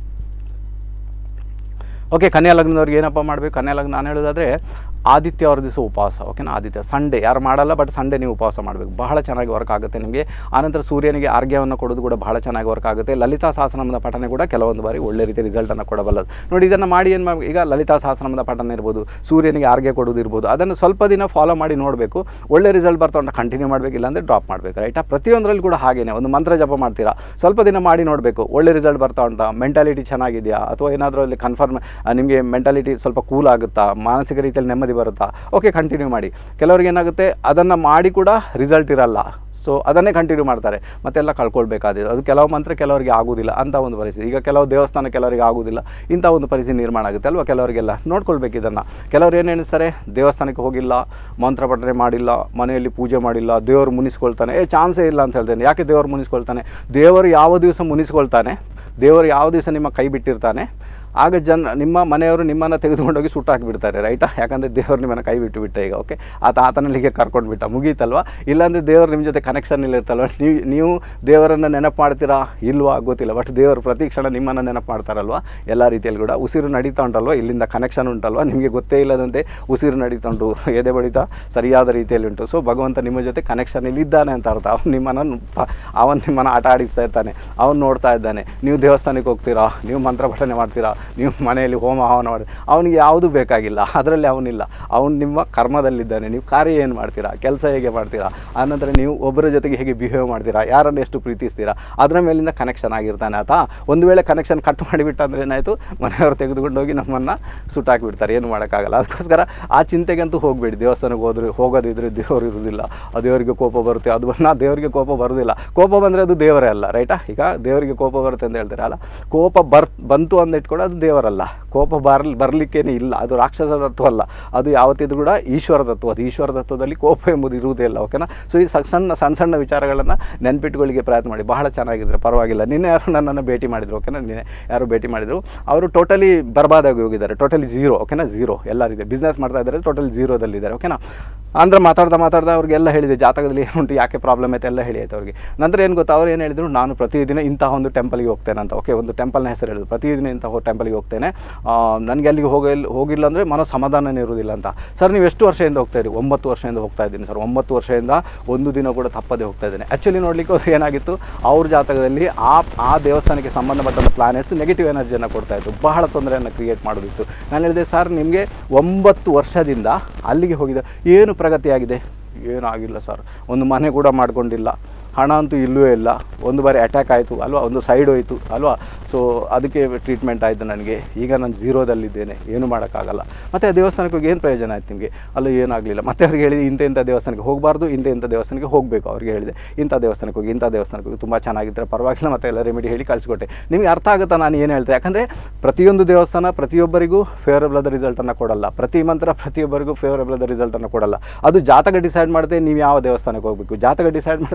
ಓಕೆ ಕನ್ಯಾ ಲಗ್ನದವ್ರಿಗೆ ಏನಪ್ಪ ಮಾಡಬೇಕು ಕನ್ಯಾ ಲಗ್ನ ನಾನು ಹೇಳೋದಾದರೆ ಆದಿತ್ಯ ಅವ್ರ ದಿವಸ ಉಪವಾಸ ಓಕೆನಾ ಆದಿತ್ಯ ಸಂಡೇ ಯಾರು ಮಾಡಲ್ಲ ಬಟ್ ಸಂಡೇ ನೀವು ಉಪವಾಸ ಮಾಡಬೇಕು ಬಹಳ ಚೆನ್ನಾಗಿ ವರ್ಕ್ ಆಗುತ್ತೆ ನಿಮಗೆ ಆನಂತರ ಸೂರ್ಯನಿಗೆ ಆರ್ಗ್ಯವನ್ನು ಕೊಡೋದು ಕೂಡ ಬಹಳ ಚೆನ್ನಾಗಿ ವರ್ಕ್ ಆಗುತ್ತೆ ಲಲಿತಾ ಸಹಸ್ರನಾಮದ ಪಠನೆ ಕೂಡ ಕೆಲವೊಂದು ಬಾರಿ ಒಳ್ಳೆ ರೀತಿ ರಿಸಲ್ಟನ್ನು ಕೊಡಬಲ್ಲದು ನೋಡಿ ಇದನ್ನು ಮಾಡಿ ಏನು ಮಾಡಬೇಕು ಈಗ ಲಲಿತಾ ಸಹಸ್ರನಾಮದ ಪಠನೆ ಇರ್ಬೋದು ಸೂರ್ಯನಿಗೆ ಆರ್ಗ್ಯ ಕೊಡೋದು ಇರ್ಬೋದು ಅದನ್ನು ಸ್ವಲ್ಪ ದಿನ ಫಾಲೋ ಮಾಡಿ ನೋಡಬೇಕು ಒಳ್ಳೆ ರಿಸಲ್ಟ್ ಬರ್ತಾ ಉಂಟು ಕಂಟಿನ್ಯೂ ಮಾಡಬೇಕು ಇಲ್ಲಾಂದರೆ ಡ್ರಾಪ್ ಮಾಡಬೇಕು ರೈಟಾ ಪ್ರತಿಯೊಂದರಲ್ಲಿ ಕೂಡ ಹಾಗೇನೆ ಒಂದು ಮಂತ್ರ ಜಪ ಮಾಡ್ತೀರಾ ಸ್ವಲ್ಪ ದಿನ ಮಾಡಿ ನೋಡಬೇಕು ಒಳ್ಳೆ ರಿಸಲ್ಟ್ ಬರ್ತಾ ಉಂಟಾ ಮೆಂಟಾಲಿಟಿ ಚೆನ್ನಾಗಿದೆಯಾ ಅಥವಾ ಏನಾದರೂ ಅಲ್ಲಿ ಕನ್ಫರ್ಮ್ ನಿಮಗೆ ಮೆಂಟಾಲಿಟಿ ಸ್ವಲ್ಪ ಕೂಲ್ ಆಗುತ್ತಾ ಮಾನಸಿಕ ರೀತಿಯಲ್ಲಿ ನೆಮ್ಮದಿ ಬರುತ್ತಾ ಓಕೆ ಕಂಟಿನ್ಯೂ ಮಾಡಿ ಕೆಲವ್ರಿಗೆ ಏನಾಗುತ್ತೆ ಅದನ್ನು ಮಾಡಿ ಕೂಡ ರಿಸಲ್ಟ್ ಇರಲ್ಲ ಸೊ ಅದನ್ನೇ ಕಂಟಿನ್ಯೂ ಮಾಡ್ತಾರೆ ಮತ್ತೆಲ್ಲ ಕಳ್ಕೊಳ್ಬೇಕಾದಿದೆ ಅದು ಕೆಲವು ಮಂತ್ರ ಕೆಲವರಿಗೆ ಆಗೋದಿಲ್ಲ ಅಂತ ಒಂದು ಪರಿಸ್ಥಿತಿ ಈಗ ಕೆಲವು ದೇವಸ್ಥಾನ ಕೆಲವರಿಗೆ ಆಗೋದಿಲ್ಲ ಇಂಥ ಒಂದು ಪರಿಸ್ಥಿತಿ ನಿರ್ಮಾಣ ಆಗುತ್ತೆ ಅಲ್ವಾ ಕೆಲವರಿಗೆಲ್ಲ ನೋಡ್ಕೊಳ್ಬೇಕು ಇದನ್ನು ಕೆಲವರು ಏನು ಎಣಿಸ್ತಾರೆ ದೇವಸ್ಥಾನಕ್ಕೆ ಹೋಗಿಲ್ಲ ಮಂತ್ರ ಪಠನೆ ಮಾಡಿಲ್ಲ ಮನೆಯಲ್ಲಿ ಪೂಜೆ ಮಾಡಿಲ್ಲ ದೇವರು ಮುನಿಸ್ಕೊಳ್ತಾನೆ ಏ ಚಾನ್ಸೇ ಇಲ್ಲ ಅಂತ ಹೇಳ್ತೇನೆ ಯಾಕೆ ದೇವರು ಮುನಿಸ್ಕೊಳ್ತಾನೆ ದೇವರು ಯಾವ ದಿವಸ ಮುನಿಸ್ಕೊಳ್ತಾನೆ ದೇವರು ಯಾವ ದಿವಸ ನಿಮ್ಮ ಕೈ ಬಿಟ್ಟಿರ್ತಾನೆ ಆಗ ಜನ ನಿಮ್ಮ ಮನೆಯವರು ನಿಮ್ಮನ್ನು ತೆಗೆದುಕೊಂಡೋಗಿ ಸುಟ್ಟು ಹಾಕಿಬಿಡ್ತಾರೆ ರೈಟಾ ಯಾಕಂದರೆ ದೇವರು ನಿಮ್ಮನ್ನು ಕೈ ಬಿಟ್ಟು ಬಿಟ್ಟ ಈಗ ಓಕೆ ಆತ ಆತನಲ್ಲಿಗೆ ಕರ್ಕೊಂಡು ಬಿಟ್ಟ ಮುಗೀತಲ್ವ ಇಲ್ಲಾಂದರೆ ದೇವರು ನಿಮ್ಮ ಜೊತೆ ಕನೆಕ್ಷನ್ ಇಲ್ಲ ಇರ್ತಲ್ವ ನೀವು ನೀವು ದೇವರನ್ನು ನೆನಪು ಮಾಡ್ತೀರಾ ಇಲ್ವಾ ಗೊತ್ತಿಲ್ಲ ಬಟ್ ದೇವರು ಪ್ರತಿ ಕ್ಷಣ ನಿಮ್ಮನ್ನು ನೆನಪು ಮಾಡ್ತಾರಲ್ವ ಎಲ್ಲ ರೀತಿಯಲ್ಲಿ ಕೂಡ ಉಸಿರು ನಡೀತಾ ಉಂಟಲ್ವ ಇಲ್ಲಿಂದ ಕನೆಕ್ಷನ್ ಉಂಟಲ್ವ ನಿಮಗೆ ಗೊತ್ತೇ ಇಲ್ಲದಂತೆ ಉಸಿರು ನಡೀತಾ ಉಂಟು ಎದೆ ಬಡಿತ ಸರಿಯಾದ ರೀತಿಯಲ್ಲಿ ಉಂಟು ಸೊ ಭಗವಂತ ನಿಮ್ಮ ಜೊತೆ ಕನೆಕ್ಷನ್ ಇಲ್ಲಿದ್ದಾನೆ ಅಂತ ಅರ್ಥ ಅವನು ನಿಮ್ಮನ್ನು ಪ- ಅವನು ನಿಮ್ಮನ್ನು ಆಟ ಆಡಿಸ್ತಾ ಇರ್ತಾನೆ ಅವನು ನೋಡ್ತಾ ಇದ್ದಾನೆ ನೀವು ದೇವಸ್ಥಾನಕ್ಕೆ ಹೋಗ್ತೀರಾ ನೀವು ಮಂತ್ರ ಪಠನೆ ಮಾಡ್ತೀರಾ ನೀವು ಮನೆಯಲ್ಲಿ ಹೋಮ ಹವನ ಮಾಡಿ ಅವನಿಗೆ ಯಾವುದೂ ಬೇಕಾಗಿಲ್ಲ ಅದರಲ್ಲಿ ಅವನಿಲ್ಲ ಅವನು ನಿಮ್ಮ ಕರ್ಮದಲ್ಲಿದ್ದಾನೆ ನೀವು ಕಾರ್ಯ ಏನು ಮಾಡ್ತೀರಾ ಕೆಲಸ ಹೇಗೆ ಮಾಡ್ತೀರಾ ಆನಂತರ ನೀವು ಒಬ್ಬರ ಜೊತೆಗೆ ಹೇಗೆ ಬಿಹೇವ್ ಮಾಡ್ತೀರಾ ಯಾರನ್ನು ಎಷ್ಟು ಪ್ರೀತಿಸ್ತೀರಾ ಅದರ ಮೇಲಿಂದ ಕನೆಕ್ಷನ್ ಆಗಿರ್ತಾನೆ ಆತ ಒಂದು ವೇಳೆ ಕನೆಕ್ಷನ್ ಕಟ್ ಮಾಡಿಬಿಟ್ಟ ಅಂದರೆ ಏನಾಯಿತು ಮನೆಯವರು ತೆಗೆದುಕೊಂಡೋಗಿ ನಮ್ಮನ್ನು ಸುಟ್ಟಾಕಿಬಿಡ್ತಾರೆ ಏನು ಮಾಡೋಕ್ಕಾಗಲ್ಲ ಅದಕ್ಕೋಸ್ಕರ ಆ ಚಿಂತೆಗಂತೂ ಹೋಗಬೇಡಿ ದೇವಸ್ಥಾನಕ್ಕೆ ಹೋದ್ರೆ ಹೋಗೋದಿದ್ರೆ ದೇವರು ಇರೋದಿಲ್ಲ ಆ ದೇವರಿಗೆ ಕೋಪ ಬರುತ್ತೆ ಅದು ನಾ ದೇವರಿಗೆ ಕೋಪ ಬರೋದಿಲ್ಲ ಕೋಪ ಬಂದರೆ ಅದು ದೇವರೇ ಅಲ್ಲ ರೈಟಾ ಈಗ ದೇವರಿಗೆ ಕೋಪ ಬರುತ್ತೆ ಅಂತ ಹೇಳ್ತಾರೆ ಅಲ್ಲ ಕೋಪ ಬರ್ ಬಂತು ಅಂತ ಇಟ್ಕೊಂಡು ಅದು ದೇವರಲ್ಲ ಕೋಪ ಬರ್ಲಿ ಬರಲಿಕ್ಕೇನೆ ಇಲ್ಲ ಅದು ರಾಕ್ಷಸ ತತ್ವ ಅಲ್ಲ ಅದು ಯಾವತ್ತಿದ್ರು ಕೂಡ ಈಶ್ವರ ತತ್ವ ಅದು ಈಶ್ವರ ತತ್ವದಲ್ಲಿ ಕೋಪ ಎಂಬುದು ಇರುವುದೇ ಇಲ್ಲ ಓಕೆನಾ ಸೊ ಈ ಸ- ಸಣ್ಣ ಸಣ್ಣ ಸಣ್ಣ ವಿಚಾರಗಳನ್ನು ನೆನ್ಪಿಟ್ಕೊಳ್ಳಿಕ್ಕೆ ಪ್ರಯತ್ನ ಮಾಡಿ ಬಹಳ ಚೆನ್ನಾಗಿದ್ರೆ ಪರವಾಗಿಲ್ಲ ನಿನ್ನೆ ಯಾರು ನನ್ನನ್ನು ಭೇಟಿ ಮಾಡಿದ್ರು ಓಕೆನಾ ನಿನ್ನೆ ಯಾರು ಭೇಟಿ ಮಾಡಿದರು ಅವರು ಟೋಟಲಿ ಬರ್ಬಾದಾಗಿ ಹೋಗಿದ್ದಾರೆ ಟೋಟಲಿ ಝೀರೋ ಓಕೆನಾ ಝೀರೋ ಎಲ್ಲ ರೀತಿ ಬಿಸ್ನೆಸ್ ಮಾಡ್ತಾ ಇದ್ದಾರೆ ಟೋಟಲ್ ಝೀರೋದಲ್ಲಿದ್ದಾರೆ ಓಕೆನಾ ಅಂದ್ರೆ ಮಾತಾಡ್ತಾ ಮಾತಾಡ್ತಾ ಅವ್ರಿಗೆಲ್ಲ ಹೇಳಿದೆ ಜಾತಕದಲ್ಲಿ ಏನುಂಟು ಯಾಕೆ ಪ್ರಾಬ್ಲಮ್ ಐತೆ ಎಲ್ಲ ಹೇಳಿ ಆಯ್ತು ಅವ್ರಿಗೆ ನಂತರ ಏನು ಗೊತ್ತಾ ಅವ್ರು ಏನು ಹೇಳಿದ್ರು ನಾನು ಪ್ರತಿದಿನ ಇಂತಹ ಒಂದು ಟೆಂಪಲ್ಗೆ ಹೋಗ್ತೇನೆ ಅಂತ ಓಕೆ ಒಂದು ಟೆಂಪಲ್ನ ಹೆಸರು ಹೇಳಿದ್ರು ಪ್ರತಿದಿನ ಇಂತಹ ಟೆಂಪಲ್ಗೆ ಹೋಗ್ತೇನೆ ಆ, ನನಗೆ ಅಲ್ಲಿಗೆ ಹೋಗಲ್ ಹೋಗಿಲ್ಲ ಅಂದರೆ ಮನೋ ಸಮಾಧಾನನೇ ಇರೋದಿಲ್ಲ ಅಂತ ಸರ್ ನೀವು ಎಷ್ಟು ವರ್ಷದಿಂದ ಹೋಗ್ತಾ ಇದ್ದೀರಿ ಒಂಬತ್ತು ವರ್ಷದಿಂದ ಹೋಗ್ತಾ ಇದ್ದೀನಿ ಸರ್ ಒಂಬತ್ತು ವರ್ಷದಿಂದ ಒಂದು ದಿನ ಕೂಡ ತಪ್ಪದೆ ಹೋಗ್ತಾ ಇದ್ದೇನೆ ಆ್ಯಕ್ಚುಲಿ ನೋಡಲಿಕ್ಕೆ ಅವ್ರು ಏನಾಗಿತ್ತು ಅವ್ರ ಜಾತಕದಲ್ಲಿ ಆ ಆ ದೇವಸ್ಥಾನಕ್ಕೆ ಸಂಬಂಧಪಟ್ಟಂಥ ಪ್ಲಾನೆಟ್ಸ್ ನೆಗೆಟಿವ್ ಎನರ್ಜಿಯನ್ನು ಕೊಡ್ತಾ ಇತ್ತು ಬಹಳ ತೊಂದರೆಯನ್ನು ಕ್ರಿಯೇಟ್ ಮಾಡೋದಿತ್ತು ನಾನು ಹೇಳಿದೆ ಸರ್ ನಿಮಗೆ ಒಂಬತ್ತು ವರ್ಷದಿಂದ ಅಲ್ಲಿಗೆ ಹೋಗಿದೆ ಏನು ಪ್ರಗತಿಯಾಗಿದೆ ಏನೂ ಆಗಿಲ್ಲ ಸರ್ ಒಂದು ಮನೆ ಕೂಡ ಮಾಡ್ಕೊಂಡಿಲ್ಲ ಹಣ ಅಂತೂ ಇಲ್ಲವೇ ಇಲ್ಲ ಒಂದು ಬಾರಿ ಅಟ್ಯಾಕ್ ಆಯಿತು ಅಲ್ವಾ ಒಂದು ಸೈಡ್ ಹೋಯಿತು ಅಲ್ವಾ ಸೊ ಅದಕ್ಕೆ ಟ್ರೀಟ್ಮೆಂಟ್ ಆಯಿತು ನನಗೆ ಈಗ ನಾನು ಝೀರೋದಲ್ಲಿದ್ದೇನೆ ಏನು ಮಾಡೋಕ್ಕಾಗಲ್ಲ ಮತ್ತು ಆ ದೇವಸ್ಥಾನಕ್ಕೆ ಹೋಗಿ ಏನು ಪ್ರಯೋಜನ ಆಯ್ತು ನಿಮಗೆ ಅಲ್ಲೂ ಏನಾಗಲಿಲ್ಲ ಮತ್ತೆ ಅವ್ರಿಗೆ ಹೇಳಿದೆ ಇಂಥ ಇಂಥ ದೇವಸ್ಥಾನಕ್ಕೆ ಹೋಗಬಾರ್ದು ಇಂಥ ಇಂಥ ದೇವಸ್ಥಾನಕ್ಕೆ ಹೋಗಬೇಕು ಅವ್ರಿಗೆ ಹೇಳಿದೆ ಇಂಥ ದೇವಸ್ಥಾನಕ್ಕೆ ಹೋಗಿ ಇಂಥ ದೇವಸ್ಥಾನಕ್ಕೆ ಹೋಗಿ ತುಂಬ ಚೆನ್ನಾಗಿದ್ದರೆ ಪರವಾಗಿಲ್ಲ ಮತ್ತೆ ಎಲ್ಲ ರೆಮಿಡಿ ಹೇಳಿ ಕಳಿಸ್ಕೊಟ್ಟೆ ನಿಮಗೆ ಅರ್ಥ ಆಗುತ್ತಾ ನಾನು ಏನು ಹೇಳ್ತೆ ಯಾಕಂದರೆ ಪ್ರತಿಯೊಂದು ದೇವಸ್ಥಾನ ಪ್ರತಿಯೊಬ್ಬರಿಗೂ ಫೇವರಬಲ್ ಆದ ರಿಸಲ್ಟನ್ನು ಕೊಡಲ್ಲ ಪ್ರತಿ ಮಂತ್ರ ಪ್ರತಿಯೊಬ್ಬರಿಗೂ ಫೇವರಬಲ್ ಆದ ರಿಸಲ್ಟನ್ನು ಕೊಡಲ್ಲ ಅದು ಜಾತಕ ಡಿಸೈಡ್ ಮಾಡುತ್ತೆ ನೀವು ಯಾವ ದೇವಸ್ಥಾನಕ್ಕೆ ಹೋಗಬೇಕು ಜಾತಕ ಡಿಸೈಡ್ ಮಾಡುತ್ತೆ ನೀವು ಯಾವ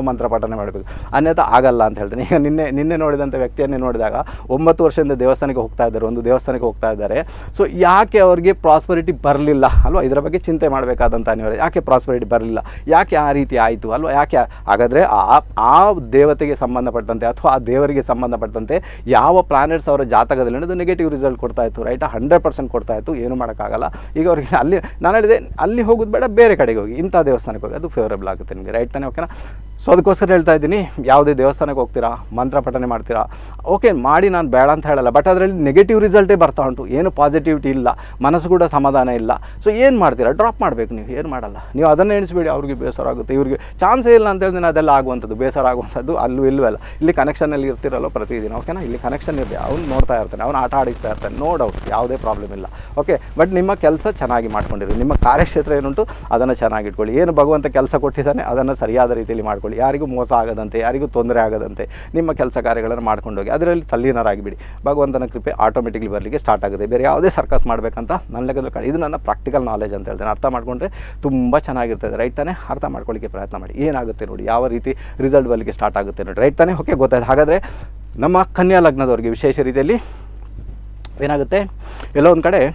ಮಂತ್ರ ಪಠನೆ ಮಾಡಬೇಕು ಅನ್ಯथा ಆಗಲ್ಲ ಅಂತ ಹೇಳ್ತೀನಿ ಈಗ ನಿನ್ನೆ ನಿನ್ನೆ ನೋಡಿದಂಥ ವ್ಯಕ್ತಿಯನ್ನೇ ನೋಡಿದಾಗ ಒಂಬತ್ತು ವರ್ಷದಿಂದ ದೇವಸ್ಥಾನಕ್ಕೆ ಹೋಗ್ತಾ ಇದ್ದಾರೆ ಒಂದು ದೇವಸ್ಥಾನಕ್ಕೆ ಹೋಗ್ತಾ ಇದ್ದಾರೆ ಸೊ ಯಾಕೆ ಅವ್ರಿಗೆ ಪ್ರಾಸ್ಪರಿಟಿ ಬರಲಿಲ್ಲ ಅಲ್ವಾ ಇದರ ಬಗ್ಗೆ ಚಿಂತೆ ಮಾಡಬೇಕಾದಂಥ ಅನಿವಾರ್ಯ ಯಾಕೆ ಪ್ರಾಸ್ಪರಿಟಿ ಬರಲಿಲ್ಲ ಯಾಕೆ ಆ ರೀತಿ ಆಯಿತು ಅಲ್ವಾ ಯಾಕೆ ಹಾಗಾದರೆ ಆ ಆ ದೇವತೆಗೆ ಸಂಬಂಧಪಟ್ಟಂತೆ ಅಥವಾ ಆ ದೇವರಿಗೆ ಸಂಬಂಧಪಟ್ಟಂತೆ ಯಾವ ಪ್ಲಾನೆಟ್ಸ್ ಅವರ ಜಾತಕದಲ್ಲಿ ಅದು ನೆಗೆಟಿವ್ ರಿಸಲ್ಟ್ ಕೊಡ್ತಾ ಇತ್ತು ರೈಟ್ ಹಂಡ್ರೆಡ್ ಪರ್ಸೆಂಟ್ ಕೊಡ್ತಾ ಇತ್ತು ಏನು ಮಾಡೋಕ್ಕಾಗಲ್ಲ ಈಗ ಅವ್ರಿಗೆ ಅಲ್ಲಿ ನಾನು ಹೇಳಿದೆ ಅಲ್ಲಿ ಹೋಗೋದು ಬೇಡ ಬೇರೆ ಕಡೆಗೆ ಹೋಗಿ ಇಂಥ ದೇವಸ್ಥಾನಕ್ಕೆ ಹೋಗಿ ಅದು ಫೇವರೇಬಲ್ ಆಗುತ್ತೆ ನಿಮಗೆ ರೈಟ್ ತಾನೇ ಓಕೆನಾ ಸೊ ಅದಕ್ಕೋಸ್ಕರ ಹೇಳ್ತಾ ಇದ್ದೀನಿ ಯಾವುದೇ ದೇವಸ್ಥಾನಕ್ಕೆ ಹೋಗ್ತೀರಾ ಮಂತ್ರ ಪಠನೆ ಮಾಡ್ತೀರಾ ಓಕೆ ಮಾಡಿ ನಾನು ಬೇಡ ಅಂತ ಹೇಳಲ್ಲ ಬಟ್ ಅದರಲ್ಲಿ ನೆಗೆಟಿವ್ ರಿಸಲ್ಟೇ ಬರ್ತಾ ಉಂಟು ಏನು ಪಾಸಿಟಿವಿಟಿ ಇಲ್ಲ ಮನಸ್ಸು ಕೂಡ ಸಮಾಧಾನ ಇಲ್ಲ ಸೊ ಏನು ಮಾಡ್ತೀರಾ ಡ್ರಾಪ್ ಮಾಡಬೇಕು ನೀವು ಏನು ಮಾಡಲ್ಲ ನೀವು ಅದನ್ನು ಎಣಿಸ್ಬೇಡಿ ಅವ್ರಿಗೆ ಬೇಸರ ಆಗುತ್ತೆ ಇವ್ರಿಗೆ ಚಾನ್ಸೇ ಇಲ್ಲ ಅಂತ ಹೇಳಿದ್ರೆ ಅದೆಲ್ಲ ಆಗುವಂಥದ್ದು ಬೇಸರ ಆಗುವಂಥದ್ದು ಅಲ್ಲೂ ಇಲ್ಲೂ ಅಲ್ಲ ಇಲ್ಲಿ ಕನೆಕ್ಷನಲ್ಲಿ ಇರ್ತಿರಲ್ಲ ಪ್ರತಿದಿನ ಓಕೆನಾ ಇಲ್ಲಿ ಕನೆಕ್ಷನ್ ಇದೆ ಅವ್ನು ನೋಡ್ತಾ ಇರ್ತಾನೆ ಅವ್ನು ಆಟ ಆಡಿಸ್ತಾ ಇರ್ತಾನೆ ನೋ ಡೌಟ್ ಯಾವುದೇ ಪ್ರಾಬ್ಲಮ್ ಇಲ್ಲ ಓಕೆ ಬಟ್ ನಿಮ್ಮ ಕೆಲಸ ಚೆನ್ನಾಗಿ ಮಾಡ್ಕೊಂಡಿರಿ ನಿಮ್ಮ ಕಾರ್ಯಕ್ಷೇತ್ರ ಏನುಂಟು ಅದನ್ನು ಚೆನ್ನಾಗಿ ಇಟ್ಕೊಳ್ಳಿ ಏನು ಭಗವಂತ ಕೆಲಸ ಕೊಟ್ಟಿದ್ದಾನೆ ಅದನ್ನು ಸರಿಯಾದ ರೀತಿಯಲ್ಲಿ ಮಾಡ್ಕೊಳ್ಳಿ ಯಾರಿಗೂ ಮೋಸ ಆಗದಂತೆ ಯಾರಿಗೂ ತೊಂದರೆ ಆಗದಂತೆ ನಿಮ್ಮ ಕೆಲಸ ಕಾರ್ಯಗಳನ್ನು ಮಾಡ್ಕೊಂಡು ಹೋಗಿ ಅದರಲ್ಲಿ ತಲ್ಲೀನರಾಗಿಬಿಡಿ ಭಗವಂತನ ಕೃಪೆ ಆಟೋಮೆಟಿಕ್ಲಿ ಬರಲಿಕ್ಕೆ ಸ್ಟಾರ್ಟ್ ಆಗುತ್ತೆ ಬೇರೆ ಯಾವುದೇ ಸರ್ಕಸ್ ಮಾಡಬೇಕಂತ ನನ್ನ ಲೆಕ್ಕದಲ್ಲಿ ಕಾಣಿ ಇದು ನನ್ನ ಪ್ರಾಕ್ಟಿಕಲ್ ನಾಲೆಜ್ ಅಂತ ಹೇಳ್ತೇನೆ ಅರ್ಥ ಮಾಡ್ಕೊಂಡ್ರೆ ತುಂಬ ಚೆನ್ನಾಗಿರ್ತದೆ ರೈಟ್ ತಾನೇ ಅರ್ಥ ಮಾಡ್ಕೊಳ್ಳಿಕ್ಕೆ ಪ್ರಯತ್ನ ಮಾಡಿ ಏನಾಗುತ್ತೆ ನೋಡಿ ಯಾವ ರೀತಿ ರಿಸಲ್ಟ್ ಬರಲಿಕ್ಕೆ ಸ್ಟಾರ್ಟ್ ಆಗುತ್ತೆ ನೋಡಿ ರೈಟ್ ತಾನೇ ಓಕೆ ಗೊತ್ತಾಯ್ತು ಹಾಗಾದರೆ ನಮ್ಮ ಕನ್ಯಾ ಲಗ್ನದವರಿಗೆ ವಿಶೇಷ ರೀತಿಯಲ್ಲಿ ಏನಾಗುತ್ತೆ ಎಲ್ಲೋ ಒಂದು ಕಡೆ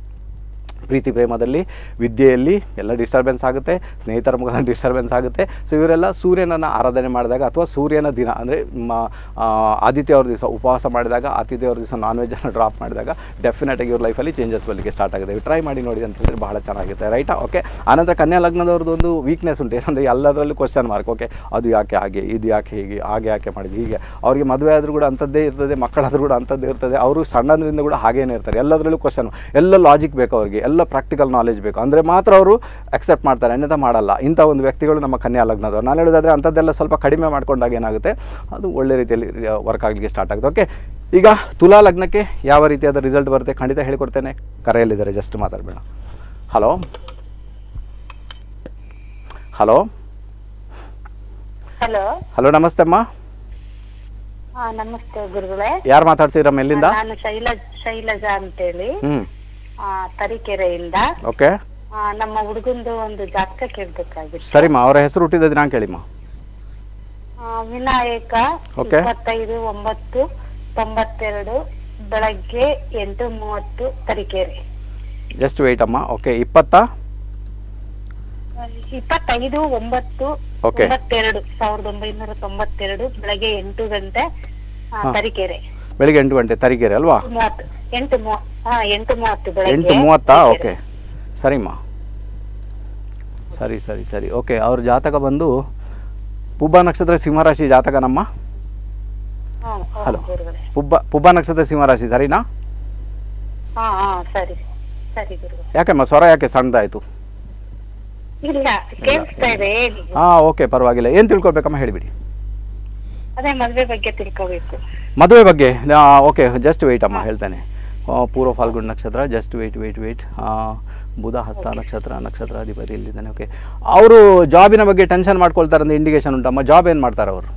ಪ್ರೀತಿ ಪ್ರೇಮದಲ್ಲಿ ವಿದ್ಯೆಯಲ್ಲಿ ಎಲ್ಲ ಡಿಸ್ಟರ್ಬೆನ್ಸ್ ಆಗುತ್ತೆ ಸ್ನೇಹಿತರ ಮುಖಾಂತರ ಡಿಸ್ಟರ್ಬೆನ್ಸ್ ಆಗುತ್ತೆ ಸೊ ಇವರೆಲ್ಲ ಸೂರ್ಯನನ್ನು ಆರಾಧನೆ ಮಾಡಿದಾಗ ಅಥವಾ ಸೂರ್ಯನ ದಿನ ಅಂದರೆ ಆದಿತ್ಯ ಅವ್ರ ದಿವಸ ಉಪವಾಸ ಮಾಡಿದಾಗ ಆತಿಥ್ಯ ಅವ್ರ ದಿವಸ ನಾನ್ ವೆಜ್ಜನ್ನು ಡ್ರಾಪ್ ಮಾಡಿದಾಗ ಡೆಫಿನೆಟಾಗಿ ಇವ್ರ ಲೈಫಲ್ಲಿ ಚೇಂಜಸ್ ಬರಲಿಕ್ಕೆ ಸ್ಟಾರ್ಟ್ ಆಗುತ್ತೆ ಟ್ರೈ ಮಾಡಿ ನೋಡಿ ಅಂತಂದರೆ ಬಹಳ ಚೆನ್ನಾಗಿರುತ್ತೆ ರೈಟಾ ಓಕೆ ಆನಂತರ ಕನ್ಯಾ ಲಗ್ನದವ್ರದ್ದು ಒಂದು ವೀಕ್ನೆಸ್ ಉಂಟು ಏನಂದರೆ ಎಲ್ಲದರಲ್ಲೂ ಕ್ವಶನ್ ಮಾರ್ಕ್ ಓಕೆ ಅದು ಯಾಕೆ ಹಾಗೆ ಇದು ಯಾಕೆ ಹೀಗೆ ಹಾಗೆ ಯಾಕೆ ಮಾಡಿದ್ದು ಹೀಗೆ ಅವ್ರಿಗೆ ಮದುವೆ ಆದರೂ ಕೂಡ ಅಂಥದ್ದೇ ಇರ್ತದೆ ಮಕ್ಕಳಾದರೂ ಕೂಡ ಅಂಥದ್ದೇ ಇರ್ತದೆ ಅವರು ಸಣ್ಣದ್ರಿಂದ ಕೂಡ ಹಾಗೇನೇ ಇರ್ತಾರೆ ಎಲ್ಲದರಲ್ಲೂ ಕ್ವಶನ್ ಎಲ್ಲ ಲಾಜಿಕ್ ಬೇಕು ಅವ್ರಿಗೆ ಎಲ್ಲ ಪ್ರಾಕ್ಟಿಕಲ್ ನಾಲೆಜ್ ಬೇಕು ಅಂದರೆ ಮಾತ್ರ ಅವರು ಅಕ್ಸೆಪ್ಟ್ ಮಾಡ್ತಾರೆ ಅನ್ಯथा ಮಾಡಲ್ಲ ಇಂಥ ಒಂದು ವ್ಯಕ್ತಿಗಳು ನಮ್ಮ ಕನ್ಯಾ ಲಗ್ನದವ್ರು ನಾನು ಹೇಳೋದಾದರೆ ಅಂಥದ್ದೆಲ್ಲ ಸ್ವಲ್ಪ ಕಡಿಮೆ ಮಾಡ್ಕೊಂಡಾಗ ಏನಾಗುತ್ತೆ ಅದು ಒಳ್ಳೆ ರೀತಿಯಲ್ಲಿ ವರ್ಕ್ ಆಗಲಿಕ್ಕೆ ಸ್ಟಾರ್ಟ್ ಆಗುತ್ತೆ ಓಕೆ ಈಗ ತುಲಾ ಲಗ್ನಕ್ಕೆ ಯಾವ ರೀತಿಯಾದ ರಿಸಲ್ಟ್ ಬರುತ್ತೆ ಖಂಡಿತ ಹೇಳಿಕೊಡ್ತೇನೆ ಕರೆಯಲ್ಲಿದ್ದಾರೆ ಜಸ್ಟ್ ಮಾತಾಡಬೇಡ ಹಲೋ ಹಲೋ ಹಲೋ ಹಲೋ ನಮಸ್ತೆ ಅಮ್ಮ ಹಾ ನಮಸ್ತೆ ಗುರುಗಳೇ ಯಾರು ಮಾತಾಡ್ತೀರಮ್ಮ ಎಲ್ಲಿಂದ ನಾನು ಶೈಲಜ್ ಶೈಲಜಾ ಅಂತೇಳಿ ಹ್ಞೂ ಆ, ತರೀಕೆರೆಯಿಂದ ಓಕೆ ಆ, ನಮ್ಮ ಹುಡುಗಂದು ಒಂದು ಜಾತಕ ಕೇಳ್ಬೇಕಾಗಿತ್ತು ಸರಿಮ್ಮ ಅವರ ಹೆಸರು ಹುಟ್ಟಿದ ದಿನಾಂಕ ಹೇಳಿಮ್ಮ ಆ, ವಿನಾಯಕ Okay. ಇಪ್ಪತ್ತೈದು ಒಂಬತ್ತು ತೊಂಬತ್ತೆರಡು ಬೆಳಗ್ಗೆ ಎಂಟು ಮೂವತ್ತು ತರೀಕೆರೆ ಜಸ್ಟ್ ವೆಯ್ಟ್ ಅಮ್ಮ ಓಕೆ ಇಪ್ಪತ್ತಾ ಇಪ್ಪತ್ತೈದು ಒಂಬತ್ತು Okay. ತೊಂಬತ್ತೆರಡು ಸಾವಿರದ ಒಂಬೈನೂರ ತೊಂಬತ್ತೆರಡು ಬೆಳಗ್ಗೆ ಎಂಟು ಗಂಟೆ ಆ, ಹಾ. ತರೀಕೆರೆ ಬೆಳಿಗ್ಗೆ ಎಂಟು ಗಂಟೆ ತರೀಕೆರೆ ಅಲ್ವಾ ಮೂವತ್ತು ಎಂಟು ಮೂವ ಹಾ ಎಂಟು ಮೂವತ್ತು ಬೆಳಗ್ಗೆ ಎಂಟು ಮೂವತ್ತಾ ತರೀಕೆರೆ. ಓಕೆ ಸರಿಮ್ಮ ಸರಿ ಸರಿ ಸರಿ ಓಕೆ ಅವ್ರ ಜಾತಕ ಬಂದು ಪುಬ್ಬ ನಕ್ಷತ್ರ ಸಿಂಹರಾಶಿ ಜಾತಕ ನಮ್ಮ ಹಾ, ಹೌದು ಹಲೋ. ಗುರುಗಳೇ ಪುಬ್ಬ ಪುಬ್ಬ ನಕ್ಷತ್ರ ಸಿಂಹರಾಶಿ ಸರಿನಾ ಹಾ ಹಾ ಸರಿ ಸರಿ ಗುರುಗಳೇ ಯಾಕೆಮ್ಮ ಸ್ವರ ಯಾಕೆ ಸಣ್ಣದಾಯಿತು ಇಲ್ಲ ಕೇಳಿಸ್ತಾ ಇದೆ ಹೇಳಿ ಹಾಂ ಓಕೆ ಪರವಾಗಿಲ್ಲ ಏನು ತಿಳ್ಕೊಬೇಕಮ್ಮ ಹೇಳಿಬಿಡಿ ಅದೇ ಮದ್ವೆ ಬಗ್ಗೆ ತಿಳ್ಕೋಬೇಕು ಮದುವೆ ಬಗ್ಗೆ ಓಕೆ ಜಸ್ಟ್ ವೆಯ್ಟ್ ಅಮ್ಮ ಹೇಳ್ತೇನೆ ಆ, ಪೂರ್ವ ಫಾಲ್ಗುಣ ನಕ್ಷತ್ರ ಜಸ್ಟ್ ವೆಯ್ಟ್ ವೆಯ್ಟ್ ವೆಯ್ಟ್ ಬುಧ ಹಸ್ತ ನಕ್ಷತ್ರ ನಕ್ಷತ್ರ ಅಧಿಪತಿ ಇಲ್ಲಿದ್ದಾನೆ ಓಕೆ ಅವರು ಜಾಬಿನ ಬಗ್ಗೆ ಟೆನ್ಷನ್ ಮಾಡ್ಕೊಳ್ತಾರೆ ಅಂತ ಇಂಡಿಕೇಶನ್ ಉಂಟಮ್ಮ ಜಾಬ್ ಏನು ಮಾಡ್ತಾರೆ ಅವರು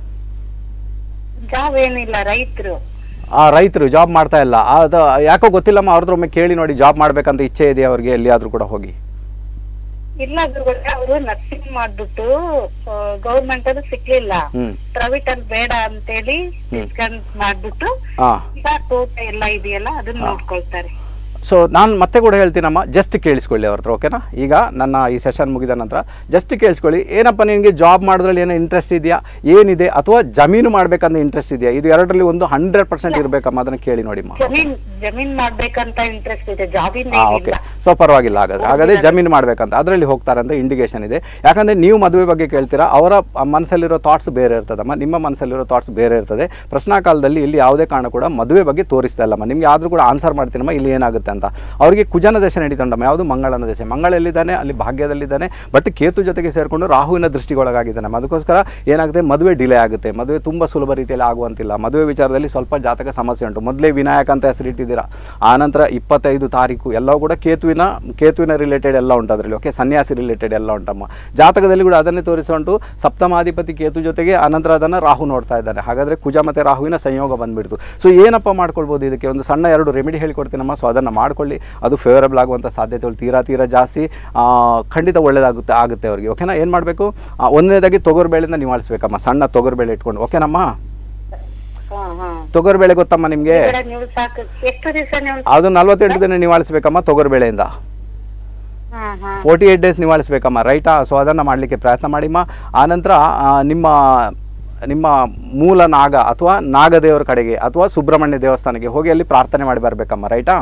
ಜಾಬ್ ಏನಿಲ್ಲ ರೈತರು ಆ ರೈತರು ಜಾಬ್ ಮಾಡ್ತಾ ಇಲ್ಲ ಅದು ಯಾಕೋ ಗೊತ್ತಿಲ್ಲಮ್ಮ ಅವ್ರದ್ರ ಒಮ್ಮೆ ಕೇಳಿ ನೋಡಿ ಜಾಬ್ ಮಾಡ್ಬೇಕಂತ ಇಚ್ಛೆ ಇದೆ ಅವ್ರಿಗೆ ಎಲ್ಲಿಯಾದ್ರೂ ಕೂಡ ಹೋಗಿ ಇಲ್ಲ ಗುರುಗಳೇ ಅವರು ನರ್ಸಿಂಗ್ ಮಾಡ್ಬಿಟ್ಟು ಗೌರ್ಮೆಂಟ್ ಅದು ಸಿಕ್ಲಿಲ್ಲ ಹ್ಮ್ ಪ್ರೈವೇಟ್ ಅಲ್ಲಿ ಬೇಡ ಅಂತೇಳಿ ಡಿಸ್ಕೌಂಟ್ ಮಾಡ್ಬಿಟ್ಟು ಹಾ ಈಗ ತೋಟ ಎಲ್ಲ ಇದೆಯಲ್ಲ ಅದನ್ನ ಹಾ. ನೋಡ್ಕೊಳ್ತಾರೆ ಸೊ ನಾನು ಮತ್ತೆ ಕೂಡ ಹೇಳ್ತೀನಮ್ಮ ಜಸ್ಟ್ ಕೇಳಿಸ್ಕೊಳ್ಳಿ ಅವ್ರ ಹತ್ರ ಓಕೆನಾ ಈಗ ನನ್ನ ಈ ಸೆಷನ್ ಮುಗಿದ ನಂತರ ಜಸ್ಟ್ ಕೇಳಿಸ್ಕೊಳ್ಳಿ ಏನಪ್ಪ ನಿನಗೆ ಜಾಬ್ ಮಾಡೋದ್ರಲ್ಲಿ ಏನೋ ಇಂಟ್ರೆಸ್ಟ್ ಇದೆಯಾ ಏನಿದೆ ಅಥವಾ ಜಮೀನು ಮಾಡ್ಬೇಕಂತ ಇಂಟ್ರೆಸ್ಟ್ ಇದೆಯಾ ಇದು ಎರಡರಲ್ಲಿ ಒಂದು ಹಂಡ್ರೆಡ್ ಪರ್ಸೆಂಟ್ ಇರಬೇಕಮ್ಮ ಅದನ್ನು ಕೇಳಿ ನೋಡಿಮ್ಮ ಜಮೀನ್ ಜಮೀನ್ ಮಾಡ್ಬೇಕಂತ ಇಂಟ್ರೆಸ್ಟ್ ಇದೆ ಜಾಬಿನ ಹಾಂ ಓಕೆ ಸೊ ಪರವಾಗಿಲ್ಲ ಹಾಗಾದ್ರೆ ಹಾಗಾದ್ರೆ ಜಮೀನು ಮಾಡ್ಬೇಕಂತ ಅದರಲ್ಲಿ ಹೋಗ್ತಾರೆ ಅಂತ ಇಂಡಿಕೇಶನ್ ಇದೆ ಯಾಕಂದ್ರೆ ನೀವು ಮದುವೆ ಬಗ್ಗೆ ಕೇಳ್ತೀರಾ ಅವರ ಮನಸ್ಸಲ್ಲಿರೋ ಥಾಟ್ಸ್ ಬೇರೆ ಇರ್ತದಮ್ಮ ನಿಮ್ಮ ಮನಸ್ಸಲ್ಲಿರೋ ಥಾಟ್ಸ್ ಬೇರೆ ಇರ್ತದೆ ಪ್ರಶ್ನಾಕಾಲದಲ್ಲಿ ಇಲ್ಲಿ ಯಾವುದೇ ಕಾರಣ ಕೂಡ ಮದುವೆ ಬಗ್ಗೆ ತೋರಿಸ್ತಾ ಇಲ್ಲಮ್ಮ ನಿಮ್ಗೆ ಆದರೂ ಕೂಡ ಆನ್ಸರ್ ಮಾಡ್ತೀನಮ್ಮ ಇಲ್ಲಿ ಏನಾಗುತ್ತೆ ಅಂತ ಅವರಿಗೆ ಕುಜನ ದಶೆ ನಡೀತಂಡಮ್ಮ ಯಾವುದು ಮಂಗಳನ ದಶೆ ಮಂಗಳ ಎಲ್ಲಿದ್ದಾನೆ ಅಲ್ಲಿ ಭಾಗ್ಯದಲ್ಲಿದ್ದಾನೆ ಬಟ್ ಕೇತು ಜೊತೆಗೆ ಸೇರಿಕೊಂಡು ರಾಹುವಿನ ದೃಷ್ಟಿಗೊಳಗಾಗಿದ್ದಾನೆ ಅದಕ್ಕೋಸ್ಕರ ಏನಾಗುತ್ತೆ ಮದುವೆ ಡಿಲೇ ಆಗುತ್ತೆ ಮದುವೆ ತುಂಬ ಸುಲಭ ರೀತಿಯಲ್ಲಿ ಆಗುವಂತಿಲ್ಲ ಮದುವೆ ವಿಚಾರದಲ್ಲಿ ಸ್ವಲ್ಪ ಜಾತಕ ಸಮಸ್ಯೆ ಉಂಟು ಮೊದಲೇ ವಿನಾಯಕ ಅಂತ ಹೆಸರಿಟ್ಟಿದ್ದೀರಾ ಆನಂತರ ಇಪ್ಪತ್ತೈದು ತಾರೀಕು ಎಲ್ಲವೂ ಕೂಡ ಕೇತುವಿನ ಕೇತುವಿನ ರಿಲೇಟೆಡ್ ಎಲ್ಲ ಉಂಟು ಅದರಲ್ಲಿ ಓಕೆ ಸನ್ಯಾಸಿ ರಿಲೇಟೆಡ್ ಎಲ್ಲ ಉಂಟಮ್ಮ ಜಾತಕದಲ್ಲಿ ಕೂಡ ಅದನ್ನೇ ತೋರಿಸುಂಟು ಸಪ್ತಮಾಧಿಪತಿ ಕೇತು ಜೊತೆಗೆ ಆನಂತರ ಅದನ್ನು ರಾಹು ನೋಡ್ತಾ ಇದ್ದಾನೆ ಹಾಗಾದರೆ ಕುಜ ಮತ್ತು ರಾಹುವಿನ ಸಂಯೋಗ ಬಂದ್ಬಿಡ್ತು ಸೊ ಏನಪ್ಪ ಮಾಡ್ಕೊಳ್ಬೋದು ಇದಕ್ಕೆ ಒಂದು ಸಣ್ಣ ಎರಡು ರೆಮಿಡಿ ಹೇಳಿಕೊಡ್ತೀನಮ್ಮ ಸೊ ಅದನ್ನು ಮಾಡ್ಕೊಳ್ಳಿ ಅದು ಫೇವರಬಲ್ ಆಗುವಂಥ ಸಾಧ್ಯತೆಗಳು ತೀರಾ ತೀರಾ ಜಾಸ್ತಿ ಆ, ಖಂಡಿತ ಒಳ್ಳೆಯದಾಗುತ್ತೆ ಆಗುತ್ತೆ ಅವರಿಗೆ ಓಕೆನಾ ಏನು ಮಾಡಬೇಕು ಒಂದನೇದಾಗಿ ತೊಗರುಬೇಳೆಯಿಂದ ನಿವಾಳಿಸ್ಬೇಕಮ್ಮ ಸಣ್ಣ ತೊಗರುಬೇಳೆ ಇಟ್ಕೊಂಡು ಓಕೆನಮ್ಮ ಹಾ ಹಾ ತೊಗರುಬೇಳೆ ಗೊತ್ತಮ್ಮ ನಿಮಗೆ ಗಿಡ ನೀವು ಸಾಕು ಎಷ್ಟು ದಿವಸ ನೀವು ಅದು ನಲ್ವತ್ತೆಂಟು ದಿನ ನಿವಾಳಿಸ್ಬೇಕಮ್ಮ ತೊಗರುಬೇಳೆಯಿಂದ ಹಾ ಹಾ ಫೋರ್ಟಿ ಏಯ್ಟ್ ಡೇಸ್ ನಿವಾಳಿಸ್ಬೇಕಮ್ಮ ರೈಟಾ ಸೊ ಅದನ್ನು ಮಾಡಲಿಕ್ಕೆ ಪ್ರಯತ್ನ ಮಾಡಿಮ್ಮ ಆನಂತರ ಆ, ನಿಮ್ಮ ನಿಮ್ಮ ಮೂಲ ನಾಗ ಅಥವಾ ನಾಗದೇವರ ಕಡೆಗೆ ಅಥವಾ ಸುಬ್ರಹ್ಮಣ್ಯ ದೇವಸ್ಥಾನಕ್ಕೆ ಹೋಗಿ ಅಲ್ಲಿ ಪ್ರಾರ್ಥನೆ ಮಾಡಿ ಬರಬೇಕಮ್ಮ ರೈಟಾ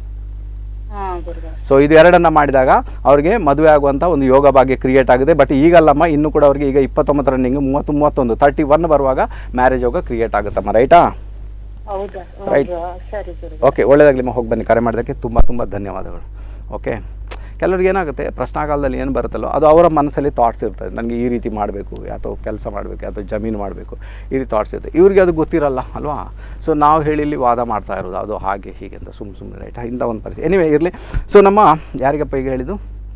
ಹಾ ಗುರುಗಳೇ ಸೊ ಇದು ಎರಡನ್ನ ಮಾಡಿದಾಗ ಅವ್ರಿಗೆ ಮದುವೆ ಆಗುವಂಥ ಒಂದು ಯೋಗ ಭಾಗ್ಯ ಕ್ರಿಯೇಟ್ ಆಗಿದೆ ಬಟ್ ಈಗಲ್ಲಮ್ಮ ಇನ್ನೂ ಕೂಡ ಅವ್ರಿಗೆ ಈಗ ಇಪ್ಪತ್ತೊಂಬತ್ತು ರನ್ನಿಂಗ್ ಮೂವತ್ತು ಮೂವತ್ತೊಂದು ತರ್ಟಿ ಒನ್ ಬರುವಾಗ ಮ್ಯಾರೇಜ್ ಯೋಗ ಕ್ರಿಯೇಟ್ ಆಗುತ್ತಮ್ಮ ರೈಟಾ ಹೌದಾ Right. ಹೌದಾ? ಸರಿ ಗುರು ಓಕೆ ಒಳ್ಳೆಯದಾಗಲಿ ಹೋಗಿ ಬನ್ನಿ ಕರೆ ಮಾಡೋದಕ್ಕೆ ತುಂಬ ತುಂಬ ಧನ್ಯವಾದಗಳು ಓಕೆ ಕೆಲವ್ರಿಗೆ ಏನಾಗುತ್ತೆ ಪ್ರಶ್ನಾಕಾಲದಲ್ಲಿ ಏನು ಬರುತ್ತಲ್ಲೋ ಅದು ಅವರ ಮನಸ್ಸಲ್ಲಿ ಥಾಟ್ಸ್ ಇರ್ತದೆ ನನಗೆ ಈ ರೀತಿ ಮಾಡಬೇಕು ಅಥವಾ ಕೆಲಸ ಮಾಡಬೇಕು ಅಥವಾ ಜಮೀನು ಮಾಡಬೇಕು ಈ ರೀತಿ ಥಾಟ್ಸ್ ಇರುತ್ತೆ ಇವ್ರಿಗೆ ಅದು ಗೊತ್ತಿರಲ್ಲ ಅಲ್ವಾ ಸೊ ನಾವು ಹೇಳಿ ಇಲ್ಲಿ ವಾದ ಮಾಡ್ತಾ ಇರೋದು ಅದು ಹಾಗೆ ಹೀಗೆ ಅಂತ ಸುಮ್ಮ ಸುಮ್ಮನೆ ರೈಟಾ ಇಂಥ ಒಂದು ಪರಿಸ್ಥಿತಿ ಎನಿವೆ ಇರಲಿ ಸೊ ನಮ್ಮ ಯಾರಿಗಪ್ಪ ಈಗ ಹೇಳಿದ್ದು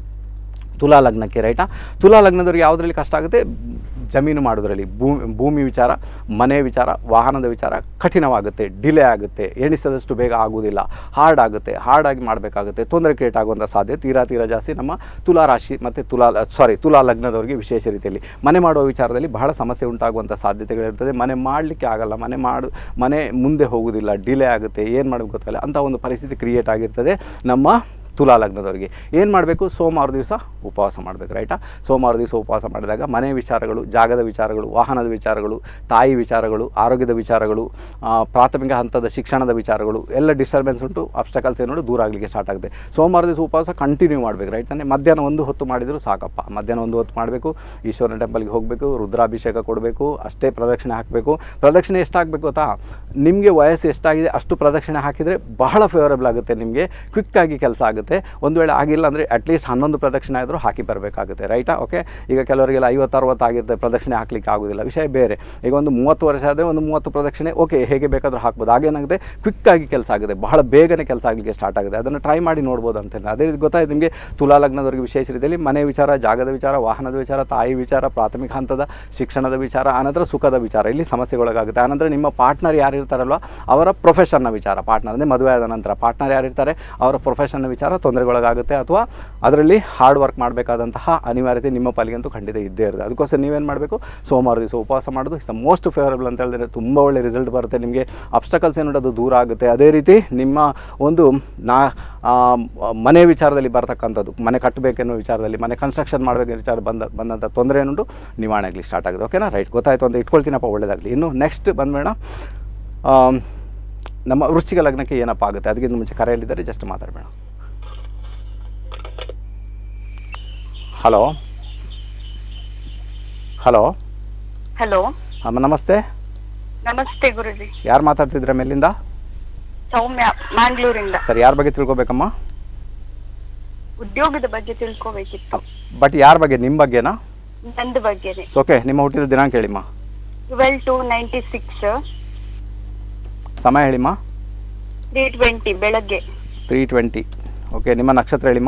ತುಲಾ ಲಗ್ನಕ್ಕೆ ರೈಟಾ ತುಲಾ ಲಗ್ನದವ್ರಿಗೆ ಯಾವುದರಲ್ಲಿ ಕಷ್ಟ ಆಗುತ್ತೆ ಜಮೀನು ಮಾಡೋದ್ರಲ್ಲಿ ಭೂಮಿ ಭೂಮಿ ವಿಚಾರ ಮನೆ ವಿಚಾರ ವಾಹನದ ವಿಚಾರ ಕಠಿಣವಾಗುತ್ತೆ ಡಿಲೇ ಆಗುತ್ತೆ ಎಣಿಸದಷ್ಟು ಬೇಗ ಆಗುವುದಿಲ್ಲ ಹಾರ್ಡ್ ಆಗುತ್ತೆ ಹಾರ್ಡಾಗಿ ಮಾಡಬೇಕಾಗುತ್ತೆ ತೊಂದರೆ ಕ್ರಿಯೇಟ್ ಆಗುವಂಥ ಸಾಧ್ಯತೆ ತೀರಾ ತೀರಾ ಜಾಸ್ತಿ ನಮ್ಮ ತುಲಾ ರಾಶಿ ಮತ್ತು ತುಲಾ ಸಾರಿ ತುಲಾ ಲಗ್ನದವರಿಗೆ ವಿಶೇಷ ರೀತಿಯಲ್ಲಿ ಮನೆ ಮಾಡುವ ವಿಚಾರದಲ್ಲಿ ಬಹಳ ಸಮಸ್ಯೆ ಉಂಟಾಗುವಂಥ ಸಾಧ್ಯತೆಗಳಿರ್ತದೆ ಮನೆ ಮಾಡಲಿಕ್ಕೆ ಆಗಲ್ಲ ಮನೆ ಮಾಡು ಮನೆ ಮುಂದೆ ಹೋಗುವುದಿಲ್ಲ ಡಿಲೇ ಆಗುತ್ತೆ ಏನು ಮಾಡಬೇಕು ಗೊತ್ತಿಲ್ಲ ಅಂಥ ಒಂದು ಪರಿಸ್ಥಿತಿ ಕ್ರಿಯೇಟ್ ಆಗಿರ್ತದೆ ನಮ್ಮ ತುಲಾ ಲಗ್ನದವರಿಗೆ ಏನು ಮಾಡಬೇಕು ಸೋಮವಾರ ದಿವಸ ಉಪವಾಸ ಮಾಡಬೇಕು ರೈಟಾ ಸೋಮವಾರ ದಿವಸ ಉಪವಾಸ ಮಾಡಿದಾಗ ಮನೆ ವಿಚಾರಗಳು ಜಾಗದ ವಿಚಾರಗಳು ವಾಹನದ ವಿಚಾರಗಳು ತಾಯಿ ವಿಚಾರಗಳು ಆರೋಗ್ಯದ ವಿಚಾರಗಳು ಆ, ಪ್ರಾಥಮಿಕ ಹಂತದ ಶಿಕ್ಷಣದ ವಿಚಾರಗಳು ಎಲ್ಲ ಡಿಸ್ಟರ್ಬೆನ್ಸ್ ಉಂಟು ಅಬ್ಸ್ಟಕಲ್ಸ್ ಏನೋ ದೂರ ಆಗಲಿಕ್ಕೆ ಸ್ಟಾರ್ಟ್ ಆಗುತ್ತೆ ಸೋಮವಾರ ದಿವಸ ಉಪವಾಸ ಕಂಟಿನ್ಯೂ ಮಾಡಬೇಕು ರೈಟ್ ತಾನೆ ಮಧ್ಯಾಹ್ನ ಒಂದು ಹೊತ್ತು ಮಾಡಿದರೂ ಸಾಕಪ್ಪ ಮಧ್ಯಾಹ್ನ ಒಂದು ಹೊತ್ತು ಮಾಡಬೇಕು ಈಶ್ವರನ ಟೆಂಪಲ್ಗೆ ಹೋಗಬೇಕು ರುದ್ರಾಭಿಷೇಕ ಕೊಡಬೇಕು ಅಷ್ಟೇ ಪ್ರದಕ್ಷಿಣೆ ಹಾಕಬೇಕು ಪ್ರದಕ್ಷಿಣೆ ಎಷ್ಟು ಹಾಕಬೇಕು ಗೊತ್ತಾ ನಿಮಗೆ ವಯಸ್ಸು ಎಷ್ಟಾಗಿದೆ ಅಷ್ಟು ಪ್ರದಕ್ಷಿಣೆ ಹಾಕಿದರೆ ಬಹಳ ಫೇವರಬಲ್ ಆಗುತ್ತೆ ನಿಮಗೆ ಕ್ವಿಕ್ಕಾಗಿ ಕೆಲಸ ಆಗುತ್ತೆ ಒಂದು ವೇಳೆ ಆಗಿಲ್ಲ ಅಂದರೆ ಅಟ್ಲೀಸ್ಟ್ ಹನ್ನೊಂದು ಪ್ರದಕ್ಷಿಣೆ ಆದರೂ ಹಾಕಿ ಬರಬೇಕಾಗುತ್ತೆ ರೈಟಾ ಓಕೆ ಈಗ ಕೆಲವರಿಗೆಲ್ಲ ಐವತ್ತು ಅರವತ್ತು ಆಗಿರುತ್ತೆ ಪ್ರದಕ್ಷಿಣೆ ಹಾಕ್ಲಿಕ್ಕೆ ಆಗೋದಿಲ್ಲ ವಿಷಯ ಬೇರೆ ಈಗ ಒಂದು ಮೂವತ್ತು ವರ್ಷ ಆದರೆ ಒಂದು ಮೂವತ್ತು ಪ್ರದಕ್ಷಿಣೆ ಓಕೆ ಹೇಗೆ ಬೇಕಾದರೂ ಹಾಕ್ಬೋದು ಹಾಗೇನಾಗುತ್ತೆ ಕ್ವಿಕ್ಕಾಗಿ ಕೆಲಸ ಆಗುತ್ತೆ ಬಹಳ ಬೇಗನೆ ಕೆಲಸ ಆಗಲಿಕ್ಕೆ ಸ್ಟಾರ್ಟ್ ಆಗುತ್ತೆ ಅದನ್ನು ಟ್ರೈ ಮಾಡಿ ನೋಡ್ಬೋದು ಅಂತ ಹೇಳಿ ಅದೇ ರೀತಿ ಗೊತ್ತಾಯ್ತು ನಿಮಗೆ ತುಲಾ ಲಗ್ನದವರಿಗೆ ವಿಶೇಷ ರೀತಿಯಲ್ಲಿ ಮನೆ ವಿಚಾರ ಜಾಗದ ವಿಚಾರ ವಾಹನದ ವಿಚಾರ ತಾಯಿ ವಿಚಾರ ಪ್ರಾಥಮಿಕ ಹಂತದ ಶಿಕ್ಷಣದ ವಿಚಾರ ಆನಂತರ ಸುಖದ ವಿಚಾರ ಇಲ್ಲಿ ಸಮಸ್ಯೆಗೊಳಗಾಗುತ್ತೆ ಆನಂತರ ನಿಮ್ಮ ಪಾರ್ಟ್ನರ್ ಯಾರು ಇರ್ತಾರಲ್ವ ಅವರ ಪ್ರೊಫೆಷನ್ನ ವಿಚಾರ ಪಾರ್ಟ್ನರ್ ಅಂದರೆ ಮದುವೆ ಆದ ನಂತರ ಪಾರ್ಟ್ನರ್ ಯಾರು ಇರ್ತಾರೆ ಅವರ ಪ್ರೊಫೆಷನ್ನ ವಿಚಾರ ತೊಂದರೆಗೊಳಗಾಗುತ್ತೆ ಅಥವಾ ಅದರಲ್ಲಿ ಹಾರ್ಡ್ ವರ್ಕ್ ಮಾಡಬೇಕಾದಂತಹ ಅನಿವಾರ್ಯತೆ ನಿಮ್ಮ ಪಾಲಿಗಂತೂ ಖಂಡಿತ ಇದ್ದೇ ಇರುತ್ತೆ ಅದಕ್ಕೋಸ್ಕರ ನೀವೇನು ಮಾಡಬೇಕು ಸೋಮವಾರ ದಿವಸ ಉಪವಾಸ ಮಾಡೋದು ಇಸ್ ದ ಮೋಸ್ಟ್ ಫೇವರಬಲ್ ಅಂತ ಹೇಳಿದ್ರೆ ತುಂಬ ಒಳ್ಳೆ ರಿಸಲ್ಟ್ ಬರುತ್ತೆ ನಿಮಗೆ ಅಬ್ಸ್ಟಕಲ್ಸ್ ಏನು ಅದು ದೂರ ಆಗುತ್ತೆ ಅದೇ ರೀತಿ ನಿಮ್ಮ ಒಂದು ನಾ ಆ, ಮನೆ ವಿಚಾರದಲ್ಲಿ ಬರ್ತಕ್ಕಂಥದ್ದು ಮನೆ ಕಟ್ಟಬೇಕೆನ್ನೋ ವಿಚಾರದಲ್ಲಿ ಮನೆ ಕನ್ಸ್ಟ್ರಕ್ಷನ್ ಮಾಡಬೇಕನ್ನೋ ವಿಚಾರ ಬಂದ ಬಂದಂಥ ತೊಂದರೆ ಏನುಂಟು ನಿವಾರಣೆ ಆಗಲಿ ಸ್ಟಾರ್ಟ್ ಆಗುತ್ತೆ ಓಕೆನಾ ರೈಟ್ ಗೊತ್ತಾಯಿತು ಅಂತ ಇಟ್ಕೊಳ್ತೀನಪ್ಪ ಒಳ್ಳೇದಾಗಲಿ ಇನ್ನು ನೆಕ್ಸ್ಟ್ ಬಂದ್ಬೇಡ ನಮ್ಮ ವೃಶ್ಚಿಕ ಲಗ್ನಕ್ಕೆ ಏನಪ್ಪ ಆಗುತ್ತೆ ಅದಕ್ಕಿಂತ ಮುಂಚೆ ಕರೆಯಲ್ಲಿದ್ದರೆ ಜಸ್ಟ್ ಮಾತಾಡಬೇಡ ಹಲೋ ಹಲೋ ಹಲೋ ಅಮ್ಮ ನಮಸ್ತೆ ನಮಸ್ತೆ ಗುರುಜಿ ಯಾರು ಮಾತಾಡ್ತಿದ್ರ ಮೇಲಿಂದ ಸೌಮ್ಯ ಮ್ಯಾಂಗ್ಳೂರಿಂದ ಸರ್ ಯಾರ ಬಗ್ಗೆ ತಿಳ್ಕೊಬೇಕಮ್ಮ ಉದ್ಯೋಗದ ಬಗ್ಗೆ ತಿಳ್ಕೊಬೇಕಿತ್ತು ಬಟ್ ಯಾರ ಬಗ್ಗೆ ನಿಮ್ಮ ಬಗ್ಗೆನಾ ನಂದು ಬಗ್ಗೆನೆ ಓಕೆ ನಿಮ್ಮ ಹುಟ್ಟಿದ ದಿನಾಂಕ ಹೇಳಿಮ್ಮ ಟ್ವೆಲ್ ಟು ನೈಂಟಿ ಸಿಕ್ಸ್ ಸಮಯ ಹೇಳಿಮ್ಮ ತ್ರೀ ಟ್ವೆಂಟಿ ಬೆಳಗ್ಗೆ ತ್ರೀ ಟ್ವೆಂಟಿ ಓಕೆ ನಿಮ್ಮ ನಕ್ಷತ್ರ ಹೇಳಿಮ್ಮ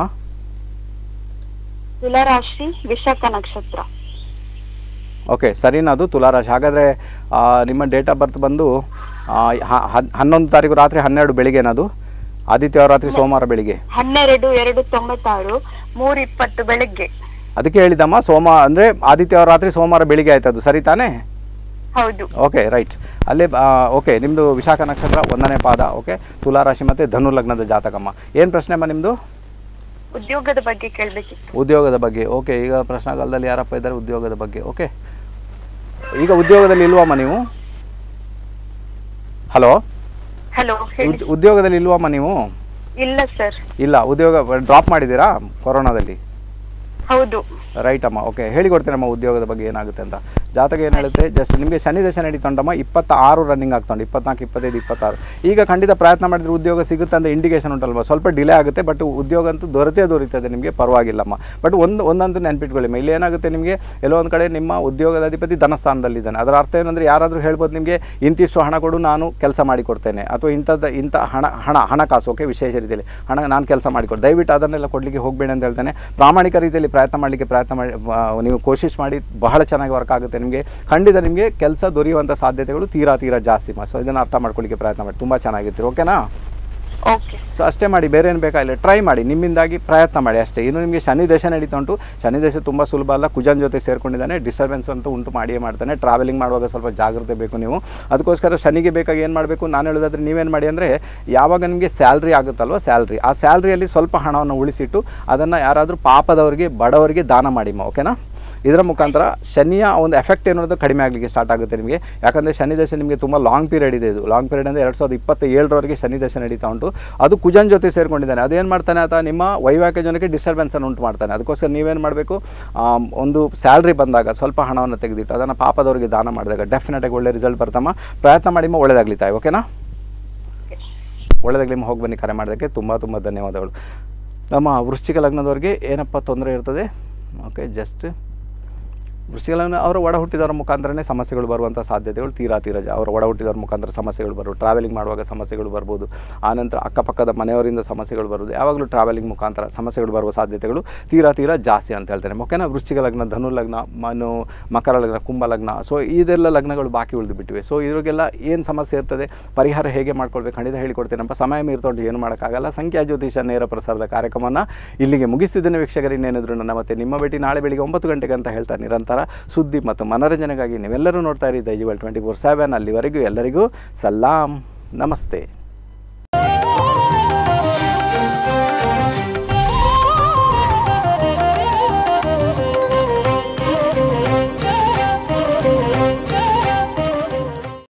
ತುಲಾರಾಶಿ ವಿಶಾಖ ನಕ್ಷತ್ರ ಓಕೆ ಸರಿನಾ ಅದು ತುಲಾರಾಶಿ ಹಾಗಾದರೆ ನಿಮ್ಮ ಡೇಟ್ ಆಫ್ ಬರ್ತ್ ಬಂದು ಆ, ಹ- ಹನ್- ಹನ್ನೊಂದು ತಾರೀಕು ರಾತ್ರಿ ಹನ್ನೆರಡು ಬೆಳಿಗ್ಗೆನದು ಆದಿತ್ಯವಾರ ರಾತ್ರಿ ಸೋಮವಾರ ಬೆಳಿಗ್ಗೆ ಹನ್ನೆರಡು ಎರಡು ತೊಂಬತ್ತಾರು ಮೂರ್ ಇಪ್ಪತ್ತು ಬೆಳಗ್ಗೆ ಅದಕ್ಕೆ ಹೇಳಿದಮ್ಮ ಸೋಮ ಅಂದರೆ ಆದಿತ್ಯವಾರ ರಾತ್ರಿ ಸೋಮವಾರ ಬೆಳಿಗ್ಗೆ ಆಯ್ತು ಅದು ಸರಿ ತಾನೇ ಹೌದು ಓಕೆ ರೈಟ್ ಅಲ್ಲೇ ಓಕೆ ನಿಮ್ಮದು ವಿಶಾಖ ನಕ್ಷತ್ರ ಒಂದನೇ ಪಾದ ಓಕೆ ತುಲಾರಾಶಿ ಮತ್ತು ಧನು ಲಗ್ನದ ಜಾತಕಮ್ಮ ಏನು ಪ್ರಶ್ನೆ ಅಮ್ಮ ನಿಮ್ಮದು ಉದ್ಯೋಗದ ಬಗ್ಗೆ ಕೇಳ್ಬೇಕಿತ್ತು ಉದ್ಯೋಗದ ಬಗ್ಗೆ ಓಕೆ ಈಗ ಪ್ರಶ್ನಾಕಾಲದಲ್ಲಿ ಯಾರಪ್ಪ ಇದ್ದಾರೆ ಉದ್ಯೋಗದ ಬಗ್ಗೆ ಓಕೆ ಈಗ ಉದ್ಯೋಗದಲ್ಲಿ ಇಲ್ವಮ್ಮ ನೀವು ಹಲೋ ಹಲೋ ಹೇಳಿ ಉದ್ಯೋಗದಲ್ಲಿ ಇಲ್ವಮ್ಮ ನೀವು ಇಲ್ಲ ಸರ್ ಇಲ್ಲ ಉದ್ಯೋಗ ಡ್ರಾಪ್ ಮಾಡಿದ್ದೀರಾ ಕೊರೋನಾದಲ್ಲಿ ಹೌದು ರೈಟ್ ಅಮ್ಮ ಓಕೆ ಹೇಳಿಕೊಡ್ತೀನಮ್ಮ ಉದ್ಯೋಗದ ಬಗ್ಗೆ ಏನಾಗುತ್ತೆ ಅಂತ ಜಾತಕ ಏನು ಹೇಳುತ್ತೆ ಜಸ್ಟ್ ನಿಮಗೆ ಶನಿ ದಶ ನಡೀತೊಂಡಮ್ಮ ಇಪ್ಪತ್ತ ಆರು ರನ್ನಿಂಗ್ ಆಗ್ತೊಂಡು ಇಪ್ಪತ್ನಾಲ್ಕು ಇಪ್ಪತ್ತೈದು ಇಪ್ಪತ್ತಾರು ಈಗ ಖಂಡಿತ ಪ್ರಯತ್ನ ಮಾಡಿದ್ರೆ ಉದ್ಯೋಗ ಸಿಗುತ್ತೆ ಅಂತ ಇಂಡಿಕೇಶನ್ ಉಂಟಲ್ವ ಸ್ವಲ್ಪ ಡಿಲೇ ಆಗುತ್ತೆ ಬಟ್ ಉದ್ಯೋಗ ಅಂತೂ ದೊರೆತೇ ದೊರೀತದೆ ನಿಮಗೆ ಪರವಾಗಿಲ್ಲಮ್ಮ ಬಟ್ ಒಂದು ಒಂದಂತೂ ನೆನ್ಪಿಟ್ಕೊಳ್ಳಿ ಇಲ್ಲಿ ಏನಾಗುತ್ತೆ ನಿಮಗೆ ಎಲ್ಲೋ ಒಂದು ಕಡೆ ನಿಮ್ಮ ಉದ್ಯೋಗದ ಅಧಿಪತಿ ಧನಸ್ಥಾನದಲ್ಲಿದ್ದಾನೆ ಅದರ ಅರ್ಥ ಏನಂದರೆ ಯಾರಾದರೂ ಹೇಳ್ಬೋದು ನಿಮಗೆ ಇಂತಿಷ್ಟು ಹಣ ಕೊಡು ನಾನು ಕೆಲಸ ಮಾಡಿಕೊಡ್ತೇನೆ ಅಥವಾ ಇಂಥದ್ದು ಇಂಥ ಹಣ ಹಣ ಹಣಕಾಸು ಓಕೆ ವಿಶೇಷ ರೀತಿಯಲ್ಲಿ ಹಣ ನಾನು ಕೆಲಸ ಮಾಡಿಕೊಡು ದಯವಿಟ್ಟು ಅದನ್ನೆಲ್ಲ ಕೊಡಲಿಕ್ಕೆ ಹೋಗಬೇಡಿ ಅಂತ ಹೇಳ್ತೇನೆ ಪ್ರಾಮಾಣಿಕ ರೀತಿಯಲ್ಲಿ ಪ್ರಯತ್ನ ಮಾಡಲಿಕ್ಕೆ ಪ್ರಯತ್ನ ಮಾಡಿ ಆ, ನೀವು ಕೋಶಿಶ್ ಮಾಡಿ ಬಹಳ ಚೆನ್ನಾಗಿ ವರ್ಕ್ ಆಗುತ್ತೆ ನಿಮಗೆ ಖಂಡಿತ ನಿಮಗೆ ಕೆಲಸ ದೊರೆಯುವಂಥ ಸಾಧ್ಯತೆಗಳು ತೀರಾ ತೀರಾ ಜಾಸ್ತಿ ಮಾ ಸೊ ಇದನ್ನು ಅರ್ಥ ಮಾಡ್ಕೊಳ್ಳಿಕ್ಕೆ ಪ್ರಯತ್ನ ಮಾಡಿ ತುಂಬ ಚೆನ್ನಾಗಿರ್ತೀರಿ ಓಕೆನಾ ಓಕೆ ಸೊ ಅಷ್ಟೇ ಮಾಡಿ ಬೇರೆ ಏನು ಬೇಕಾಗಿಲ್ಲ ಟ್ರೈ ಮಾಡಿ ನಿಮ್ಮಿಂದಾಗಿ ಪ್ರಯತ್ನ ಮಾಡಿ ಅಷ್ಟೇ ಇನ್ನು ನಿಮಗೆ ಶನಿ ದೇಶ ನಡೀತಾ ಉಂಟು ಶನಿ ದೇಶ ತುಂಬ ಸುಲಭ ಅಲ್ಲ ಕುಜನ್ ಜೊತೆ ಸೇರ್ಕೊಂಡಿದ್ದಾನೆ ಡಿಸ್ಟರ್ಬೆನ್ಸ್ ಅಂತೂ ಉಂಟು ಮಾಡಿಯೇ ಮಾಡ್ತಾನೆ ಟ್ರಾವೆಲಿಂಗ್ ಮಾಡುವಾಗ ಸ್ವಲ್ಪ ಜಾಗ್ರತೆ ಬೇಕು ನೀವು ಅದಕ್ಕೋಸ್ಕರ ಶನಿಗೆ ಬೇಕಾಗಿ ಏನು ಮಾಡಬೇಕು ನಾನು ಹೇಳೋದಾದ್ರೆ ನೀವೇನು ಮಾಡಿ ಅಂದರೆ ಯಾವಾಗ ನಿಮಗೆ ಸ್ಯಾಲ್ರಿ ಆಗುತ್ತಲ್ವ ಸ್ಯಾಲ್ರಿ ಆ ಸ್ಯಾಲ್ರಿಯಲ್ಲಿ ಸ್ವಲ್ಪ ಹಣವನ್ನು ಉಳಿಸಿಟ್ಟು ಅದನ್ನು ಯಾರಾದರೂ ಪಾಪದವರಿಗೆ ಬಡವರಿಗೆ ದಾನ ಮಾಡಿಮ್ಮ ಓಕೆನಾ ಇದರ ಮುಖಾಂತರ ಶನಿಯ ಒಂದು ಎಫೆಕ್ಟ್ ಏನೋದು ಕಡಿಮೆ ಆಗಲಿಕ್ಕೆ ಸ್ಟಾರ್ಟ್ ಆಗುತ್ತೆ ನಿಮಗೆ ಯಾಕಂದರೆ ಶನಿ ದಶೆ ನಿಮಗೆ ತುಂಬ ಲಾಂಗ್ ಪೀರಿಯಡ್ ಇದೆ ಇದು ಲಾಂಗ್ ಪೀರಿಯಡ್ ಅಂದರೆ ಎರಡು ಸಾವಿರದ ಇಪ್ಪತ್ತ ಏಳರವರೆಗೆ ಶನಿ ದಶೆ ನಡೀತಾ ಉಂಟು ಅದು ಕುಜನ್ ಜೊತೆ ಸೇರ್ಕೊಂಡಿದ್ದಾನೆ ಅದೇನು ಮಾಡ್ತಾನೆ ಆತ ನಿಮ್ಮ ವೈವಾಹಿಕ ಜನಕ್ಕೆ ಡಿಸ್ಟರ್ಬೆನ್ಸನ್ನು ಉಂಟು ಮಾಡ್ತಾನೆ ಅದಕ್ಕೋಸ್ಕರ ನೀವೇನು ಮಾಡಬೇಕು ಒಂದು ಸ್ಯಾಲ್ರಿ ಬಂದಾಗ ಸ್ವಲ್ಪ ಹಣವನ್ನು ತೆಗೆದಿಟ್ಟು ಅದನ್ನು ಪಾಪದವರಿಗೆ ದಾನ ಮಾಡಿದಾಗ ಡೆಫಿನೆಟಾಗಿ ಒಳ್ಳೆ ರಿಸಲ್ಟ್ ಬರ್ತಮ್ಮ ಪ್ರಯತ್ನ ಮಾಡಿಮ್ಮ ಒಳ್ಳೇದಾಗ್ಲಿ ತಾಯಿ ಓಕೆನಾ ಒಳ್ಳೆದಾಗಲಿ ಹೋಗಿ ಬನ್ನಿ ಕರೆ ಮಾಡೋದಕ್ಕೆ ತುಂಬ ತುಂಬ ಧನ್ಯವಾದಗಳು ನಮ್ಮ ವೃಶ್ಚಿಕ ಲಗ್ನದವ್ರಿಗೆ ಏನಪ್ಪ ತೊಂದರೆ ಇರ್ತದೆ ಓಕೆ ಜಸ್ಟ್ ವೃಶ್ಚಿಕ ಲಗ್ನ ಅವರ ಒಡ ಹುಟ್ಟಿದವರ ಮುಖಾಂತರನೇ ಸಮಸ್ಯೆಗಳು ಬರುವಂಥ ಸಾಧ್ಯತೆಗಳು ತೀರಾ ತೀರಾ ಜಾ ಅವರ ಒಡ ಹುಟ್ಟಿದವರ ಮುಖಾಂತರ ಸಮಸ್ಯೆಗಳು ಬರೋದು ಟ್ರಾವೆಲಿಂಗ್ ಮಾಡುವಾಗ ಸಮಸ್ಯೆಗಳು ಬರ್ಬೋದು ಆನಂತರ ಅಕ್ಕಪಕ್ಕದ ಮನೆಯವರಿಂದ ಸಮಸ್ಯೆಗಳು ಬರೋದು ಯಾವಾಗಲೂ ಟ್ರಾವೆಲಿಂಗ್ ಮುಖಾಂತರ ಸಮಸ್ಯೆಗಳು ಬರುವ ಸಾಧ್ಯತೆಗಳು ತೀರಾ ತೀರಾ ಜಾಸ್ತಿ ಅಂತ ಹೇಳ್ತೇನೆ ಓಕೆನಾ ವೃಶ್ಚಿಕ ಲಗ್ನ ಧನು ಲಗ್ನ ಮನು ಮಕರ ಲಗ್ನ ಕುಂಭ ಲಗ್ನ ಸೊ ಇದೆಲ್ಲ ಲಗ್ನಗಳು ಬಾಕಿ ಉಳಿದು ಬಿಟ್ಟಿವೆ ಸೊ ಇದ್ರಿಗೆಲ್ಲ ಏನು ಸಮಸ್ಯೆ ಇರ್ತದೆ ಪರಿಹಾರ ಹೇಗೆ ಮಾಡ್ಕೊಳ್ಬೇಕು ಖಂಡಿತ ಹೇಳಿಕೊಡ್ತೇನಪ್ಪ ಸಮಯ ಮೀರ್ತೊಂಡು ಏನು ಮಾಡೋಕ್ಕಾಗಲ್ಲ ಸಂಖ್ಯಾ ಜ್ಯೋತಿಷ ನೇರ ಪ್ರಸಾರದ ಕಾರ್ಯಕ್ರಮವನ್ನು ಇಲ್ಲಿಗೆ ಮುಗಿಸ್ತಿದ್ದೇನೆ ವೀಕ್ಷಕರು ಇನ್ನೇನಿದ್ರು ನನ್ನ ಮತ್ತೆ ನಿಮ್ಮ ಭೇಟಿ ನಾಳೆ ಬೆಳಿಗ್ಗೆ ಒಂಬತ್ತು ಗಂಟೆಗೆ ಅಂತ ಹೇಳ್ತಾ ನಿರಂತರ ಸುದ್ದಿ ಮತ್ತು ಮನೋರಂಜನೆಗಾಗಿ ನೀವೆಲ್ಲರೂ ನೋಡ್ತಾ ಇರಿ ದೈಜಿವಲ್ ಟ್ವೆಂಟಿ ಫೋರ್ ಸೆವೆನ್ ಅಲ್ಲಿವರೆಗೂ ಎಲ್ಲರಿಗೂ ಸಲಾಂ ನಮಸ್ತೆ